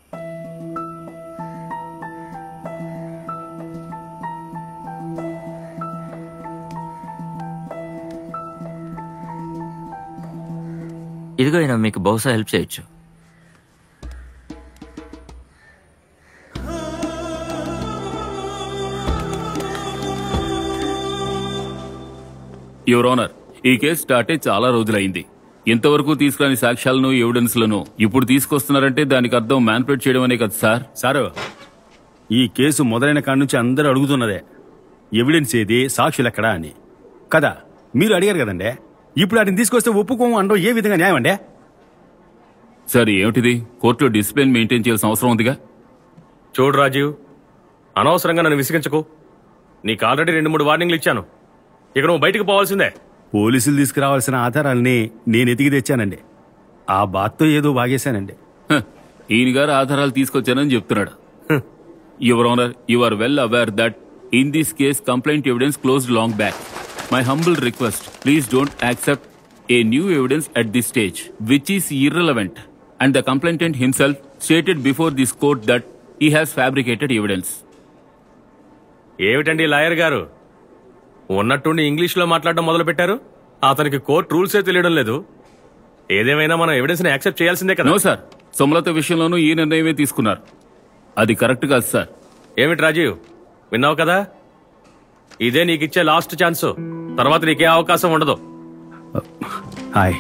ఇదిగో ఈయన మీకు బహుశా హెల్ప్ చేయొచ్చు యువర్ ఆనర్ ఈ కేసు స్టార్ట్ అయి చాలా రోజులైంది ఇంతవరకు తీసుకురాని సాక్ష్యాలను ఎవిడెన్స్లను ఇప్పుడు తీసుకొస్తున్నారంటే దానికి అర్థం మ్యాన్పులేట్ చేయడం అనే కదా సార్ సారు ఈ కేసు మొదలైన కాడి నుంచి అందరూ అడుగుతున్నదే ఎవిడెన్స్ ఏది సాక్షులు ఎక్కడా అని కదా మీరు అడిగారు కదండి ఇప్పుడు వాటిని తీసుకొస్తే ఒప్పుకోము అనడం ఏ విధంగా న్యాయం అండి సార్ ఏమిటిది కోర్టులో డిసిప్లిన్ మెయింటైన్ చేయాల్సిన అవసరం ఉందిగా చూడు రాజీవ్ అనవసరంగా నన్ను విసిగించకు నీకు ఆల్రెడీ రెండు మూడు వార్నింగ్లు ఇచ్చాను ఇక నువ్వు బయటకు పోవాల్సిందే పోలీసులు తీసుకురావాల్సిన ఆధారాల్ని నేను ఎతికి తెచ్చానండి ఆ బాత్తో ఏదో బాగేశానండి హ, ఈయన గారు ఆధారాలు తీసుకొచ్చానని చెప్తున్నాడు your honour you are well aware that in this case complaint evidence closed long back my humble request please don't accept a new evidence at this stage which is irrelevant and the complainant himself stated before this court that he has fabricated evidence ఏమిటండి lawyer గారు ఉన్నట్టుండి ఇంగ్లీష్లో మాట్లాడడం మొదలు పెట్టారు అతనికి court రూల్సే తెలియడం లేదు ఏదేమైనా మనం ఎవిడెన్స్ ని యాక్సెప్ట్ చేయాల్సిందే కదా నో సార్ సుమలత విషయంలోనూ ఈ నిర్ణయమే తీసుకున్నారు అది కరెక్ట్ కాదు సార్ ఏమిటి రాజీవ్ విన్నావు కదా ఇదే నీకిచ్చే లాస్ట్ ఛాన్స్ తర్వాత నీకే అవకాశం ఉండదు హాయ్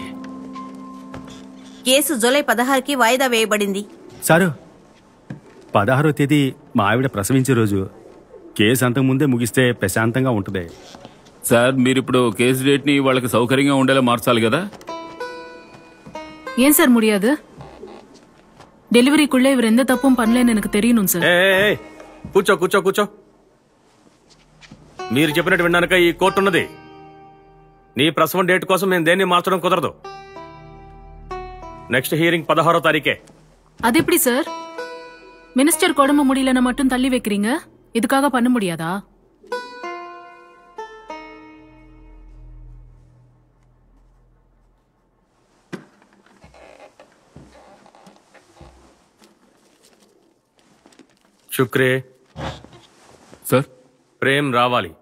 కేసు జూలై పదహారుకి వాయిదా వేయబడింది సారు పదహారో తేదీ మా ఆవిడ ప్రసవించే రోజు కేసు అంతకుముందే ముగిస్తే ప్రశాంతంగా ఉంటుంది సార్ మీరు ఇప్పుడు కేసు డేట్ ని వాళ్ళకి సౌకర్యంగా ఉండేలా మార్చాలి కదా ஏன் சார் முடியாது டெலிவரிக்குள்ள இவர் எந்த தப்பும் பண்ணலன்னு எனக்கு தெரியணும் சார் ఏ, ఏ, ఏ, కూర్చో కూర్చో కూర్చో మీరు చెప్పినట్టు విన్నాక ఈ కోర్టు ఉన్నది నీ ప్రసవం డేట్ కోసం నేను దేన్ని మార్చడం కుదరదు నెక్స్ట్ హియరింగ్ పదహారో తారీఖే அது எப்படி சார் மினிஸ்டர் உடம்பு முடியலன்னா மட்டும் தள்ளி வைக்கிறீங்க இதுக்காக பண்ண முடியாதா శుక్రే సార్ ప్రేమ్ రావాలి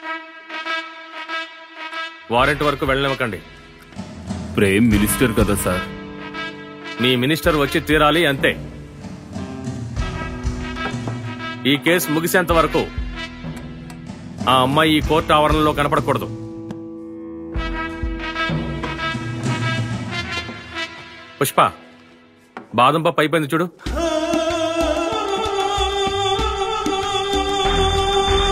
వారెంట్ వరకు వెళ్ళనివ్వకండి ప్రేమ్ మినిస్టర్ కదా సార్ మీ మినిస్టర్ వచ్చి తీరాలి అంతే ఈ కేసు ముగిసేంత వరకు ఆ అమ్మాయి ఈ కోర్టు ఆవరణలో కనపడకూడదు పుష్ప బాదం పప్పు అయిపోయింది చూడు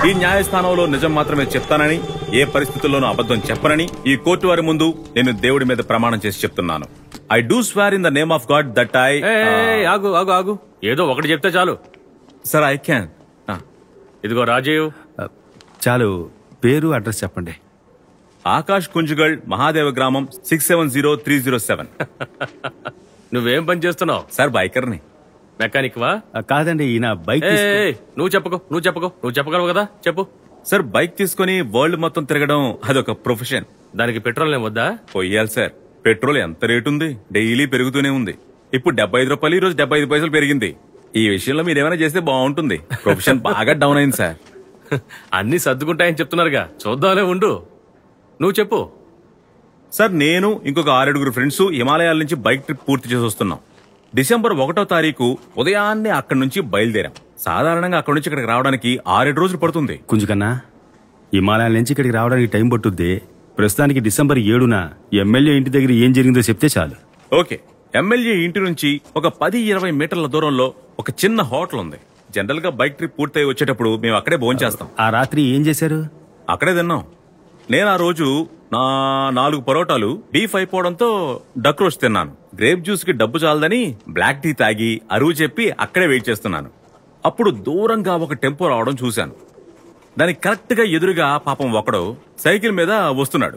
ఈ న్యాయస్థానంలో నిజం మాత్రమే చెప్తానని ఏ పరిస్థితుల్లోనూ అబద్ధం చెప్పనని ఈ కోర్టు వారి ముందు నేను దేవుడి మీద ప్రమాణం చేసి చెప్తున్నాను I do swear in the name of God that I ఏయ్, ఆగు ఆగు ఆగు ఏదో ఒకటి చెప్తే చాలు సార్ ఐ క్యాన్ ఇదిగో రాజీవ్ చాలు పేరు అడ్రస్ చెప్పండి ఆకాష్ కుంజుగల్ మహాదేవ గ్రామం six seven zero three zero seven నువ్వేం పని చేస్తున్నావు సార్ బైకర్ని మెకానిక్ వా కాదండి ఈయన బైక్ ఏయ్, ఏయ్, నువ్వు చెప్పుకో నువ్వు చెప్పుకో నువ్వు చెప్పగలవు కదా చెప్పు సార్ బైక్ తీసుకుని వరల్డ్ మొత్తం తిరగడం అదొక ప్రొఫెషన్ దానికి పెట్రోల్ ఏమొద్దా పొయ్యాలి సార్ పెట్రోల్ ఎంత రేటు ఉంది డైలీ పెరుగుతూనే ఉంది ఇప్పుడు డెబ్బై ఐదు రూపాయలు ఈ రోజు డెబ్బై ఐదు పైసలు పెరిగింది ఈ విషయంలో మీరు ఏమైనా చేస్తే బాగుంటుంది ప్రొఫెషన్ బాగా డౌన్ అయింది సార్ అన్ని సర్దుకుంటాయని చెప్తున్నారుగా చూద్దాంలే ఉండు నువ్వు చెప్పు సార్ నేను ఇంకొక ఆరేడుగురు ఫ్రెండ్స్ హిమాలయాల నుంచి బైక్ ట్రిప్ పూర్తి చేసి వస్తున్నాం డిసెంబర్ ఒకటో తారీఖు ఉదయాన్నే అక్కడి నుంచి బయలుదేరాం సాధారణంగా అక్కడి నుంచి ఇక్కడికి రావడానికి ఆరేడు రోజులు పడుతుంది కుంజుకన్నా హిమాలయాల నుంచి ఇక్కడికి రావడానికి టైం పట్టుద్ది ప్రస్తుతానికి డిసెంబర్ ఏడున ఎమ్మెల్యే ఇంటి దగ్గర ఏం జరిగిందో చెప్తే చాలు ఓకే ఎమ్మెల్యే ఇంటి నుంచి ఒక పది ఇరవై మీటర్ల దూరంలో ఒక చిన్న హోటల్ ఉంది జనరల్ గా బైక్ ట్రిప్ పూర్తయి వచ్చేటప్పుడు మేము అక్కడే భోజనం చేస్తాం ఆ రాత్రి ఏం చేశారు అక్కడే తిన్నాం నేను ఆ రోజు నా నాలుగు పరోటాలు బీఫ్ అయిపోవడంతో డక్ రోస్ట్ తిన్నాను గ్రేప్ జ్యూస్ కి డబ్బు చాలదని బ్లాక్ టీ తాగి అరువు చెప్పి అక్కడే వెయిట్ చేస్తున్నాను అప్పుడు దూరంగా ఒక టెంపో రావడం చూశాను దానికి కరెక్ట్ గా ఎదురుగా పాపం ఒకడు సైకిల్ మీద వస్తున్నాడు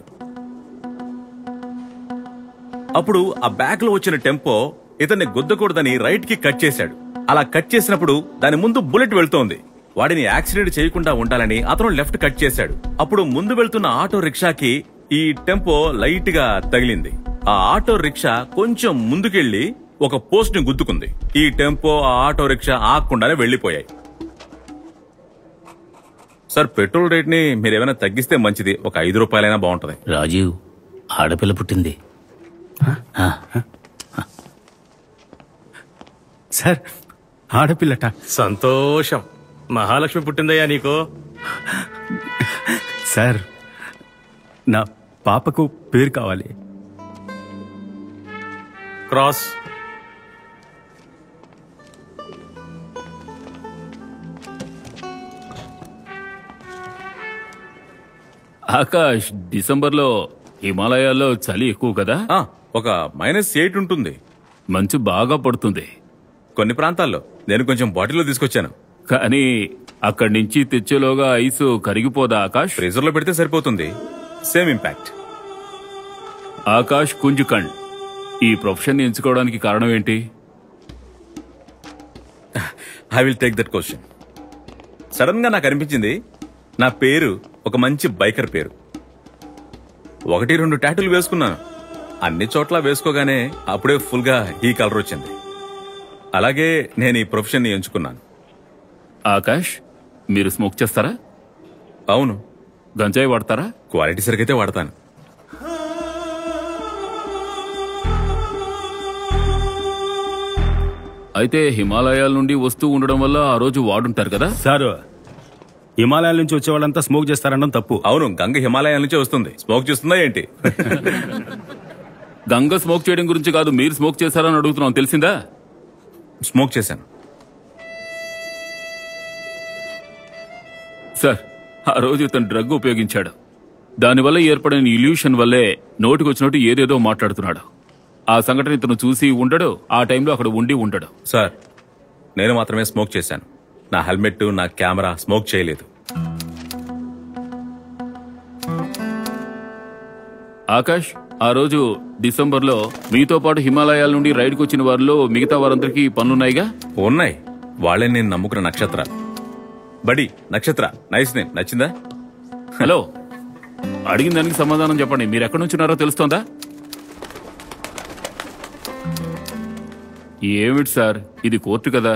అప్పుడు ఆ బ్యాక్ లో వచ్చిన టెంపో ఇతన్ని గుద్దకూడదని రైట్ కి కట్ చేశాడు అలా కట్ చేసినప్పుడు దాని ముందు బుల్లెట్ వెళ్తోంది వాడిని యాక్సిడెంట్ చేయకుండా ఉండాలని అతను లెఫ్ట్ కట్ చేశాడు అప్పుడు ముందు వెళ్తున్న ఆటో రిక్షాకి ఈ టెంపో లైట్ గా తగిలింది ఆ ఆటో రిక్షా కొంచెం ముందుకెళ్లి ఒక పోస్ట్ ని గుద్దుకుంది ఈ టెంపో ఆ ఆటో రిక్షా ఆగకుండానే వెళ్లిపోయాయి సార్ పెట్రోల్ రేట్ ని మీరు ఏమైనా తగ్గిస్తే మంచిది ఒక ఐదు రూపాయలైనా బాగుంటది రాజీవ్ ఆడపిల్ల పుట్టింది ఆ, సార్ ఆడపిల్లట సంతోషం మహాలక్ష్మి పుట్టిందయ్యా నీకు సార్ నా పాపకు పేరు కావాలి క్రాస్ ఆకాష్ డిసెంబర్లో హిమాలయాల్లో చలి ఎక్కువ కదా ఒక మైనస్ ఎయిట్ ఉంటుంది మంచు బాగా పడుతుంది కొన్ని ప్రాంతాల్లో నేను కొంచెం బాటిల్లో తీసుకొచ్చాను కానీ అక్కడి నుంచి తెచ్చేలోగా ఐస్ కరిగిపోదా ఆకాష్ ఫ్రీజర్ లో పెడితే సరిపోతుంది సేమ్ ఇంపాక్ట్ ఆకాష్ కుంజుకండ్ ఈ ప్రొఫెషన్ ఎంచుకోవడానికి కారణం ఏంటి I will take that question sudden గా నాకు అనిపించింది నా పేరు ఒక మంచి బైకర్ పేరు ఒకటి రెండు టాటూలు వేసుకున్నాను అన్ని చోట్ల వేసుకోగానే అప్పుడే ఫుల్ గా ఈ కలర్ వచ్చింది అలాగే నేను ఈ ప్రొఫెషన్ ని ఎంచుకున్నాను ఆకాష్ మీరు స్మోక్ చేస్తారా అవును గంజాయి వాడతారా క్వాలిటీ సరికైతే వాడతాను అయితే హిమాలయాల నుండి వస్తూ ఉండడం వల్ల ఆ రోజు వాడుంటారు కదా సారు హిమాలయాల నుంచి వచ్చే వాళ్ళంతా స్మోక్ చేస్తారనడం తప్పు అవును గంగ హిమాలయాల నుంచి వస్తుంది స్మోక్ చేస్తుందా ఏంటి గంగ స్మోక్ చేయడం గురించి కాదు మీరు స్మోక్ చేశారని అడుగుతున్నాం తెలిసిందా స్మోక్ చేశాను సార్ ఆ రోజు ఇతను డ్రగ్ ఉపయోగించాడు దానివల్ల ఏర్పడిన ఇల్యూషన్ వల్లే నోటికొచ్చినట్టు ఏదేదో మాట్లాడుతున్నాడు ఆ సంఘటన ఇతను చూసి ఉండడు ఆ టైంలో అక్కడ ఉండి ఉండడు సార్ నేను మాత్రమే స్మోక్ చేశాను నా హెల్మెట్ నా కెమెరా స్మోక్ చేయలేదు ఆకాష్ ఆ రోజు డిసెంబర్లో మీతో పాటు హిమాలయాల నుండి రైడ్కి వచ్చిన వారిలో మిగతా వారందరికీ పనులున్నాయిగా ఉన్నాయి వాళ్ళే నేను నమ్ముకున్న నక్షత్రాలు బడి నక్షత్ర నైస్ నేమ్ నచ్చిందా హలో అడిగిన దానికి సమాధానం చెప్పండి మీరు ఎక్కడి నుంచి ఉన్నారో తెలుస్తోందా ఏమిటి సార్ ఇది కోర్టు కదా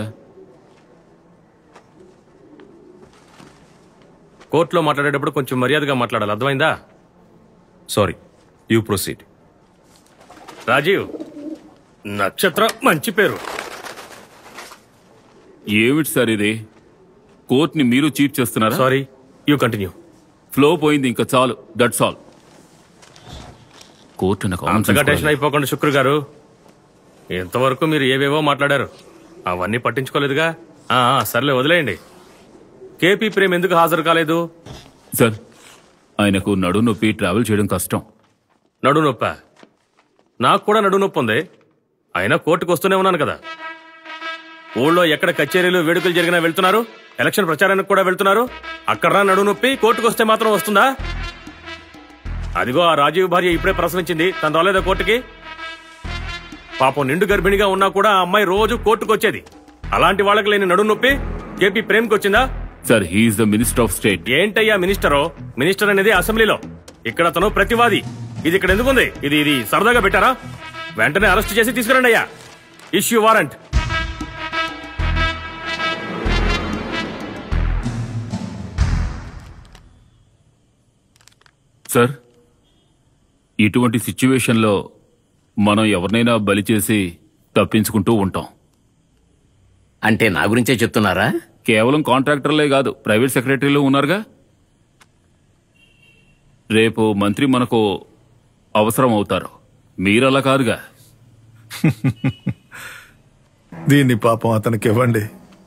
కోర్టులో మాట్లాడేటప్పుడు కొంచెం మర్యాదగా మాట్లాడాలి అర్థమైందా సారీ యూ ప్రొసీడ్ రాజీవ్ నక్షత్ర మంచి పేరు ఏమిటి సార్ ఇది కోర్టుని మీరు చీట్ చేస్తున్నారా సారీ యూ కంటిన్యూ ఫ్లో పోయింది ఇంకా చాలు దట్స్ ఆల్ కోర్టు నాకు అంతగా టెన్షన్ అయిపోకండి శుక్రు గారు ఇంతవరకు మీరు ఏవేవో మాట్లాడారు అవన్నీ పట్టించుకోలేదుగా ఆ, ఆ, సర్లే వదిలేయండి కేపీ ప్రేమ్ ఎందుకు హాజరు కాలేదు సార్ ఆయనకు నడు నొప్పి ట్రావెల్ చేయడం కష్టం నడు నొప్ప నాకు కూడా నడు నొప్పి ఉంది అయినా కోర్టుకు వస్తూనే ఉన్నాను కదా ఊళ్ళో ఎక్కడ కచేరీలు వేడుకలు జరిగినా వెళ్తున్నారు ఎలక్షన్ ప్రచారానికి కూడా వెళ్తున్నారు అక్కడ రా నడు నొప్పి కోర్టుకు వస్తే మాత్రం వస్తుందా అదిగో ఆ రాజీవ్ భార్య ఇప్పుడే ప్రసవించింది తను రాలేదా కోర్టుకి పాపం నిండు గర్భిణిగా ఉన్నా కూడా ఆ అమ్మాయి రోజు కోర్టుకు వచ్చేది అలాంటి వాళ్ళకి లేని నడు నొప్పి కేపీ ప్రేమ్కి వచ్చిందా sir he's the minister of state ఏంటయ్యా మినిస్టరో మినిస్టర్ అనేది అసెంబ్లీలో ఇక్కడ అతను ప్రతివాది ఇది ఇక్కడ ఎందుకుంది ఇది ఇది సరదాగా పెట్టారా వెంటనే అరెస్ట్ చేసి తీసుకురండి అయ్యా ఇష్యూ వారెంట్ సార్ ఇటువంటి సిచ్యువేషన్లో మనం ఎవరినైనా బలి చేసి తప్పించుకుంటూ ఉంటాం అంటే నా గురించే చెప్తున్నారా కేవలం కాంట్రాక్టర్లే కాదు ప్రైవేట్ సెక్రటరీలు ఉన్నారుగా రేపు మంత్రి మనకు అవసరం అవుతారు మీరలా కాదుగా దీన్ని పాపం అతనికి ఇవ్వండి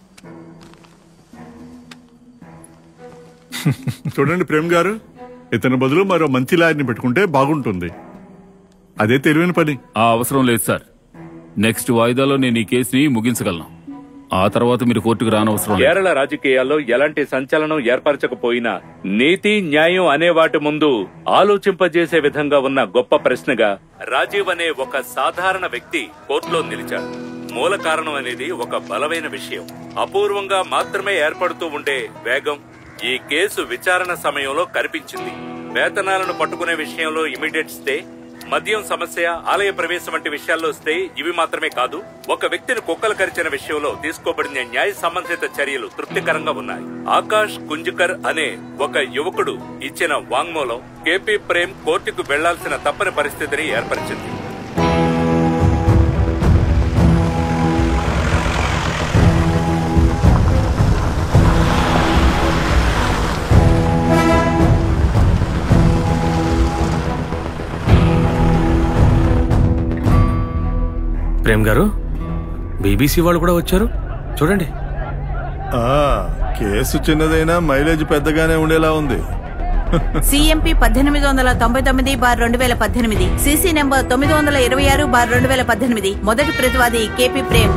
చూడండి ప్రేమ్ గారు ఇతని బదులు మరో మంచి లాయర్ని పెట్టుకుంటే బాగుంటుంది అదే తెలివైన పని ఆ అవసరం లేదు సార్ నెక్స్ట్ వాయిదాలో నేను ఈ కేసుని ముగించగలను ఆ తర్వాత మీరు కోర్టుకు రానవసరం లేదు కేరళ రాజకీయాల్లో ఎలాంటి సంచలనం ఏర్పరచకపోయినా నీతి న్యాయం అనే వాటి ముందు ఆలోచింపజేసే విధంగా ఉన్న గొప్ప ప్రశ్నగా రాజీవ్ అనే ఒక సాధారణ వ్యక్తి కోర్టులో నిలిచాడు మూల కారణం అనేది ఒక బలమైన విషయం అపూర్వంగా మాత్రమే ఏర్పడుతూ ఉండే వేగం ఈ కేసు విచారణ సమయంలో కనిపించింది వేతనాలను పట్టుకునే విషయంలో ఇమీడియట్ స్టే మద్యం సమస్య ఆలయ ప్రవేశం వంటి విషయాల్లో స్టే ఇవి మాత్రమే కాదు ఒక వ్యక్తిని కుక్కలు కరిచిన విషయంలో తీసుకోబడిన న్యాయ సంబంధిత చర్యలు తృప్తికరంగా ఉన్నాయి ఆకాష్ కుంజకర్ అనే ఒక యువకుడు ఇచ్చిన వాంగ్మూలం కేపీ ప్రేమ్ కోర్టుకు వెళ్లాల్సిన తప్పని పరిస్థితిని ఏర్పరిచింది ప్రేమ్ గారు బీబీసీ వాళ్ళు కూడా వచ్చారు చూడండి ఆ కేసు చిన్నదైనా మైలేజ్ పెద్దగానే ఉండేలా ఉంది సిఎంపి పద్దెనిమిది వందల తొంభై తొమ్మిది బార్ రెండు వేల పద్దెనిమిది సీసీ నెంబర్ తొమ్మిది వందల ఇరవై ఆరు బార్ రెండు వేల పద్దెనిమిది మొదటి ప్రతివాది కేపీ ప్రేమ్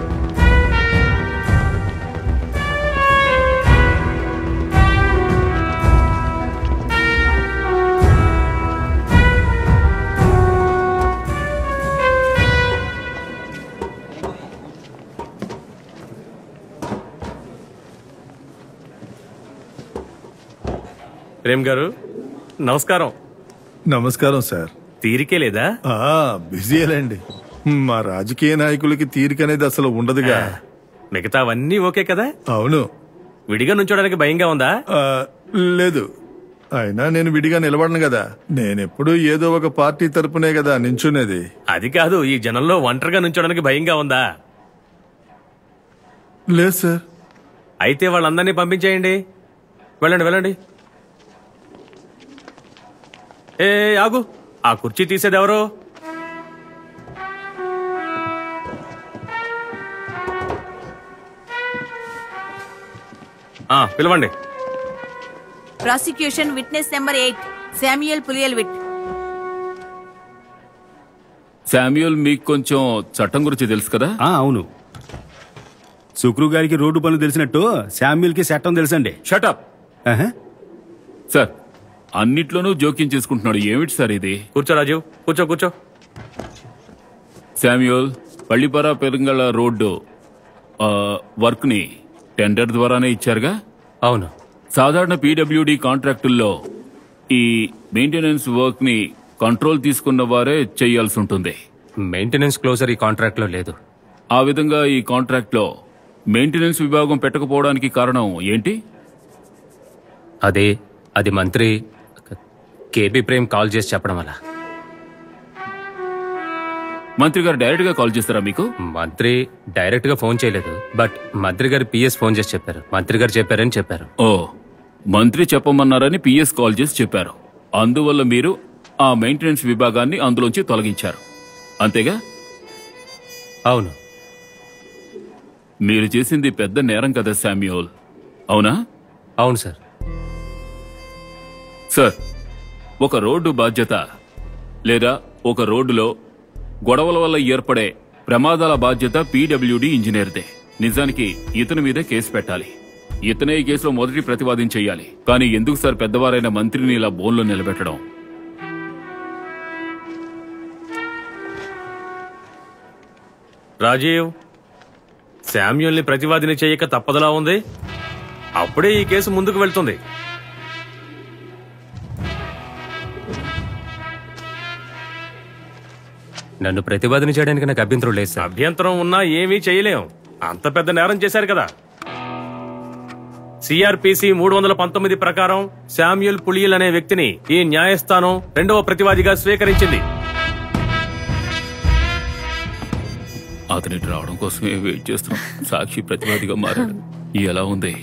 ప్రేమ్ గారు నమస్కారం నమస్కారం సార్ తీరికే లేదా ఆ బిజీలేండి మా రాజకీయ నాయకులకి తీరిక అనేది అసలు ఉండదుగా మిగతావన్నీ ఓకే కదా అవును విడిగా నుంచోడానికి భయంగా ఉందా ఆ, లేదు అయినా నేను విడిగా నిలబడను కదా నేనెప్పుడు ఏదో ఒక పార్టీ తరపునే కదా నించునేది అది కాదు ఈ జనంలో ఒంటరిగా నుంచోడానికి భయంగా ఉందా లేదు సార్ అయితే వాళ్ళందరినీ పంపించేయండి వెళ్ళండి వెళ్ళండి ఏ ఆగు ఆ కుర్చీ తీసేది ఎవరు ఆ, పిలవండి prosecution witness number eight Samuel Puliyal విట్ శామ్యూల్ మీకు కొంచెం చట్టం గురించి తెలుసు కదా అవును శుక్రు గారికి రోడ్డు పనులు తెలిసినట్టు శామ్యుల్ కి చట్టం తెలుసండి షటప్ సార్ అన్నిట్లోనూ జోక్యం చేసుకుంటున్నాడు ఏమిటి సార్ ఇది కూర్చో రాజీవ్ కూర్చో కూర్చో శామ్యూల్ పள்ளிపర పెరుంగళ రోడ్డు ఆ, వర్క్ని టెండర్ ద్వారానే ఇచ్చారుగా అవును సాధారణ పీడబ్ల్యూడి కాంట్రాక్టుల్లో ఈ మెయింటెనెన్స్ వర్క్ ని కంట్రోల్ తీసుకున్న వారే చేయాల్సి ఉంటుంది మెయింటెనెన్స్ క్లోజర్ ఈ కాంట్రాక్ట్ లో లేదు ఆ విధంగా ఈ కాంట్రాక్ట్ లో మెయింటెనెన్స్ విభాగం పెట్టకపోవడానికి కారణం ఏంటి అదే అది మంత్రి కేబీ ప్రేమ్ కాల్ చేసి చెప్పడం వల్ల మంత్రి గారు డైరెక్ట్ గా కాల్ చేస్తారా మీకు మంత్రి డైరెక్ట్ గా ఫోన్ చేయలేదు బట్ మంత్రి గారు పిఎస్ ఫోన్ చేసి చెప్పారు మంత్రి గారు చెప్పారని చెప్పారు ఓ మంత్రి చెప్పమన్నారని పిఎస్ కాల్ చేసి చెప్పారు అందువల్ల మీరు ఆ మెయింటెనెన్స్ విభాగాన్ని అందులోంచి తొలగించారు అంతేగా అవును మీరు చేసింది పెద్ద నేరం కదా శామ్యూల్ అవునా అవును సార్ సార్ ఒక రోడ్డు బాధ్యత లేదా ఒక రోడ్డులో గొడవల వల్ల ఏర్పడే ప్రమాదాల బాధ్యత పీడబ్ల్యూడి ఇంజనీర్దే నిజానికి ఇతని మీద కేసు పెట్టాలి ఇతనే ఈ కేసులో మొదటి ప్రతివాదం చెయ్యాలి కానీ ఎందుకు సార్ పెద్దవారైన మంత్రిని ఇలా బోన్లో నిలబెట్టడం రాజీవ్ శామ్యుల్ని ప్రతివాదిని చేయక తప్పదలా ఉంది అప్పుడే ఈ కేసు ముందుకు వెళ్తుంది నన్ను ప్రతివాదన చేయడానికి నాకు అభ్యంతరం లేదు సార్ అభ్యంతరం ఉన్నా ఏమీ చేయలేం అంత పెద్ద నేరం చేశారు కదా సిఆర్పిసి మూడు వందల పంతొమ్మిది ప్రకారం శామ్యుల్ పులియల్ అనే వ్యక్తిని ఈ న్యాయస్థానం రెండవ ప్రతివాదిగా స్వీకరించింది అతని రావడం కోసమే వెయిట్ చేస్తున్నాం సాక్షి ప్రతివాదిగా మారాడు ఎలా ఉంది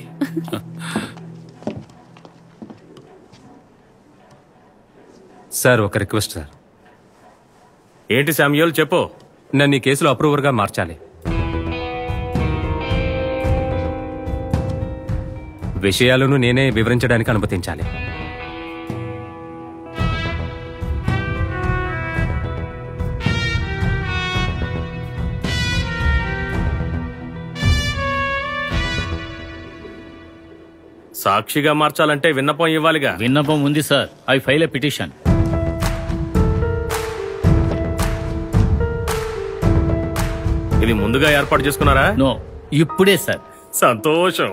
సార్ ఒక రిక్వెస్ట్ సార్ ఏంటి శామ్యుల్ చెప్పు నన్ను ఈ కేసులో అప్రూవర్గా మార్చాలి విషయాలను నేనే వివరించడానికి అనుమతించాలి సాక్షిగా మార్చాలంటే విన్నపం ఇవ్వాలిగా విన్నపం ఉంది sir I file a petition ఇది ముందుగా ఏర్పాటు చేసుకున్నారా నో ఇప్పుడే సార్ సంతోషం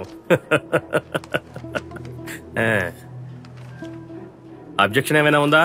అబ్జెక్షన్ ఏమైనా ఉందా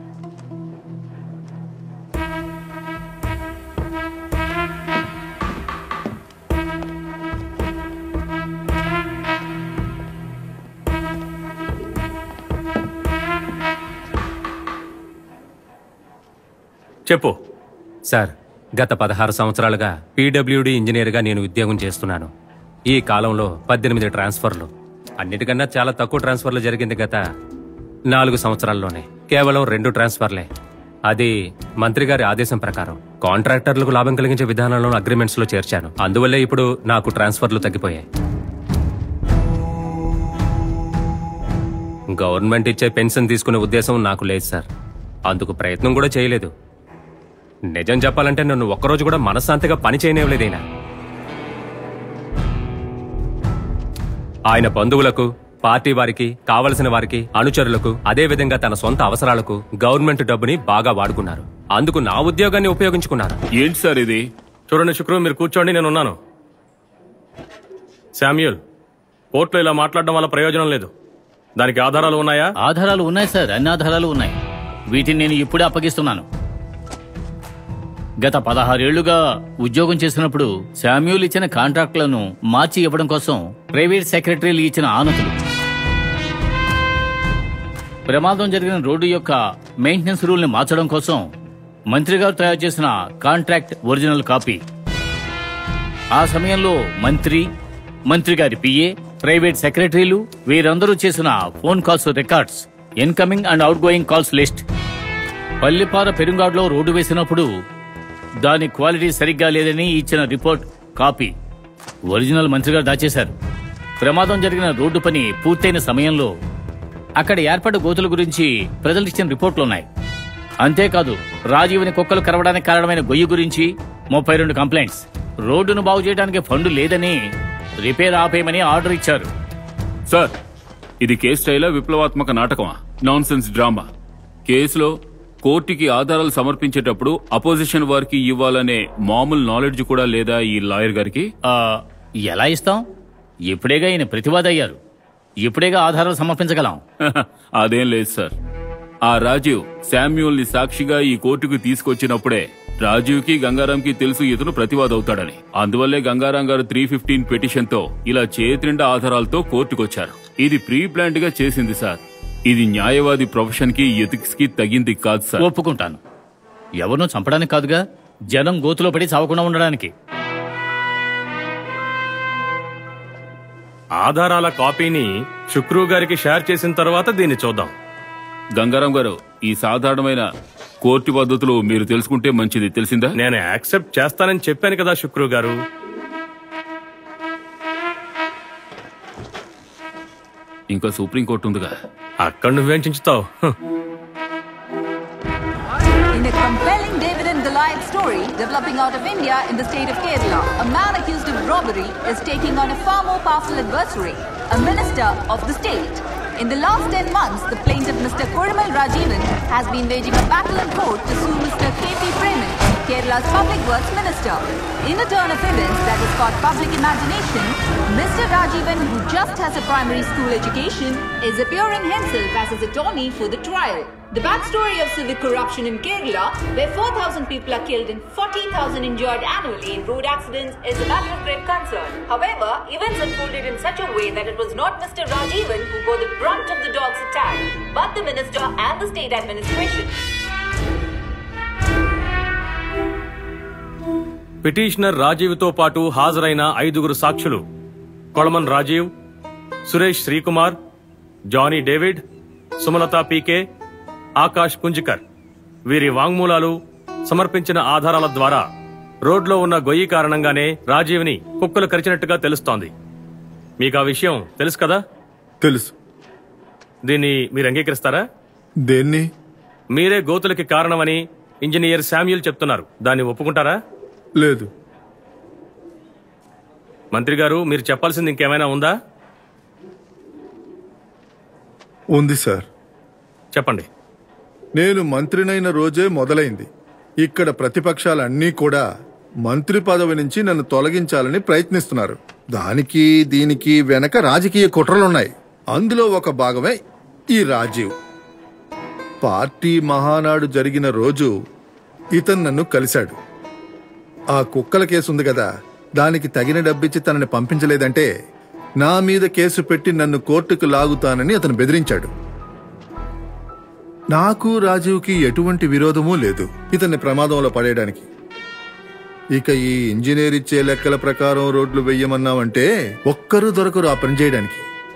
చెప్పు సార్ గత పదహారు సంవత్సరాలుగా పీడబ్ల్యూడి ఇంజనీర్గా నేను ఉద్యోగం చేస్తున్నాను ఈ కాలంలో పద్దెనిమిది ట్రాన్స్ఫర్లు అన్నిటికన్నా చాలా తక్కువ ట్రాన్స్ఫర్లు జరిగింది గత నాలుగు సంవత్సరాల్లోనే కేవలం రెండు ట్రాన్స్ఫర్లే అది మంత్రి గారి ఆదేశం ప్రకారం కాంట్రాక్టర్లకు లాభం కలిగించే విధానంలో అగ్రిమెంట్స్ లో చేర్చాను అందువల్లే ఇప్పుడు నాకు ట్రాన్స్ఫర్లు తగ్గిపోయాయి గవర్నమెంట్ ఇచ్చే పెన్షన్ తీసుకునే ఉద్దేశం నాకు లేదు సార్ అందుకు ప్రయత్నం కూడా చేయలేదు నిజం చెప్పాలంటే నన్ను ఒక్కరోజు కూడా మనశ్శాంతిగా పని చేయనివ్వలేదైనా ఆయన బంధువులకు పార్టీ వారికి కావలసిన వారికి అనుచరులకు అదే విధంగా తన సొంత అవసరాలకు గవర్నమెంట్ డబ్బుని బాగా వాడుకున్నారు అందుకు నా ఉద్యోగాన్ని ఉపయోగించుకున్నారు ఏంటి సార్ ఇది చూడండి శుక్రు మీరు కూర్చోండి నేను ఉన్నాను శామ్యూల్ కోర్టులో ఇలా మాట్లాడడం వల్ల ప్రయోజనం లేదు దానికి ఆధారాలు ఉన్నాయా ఆధారాలు ఉన్నాయి సార్ అన్ని ఆధారాలు ఉన్నాయి వీటిని నేను ఇప్పుడే అప్పగిస్తున్నాను గత పదహారేళ్లుగా ఉద్యోగం చేసినప్పుడు శామ్యూల్ ఇచ్చిన కాంట్రాక్టులను మార్చి ఇవ్వడం కోసం ప్రైవేట్ సెక్రటరీలు ఇచ్చిన ఆనతులు ప్రమాదం జరిగిన రోడ్డు యొక్క మెయింటెనెన్స్ రూల్ ని మార్చడం కోసం మంత్రి గారు తయారు చేసిన కాంట్రాక్ట్ ఒరిజినల్ కాపీ ఆ సమయంలో మంత్రి మంత్రి గారి పిఏ ప్రైవేట్ సెక్రటరీలు వీరందరూ చేసిన phone calls records incoming and outgoing calls list Pallipara పెరుంగాడులో రోడ్డు వేసినప్పుడు దాని క్వాలిటీ సరిగ్గా లేదని ఇచ్చిన రిపోర్ట్ కాపీ ఒరిజినల్ మంత్రి గారు దాచేశారు ప్రమాదం జరిగిన రోడ్డు పని పూర్తయిన సమయంలో అక్కడ ఏర్పడ్డ గోతుల గురించి ప్రజలు ఇచ్చిన రిపోర్ట్లున్నాయి అంతేకాదు రాజీవుని కుక్కలు కరవడానికి కారణమైన గొయ్యి గురించి ముప్పై రెండు కంప్లైంట్స్ రోడ్డును బాగు చేయడానికి ఫండ్ లేదని రిపేర్ ఆపేయమని ఆర్డర్ ఇచ్చారు సార్ ఇది కేస్ స్టైలా విప్లవాత్మక నాటకమా నాన్ సెన్స్ డ్రామా కేసులో కోర్టుకి ఆధారాలు సమర్పించేటప్పుడు అపోజిషన్ వారికి ఇవ్వాలనే మామూలు నాలెడ్జ్ కూడా లేదా ఈ లాయర్ గారికి ఆ, ఎలా ఇస్తాం ఇప్పుడేగా ఈయన ప్రతివాదయ్యారు ఇప్పుడేగా ఆధారాలు సమర్పించగలం అదేం లేదు సార్ ఆ రాజీవ్ శామ్యూల్ ని సాక్షిగా ఈ కోర్టుకు తీసుకొచ్చినప్పుడే రాజీవ్ కి గంగారాంకి తెలుసు ఇతను ప్రతివాదవుతాడని అందువల్లే గంగారాం గారు త్రీ ఫిఫ్టీన్ పిటిషన్ తో ఇలా చేతినిండా ఆధారాలతో కోర్టుకొచ్చారు ఇది ప్రీ ప్లాంట్ గా చేసింది సార్ ఇది న్యాయవాది ప్రొఫెషన్ కి ఎథిక్స్ కి తగింది కాదు సార్ ఒప్పుకుంటాను ఎవరినో చంపడానికి కాదుగా జనం గోతులో పడి చావకుండా ఉండడానికి ఆధారాల కాపీని శుక్రు గారికి షేర్ చేసిన తర్వాత దీన్ని చూద్దాం గంగారాం గారు ఈ సాధారణమైన కోర్టు పద్ధతులు మీరు తెలుసుకుంటే మంచిది తెలిసిందా నేను యాక్సెప్ట్ చేస్తానని చెప్పాను కదా శుక్రు గారు ఇంకా సుప్రీంకోర్టు ఉందిగా అక్కడ నువ్వేం చించుతావు In a compelling David and Goliath story developing out of India in the state of Kerala, a man accused of robbery is taking on a far more powerful adversary, a minister of the state. In the last 10 months, the plaintiff Mr. Kurimal Rajivan has been waging a battle in court to sue Mr. K.P. Preman, Kerala's public works minister. In a turn of events that has caught public imagination, Mr. Rajivan, who just has a primary school education, is appearing himself as his attorney for the trial. The backstory of civic corruption in Kerala, where 4,000 people are killed and 40,000 injured annually in road accidents, is a matter of great concern. However, events unfolded in such a way that it was not Mr. Rajivan who bore the brunt of the dog's attack, but the minister and the state administration. Petitioner రాజీవ్తో పాటు హాజరైన ఐదుగురు సాక్షులు Kolaman Rajeev Suresh Srikumar Johnny David Sumalatha P K Akash Kunjikar వీరి వాంగ్మూలాలు సమర్పించిన ఆధారాల ద్వారా రోడ్లో ఉన్న గొయ్యి కారణంగానే రాజీవ్ని కుక్కలు కరిచినట్టుగా తెలుస్తోంది మీకు ఆ విషయం తెలుసు కదా తెలుసు దీన్ని మీరు అంగీకరిస్తారా దేన్ని మీరే గోతులకి కారణమని ఇంజనీర్ శామ్యుల్ చెప్తున్నారు దాన్ని ఒప్పుకుంటారా లేదు మంత్రి గారు మీరు చెప్పాల్సింది ఇంకేమైనా ఉందా ఉంది సార్ చెప్పండి నేను మంత్రినైన రోజే మొదలైంది ఇక్కడ ప్రతిపక్షాలన్నీ కూడా మంత్రి పదవి నుంచి నన్ను తొలగించాలని ప్రయత్నిస్తున్నారు దానికి దీనికి వెనక రాజకీయ కుట్రలున్నాయి అందులో ఒక భాగమే ఈ రాజీవ్ పార్టీ మహానాడు జరిగిన రోజు ఇతను నన్ను కలిశాడు ఆ కుక్కల కేసు ఉంది కదా దానికి తగిన డబ్బిచ్చి తనని పంపించలేదంటే నా మీద కేసు పెట్టి నన్ను కోర్టుకు లాగుతానని అతను బెదిరించాడు నాకు రాజీవ్కి ఎటువంటి విరోధమూ లేదు ఇతన్ని ప్రమాదంలో పడేయడానికి ఇక ఈ ఇంజనీర్ ఇచ్చే లెక్కల ప్రకారం రోడ్లు వెయ్యమన్నామంటే ఒక్కరూ దొరకరు ఆ పని చేయడానికి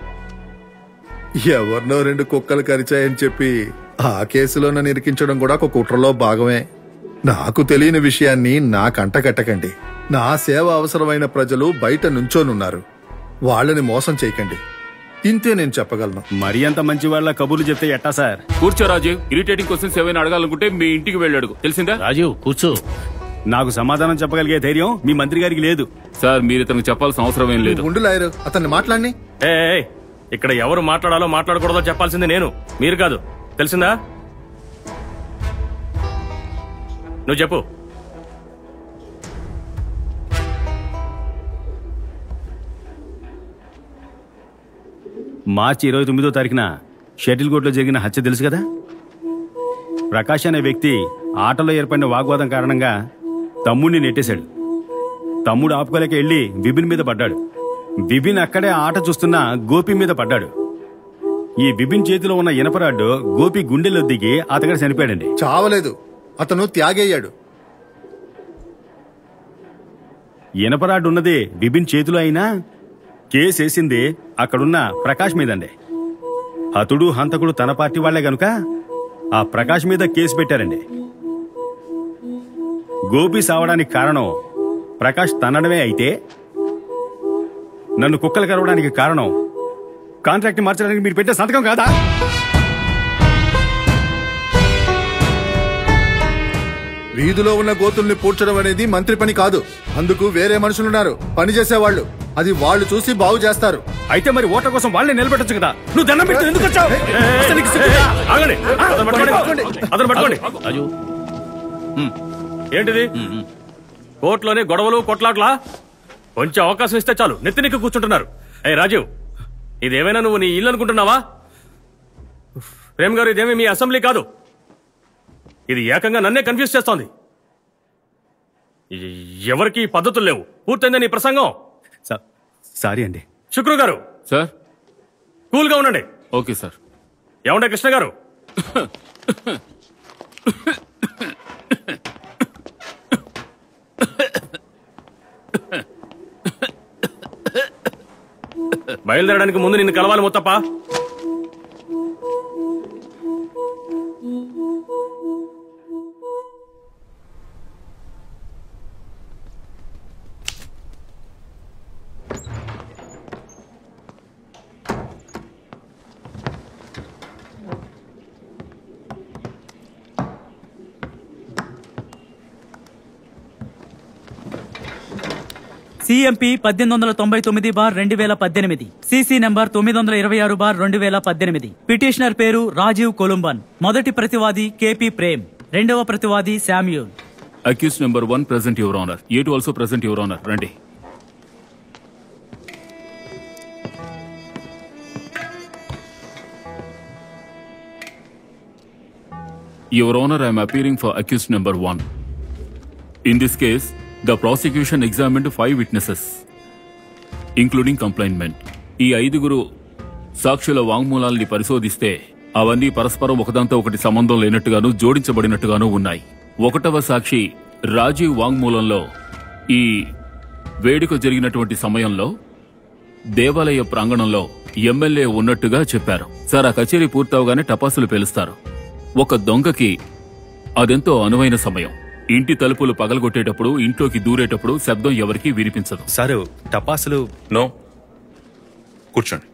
ఎవరినో రెండు కుక్కలు కరిచాయని చెప్పి ఆ కేసులో నన్ను ఇరికించడం కూడా ఒక కుట్రలో భాగమే నాకు తెలియని విషయాన్ని నా కంట కట్టకండి నా సేవ అవసరమైన ప్రజలు బయట నుంచోనున్నారు వాళ్ళని మోసం చేయకండి ఇంతే నేను చెప్పగలను మరీ అంత మంచి వాళ్ళ కబుర్లు చెప్తే ఎట్టా సార్ కూర్చో రాజీవ్ ఇరిటేటింగ్ క్వశ్చన్స్ ఏమైనా అడగాలనుకుంటే మీ ఇంటికి వెళ్ళి అడుగు తెలిసిందా రాజీవ్ కూర్చో నాకు సమాధానం చెప్పగలిగే ధైర్యం మీ మంత్రి గారికి లేదు సార్ మీరు ఇతనికి చెప్పాల్సిన అవసరం ఏం లేదు ఉండు లాయరు అతన్ని మాట్లాడి ఏ ఏ, ఇక్కడ ఎవరు మాట్లాడాలో మాట్లాడకూడదో చెప్పాల్సింది నేను మీరు కాదు తెలిసిందా నువ్వు చెప్పు మార్చి ఇరవై తొమ్మిదో తారీఖున షటిల్ కోర్టులో జరిగిన హత్య తెలుసు కదా ప్రకాష్ అనే వ్యక్తి ఆటలో ఏర్పడిన వాగ్వాదం కారణంగా తమ్ముడిని నెట్టేశాడు తమ్ముడు ఆపుకోలేక వెళ్ళి విభిన్ మీద పడ్డాడు విభిన్ అక్కడే ఆట చూస్తున్న గోపి మీద పడ్డాడు ఈ విభిన్ చేతిలో ఉన్న ఇనపరాడ్డు గోపి గుండెల్లో దిగి అతగడ చనిపోయాడండి చావలేదు అతను త్యాగయ్యాడు ఇనపరాడ్డు ఉన్నది బిబిన్ చేతిలో అయినా కేసేసింది అక్కడున్న ప్రకాష్ మీదండి హతుడు హంతకుడు తన పార్టీ వాళ్లే గనుక ఆ ప్రకాష్ మీద కేసు పెట్టారండి గోపి సావడానికి కారణం ప్రకాష్ తన్నడమే అయితే నన్ను కుక్కలు కరవడానికి కారణం కాంట్రాక్ట్ మార్చడానికి మీరు పెట్టే సంతకం కాదా వీధిలో ఉన్న గోతుల్ని పూడ్చడం అనేది మంత్రి పని కాదు అందుకు వేరే మనుషులున్నారు పని చేసేవాళ్ళు అది వాళ్ళు చూసి బాగు చేస్తారు అయితే మరి ఓట్ల కోసం వాళ్ళే నిలబెట్టచ్చు కదా నువ్వు దండం పెట్టి ఎందుకు వచ్చావు అసలు నీకు సిగ్గుందా? ఆగండి అతను పట్టుకోండి అతను పట్టుకోండి ఏంటిది కోర్టులోనే గొడవలు కొట్లాట్లా కొంచెం అవకాశం ఇస్తే చాలు నెత్తినెక్కి కూర్చుంటున్నారు ఏ రాజీవ్ ఇదేమైనా నువ్వు నీ ఇల్లు అనుకుంటున్నావా ప్రేమ్ గారు ఇదేమీ మీ అసెంబ్లీ కాదు ఇది ఏకంగా నన్నే కన్ఫ్యూజ్ చేస్తోంది ఎ- ఎవరికి ఈ పద్ధతులు లేవు పూర్తయిందా నీ ప్రసంగం సారీ అండి శుక్రు గారు సార్ కూల్ గా ఉండండి ఓకే సార్ ఏమంటే కృష్ణ గారు బయలుదేరడానికి ముందు నిన్ను కలవాలి ముత్తప్ప సిఎంపి పద్దెనిమిది వందల తొంభై తొమ్మిది బార్ రెండు వేల పద్దెనిమిది సిసి నంబర్ తొమ్మిది వందల ఇరవై ఆరు బార్ రెండు వేల పద్దెనిమిది పిటిషనర్ పేరు రాజీవ్ కొలుంబన్ మొదటి ప్రతివాది కేపీ ప్రేమ్ రెండవ ప్రతివాది Samuel accused number one present your honour A two also present your honour రండి Your Honor, I am appearing for accused number one. In this case, the prosecution examined five witnesses, including complainant. ఈ ఐదుగురు సాక్షుల వాంగ్మూలాల్ని పరిశోధిస్తే అవన్నీ పరస్పరం ఒకదాంతో ఒకటి సంబంధం లేనట్టుగాను జోడించబడినట్టుగాను ఉన్నాయి ఒకటవ సాక్షి రాజీవ్ వాంగ్మూలంలో ఈ వేడుక జరిగినటువంటి సమయంలో దేవాలయ ప్రాంగణంలో ఎమ్మెల్యే ఉన్నట్టుగా చెప్పారు సార్ ఆ కచేరీ పూర్తవగానే టపాసులు పేలుస్తారు ఒక దొంగకి అదెంతో అనువైన సమయం ఇంటి తలుపులు పగలగొట్టేటప్పుడు ఇంట్లోకి దూరేటప్పుడు శబ్దం ఎవరికీ వినిపించదు సారు టపాసులు నో కూర్చోండి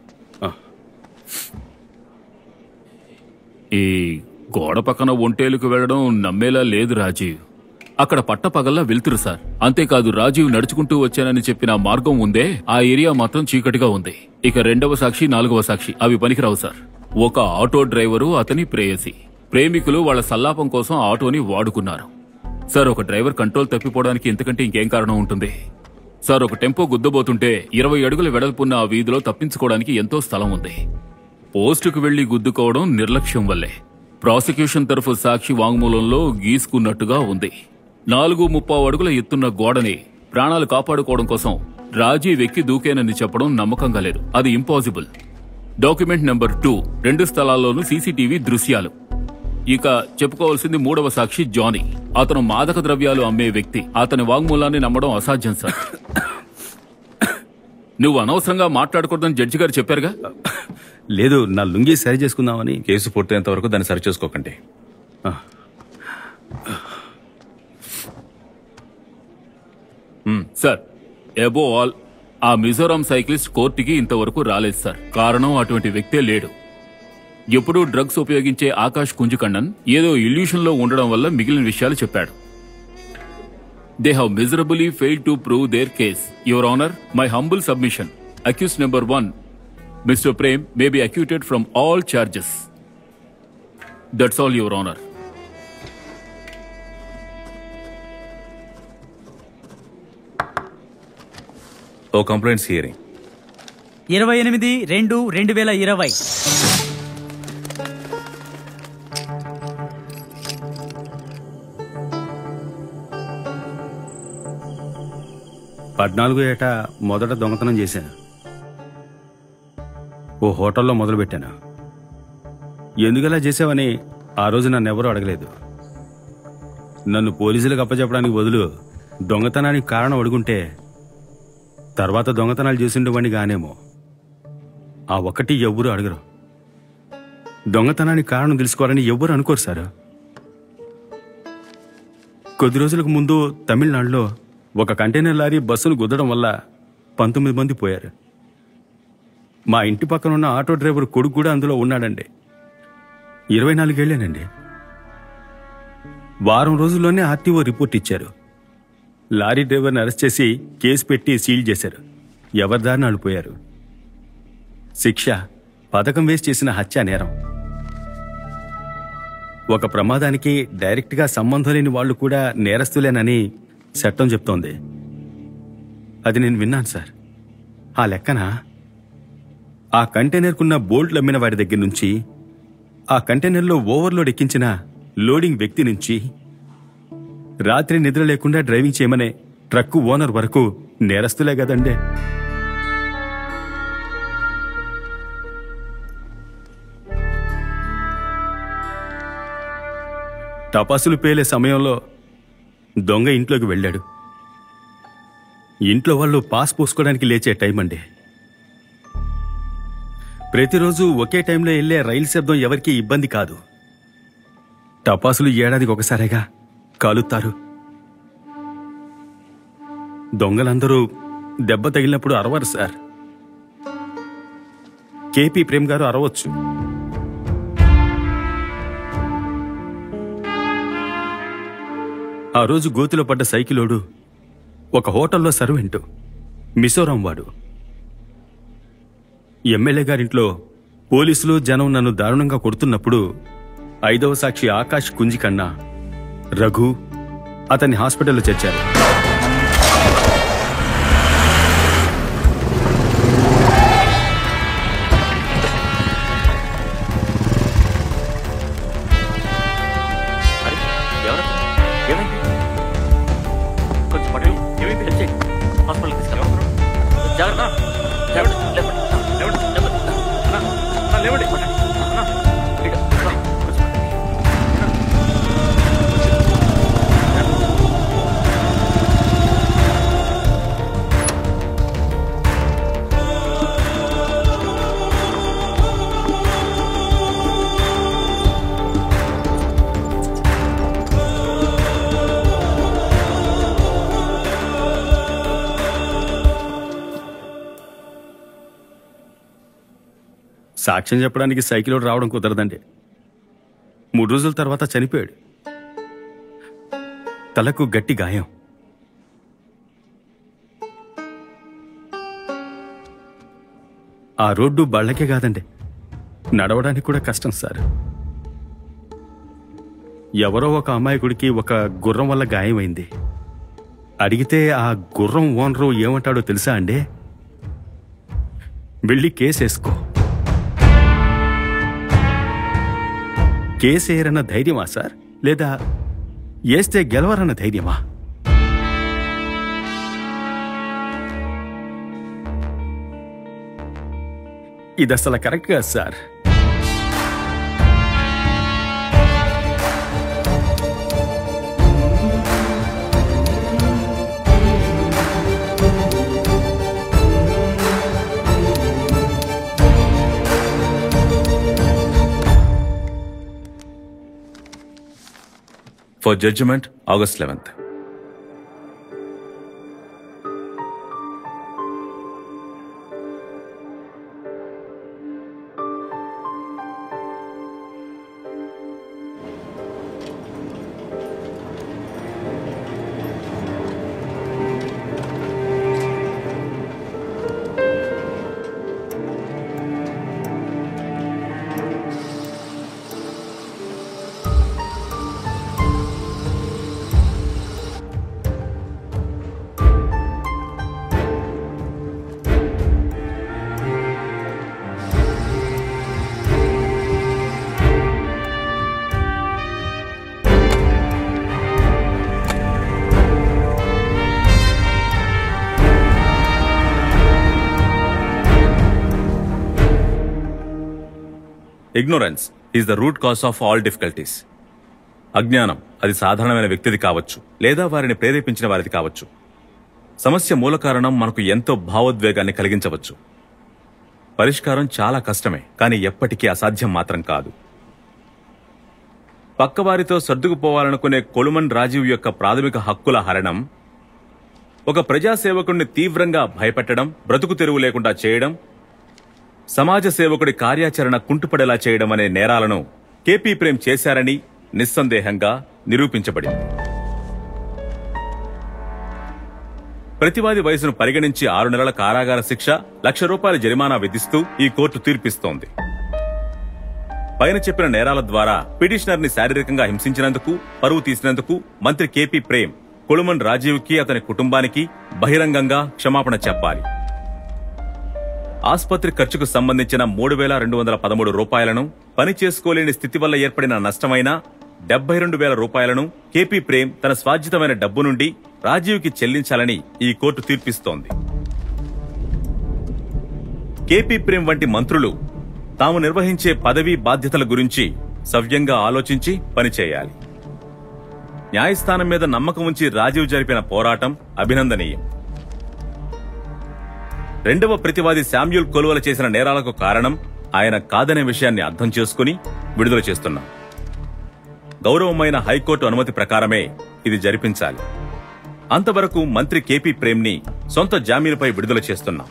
ఈ గోడ పక్కన ఒంటేలకు వెళ్లడం నమ్మేలా లేదు రాజీవ్ అక్కడ పట్టపగల్లా వెళ్తురు సార్ అంతేకాదు రాజీవ్ నడుచుకుంటూ వచ్చానని చెప్పిన మార్గం ఉందే ఆ ఏరియా మాత్రం చీకటిగా ఉంది ఇక రెండవ సాక్షి నాలుగవ సాక్షి అవి పనికిరావు సార్ ఒక ఆటో డ్రైవరు అతని ప్రేయసి ప్రేమికులు వాళ్ళ సల్లాపం కోసం ఆటోని వాడుకున్నారు సార్ ఒక డ్రైవర్ కంట్రోల్ తప్పిపోవడానికి ఇంతకంటే ఇంకేం కారణం ఉంటుంది సార్ ఒక టెంపో గుద్దబోతుంటే ఇరవై అడుగుల వెడల్పున్న ఆ వీధిలో తప్పించుకోవడానికి ఎంతో స్థలం ఉంది పోస్టుకు వెళ్లి గుద్దుకోవడం నిర్లక్ష్యం వల్లే ప్రాసిక్యూషన్ తరఫు సాక్షి వాంగ్మూలంలో గీసుకున్నట్టుగా ఉంది నాలుగు ముప్పావు అడుగుల ఎత్తున్న గోడని ప్రాణాలు కాపాడుకోవడం కోసం రాజీ వెక్కి దూకేనని చెప్పడం నమ్మకంగా లేదు అది ఇంపాసిబుల్ డాక్యుమెంట్ నెంబర్ టూ రెండు స్థలాల్లోనూ సీసీటీవీ దృశ్యాలు ఇక చెప్పుకోవాల్సింది మూడవ సాక్షి జానీ అతను మాదక ద్రవ్యాలు అమ్మే వ్యక్తి అతని వాంగ్మూలాన్ని నమ్మడం అసాధ్యం సార్ నువ్వు అనవసరంగా మాట్లాడకూడదని జడ్జి గారు చెప్పారుగా లేదు నా లుంగి సరి చేసుకుందామని కేసు పూర్తయ్యేంత వరకు దాన్ని సరి చేసుకోకండి సార్ ఎబో ఆల్ ఆ మిజోరాం సైక్లిస్ట్ కోర్టుకి ఇంతవరకు రాలేదు సార్ కారణం అటువంటి వ్యక్తే లేడు ఎప్పుడూ డ్రగ్స్ ఉపయోగించే ఆకాష్ కుంజుకണ്ണన్ ఏదో ఇల్యూషన్ లో ఉండడం వల్ల మిగిలిన విషయాలు చెప్పాడు they have miserably fail to prove their case your honour my humble submission accused number one mister Prem may be acquitted from all charges that's all your honour oh complaints hearing ఇరవై ఎనిమిది రెండు రెండు వేల ఇరవై పద్నాలుగు ఏట మొదట దొంగతనం చేశాను ఓ హోటల్లో మొదలుపెట్టాను ఎందుకలా చేసావని ఆ రోజు నన్ను ఎవరూ అడగలేదు నన్ను పోలీసులకు అప్పచెప్పడానికి బదులు దొంగతనానికి కారణం అడుగుంటే తర్వాత దొంగతనాలు చేసిండేవాడిని గానేమో ఆ ఒక్కటి ఎవ్వరూ అడగరు దొంగతనానికి కారణం తెలుసుకోవాలని ఎవ్వరు అనుకోరు సార్ కొద్ది రోజులకు ముందు తమిళనాడులో ఒక కంటైనర్ లారీ బస్సును గుద్దడం వల్ల పంతొమ్మిది మంది పోయారు మా ఇంటి పక్కన ఉన్న ఆటో డ్రైవర్ కొడుకు కూడా అందులో ఉన్నాడండి ఇరవై నాలుగేళ్లేనండి వారం రోజుల్లోనే ఆర్టీఓ రిపోర్ట్ ఇచ్చారు లారీ డ్రైవర్ని అరెస్ట్ చేసి కేసు పెట్టి సీల్ చేశారు ఎవరి దారిన వాళ్ళు పోయారు శిక్ష పథకం వేసి చేసిన హత్యా నేరం ఒక ప్రమాదానికి డైరెక్ట్గా సంబంధం లేని వాళ్ళు కూడా నేరస్తులేనని చట్టం చెప్తోంది అది నేను విన్నాను సార్ ఆ లెక్కన ఆ కంటైనర్కున్న బోల్ట్లు అమ్మిన వాడి దగ్గర నుంచి ఆ కంటైనర్లో ఓవర్లోడ్ ఎక్కించిన లోడింగ్ వ్యక్తి నుంచి రాత్రి నిద్ర లేకుండా డ్రైవింగ్ చేయమనే ట్రక్కు ఓనర్ వరకు నేరస్తులే కదండి టపాసులు పేలే సమయంలో దొంగ ఇంట్లోకి వెళ్ళాడు ఇంట్లో వాళ్ళు పాస్ పోసుకోవడానికి లేచే టైం అండి ప్రతిరోజు ఒకే టైంలో వెళ్ళే రైలు శబ్దం ఎవరికీ ఇబ్బంది కాదు టపాసులు ఏడాదికి ఒకసారిగా కాలుతారు దొంగలందరూ దెబ్బ తగిలినప్పుడు అరవరు సార్ కేపీ ప్రేమ్ గారు అరవచ్చు ఆ రోజు గోతిలో పడ్డ సైకిలోడు ఒక హోటల్లో సర్వెంటు మిజోరాం వాడు ఎమ్మెల్యే గారింట్లో పోలీసులు జనం నన్ను దారుణంగా కొడుతున్నప్పుడు ఐదవ సాక్షి ఆకాష్ కుంజి కన్నా రఘు అతన్ని హాస్పిటల్లో చేర్చారు ఎవరు ఏమైంది కొంచెం పడండి ఏమైంది హెల్ప్ చేయండి హాస్పిటల్కి తీసుకెళ్ళి జాగ్రత్త లేవండి లేవండి లేవండి లేవండి అన్నా, అన్నా, లేవండి పడండి. అన్నా, ఇటు, రా, కొంచెం పడండి. సాక్ష్యం చెప్పడానికి సైకిల్ రావడం కుదరదండి మూడు రోజుల తర్వాత చనిపోయాడు తలకు గట్టి గాయం ఆ రోడ్డు బళ్ళకే కాదండి నడవడానికి కూడా కష్టం సార్ ఎవరో ఒక అమాయకుడికి ఒక గుర్రం వల్ల గాయమైంది అడిగితే ఆ గుర్రం ఓనరు ఏమంటాడో తెలుసా అండి వెళ్ళి కేసేసుకో కేసేయరన్న ధైర్యమా సార్ లేదా ఏస్తే గెలవరన్న ధైర్యమా ఇది అసలు కరెక్ట్ కాదు sir for judgement August eleventh ignorance is the root cause of all difficulties అజ్ఞానం అది సాధారణమైన వ్యక్తిది కావచ్చు లేదా వారిని ప్రేరేపించిన వారిది కావచ్చు సమస్య మూల కారణం మనకు ఎంతో భావోద్వేగాన్ని కలిగించవచ్చు పరిష్కారం చాలా కష్టమే కానీ ఎప్పటికీ అసాధ్యం మాత్రం కాదు పక్కవారితో సర్దుకుపోవాలనుకునే కొలుమన్ రాజీవ్ యొక్క ప్రాథమిక హక్కుల హరణం ఒక ప్రజాసేవకుడిని తీవ్రంగా భయపెట్టడం బ్రతుకు తెరువు లేకుండా చేయడం సమాజ సేవకుడి కార్యాచరణ కుంటుపడేలా చేయడం అనే నేరాలను కేపీ ప్రేమ్ చేశారని నిస్సందేహంగా నిరూపించబడింది ప్రతివాది వయసును పరిగణించి ఆరు నెలల కారాగార శిక్ష లక్ష రూపాయల జరిమానా విధిస్తూ ఈ కోర్టు తీర్పిస్తోంది పైన చెప్పిన నేరాల ద్వారా పిటిషనర్ ని శారీరకంగా హింసించినందుకు పరువు తీసినందుకు మంత్రి కేపీ ప్రేమ్ కొలుమన్ రాజీవ్ కి అతని కుటుంబానికి బహిరంగంగా క్షమాపణ చెప్పాలి ఆసుపత్రి ఖర్చుకు సంబంధించిన మూడు వేల రెండు వందల పదమూడు రూపాయలను పని చేసుకోలేని స్థితి వల్ల ఏర్పడిన నష్టమైన డెబ్బై రెండు వేల రూపాయలను కేపీ ప్రేమ్ తన స్వాధ్యతమైన డబ్బు నుండి రాజీవ్కి చెల్లించాలని ఈ కోర్టు తీర్పిస్తోంది కేపీ ప్రేమ్ వంటి మంత్రులు తాము నిర్వహించే పదవీ బాధ్యతల గురించి సవ్యంగా ఆలోచించి పనిచేయాలి న్యాయస్థానం మీద నమ్మకం ఉంచి రాజీవ్ జరిపిన పోరాటం అభినందనీయం రెండవ ప్రతివాది శామ్యూల్ కొలువల చేసిన నేరాలకు కారణం ఆయన కాదనే విషయాన్ని అర్థం చేసుకుని విడుదల చేస్తున్నాం గౌరవమైన హైకోర్టు అనుమతి ప్రకారమే ఇది జరిపించాలి అంతవరకు మంత్రి కేపీ ప్రేమ్ని సొంత జామీనుపై విడుదల చేస్తున్నాం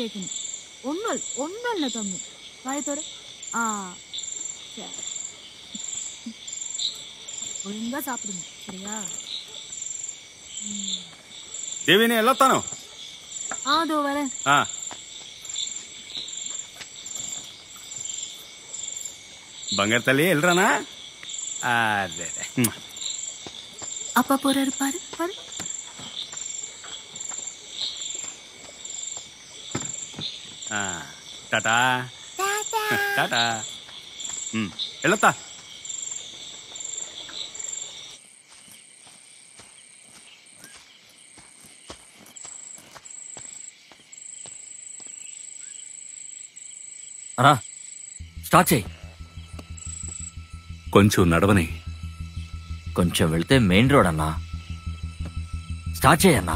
கேட்கணும் ஒன்னும் ஒன்னும் இல்ல தம்பி வாயத்தோட ஆ சரி. ஒழுங்கா சாப்பிடுங்க சரியா ம். దేవి నేను వెళ్ళొస్తాను ஆ அதோ வரேன் ఆ. బంగారు తల్లి వెళ్ళరానా అదే అదే. ఉమ్. அப்பா போறாரு பாரு பாரு ఆ, టాటా టాటా ఉమ్, వెళ్ళొత్తా అన్నా స్టార్ట్ చేయి కొంచెం నడవని కొంచెం వెళ్తే మెయిన్ రోడ్ అన్నా స్టార్ట్ చేయన్నా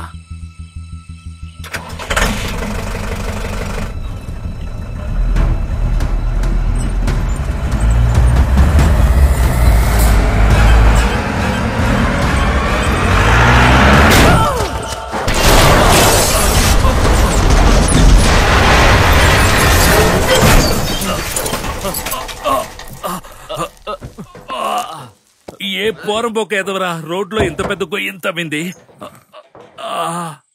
ఏ పోరంబోక ఎదవరా రోడ్లో ఇంత పెద్ద గొయ్యి ఇంత వింది ఆ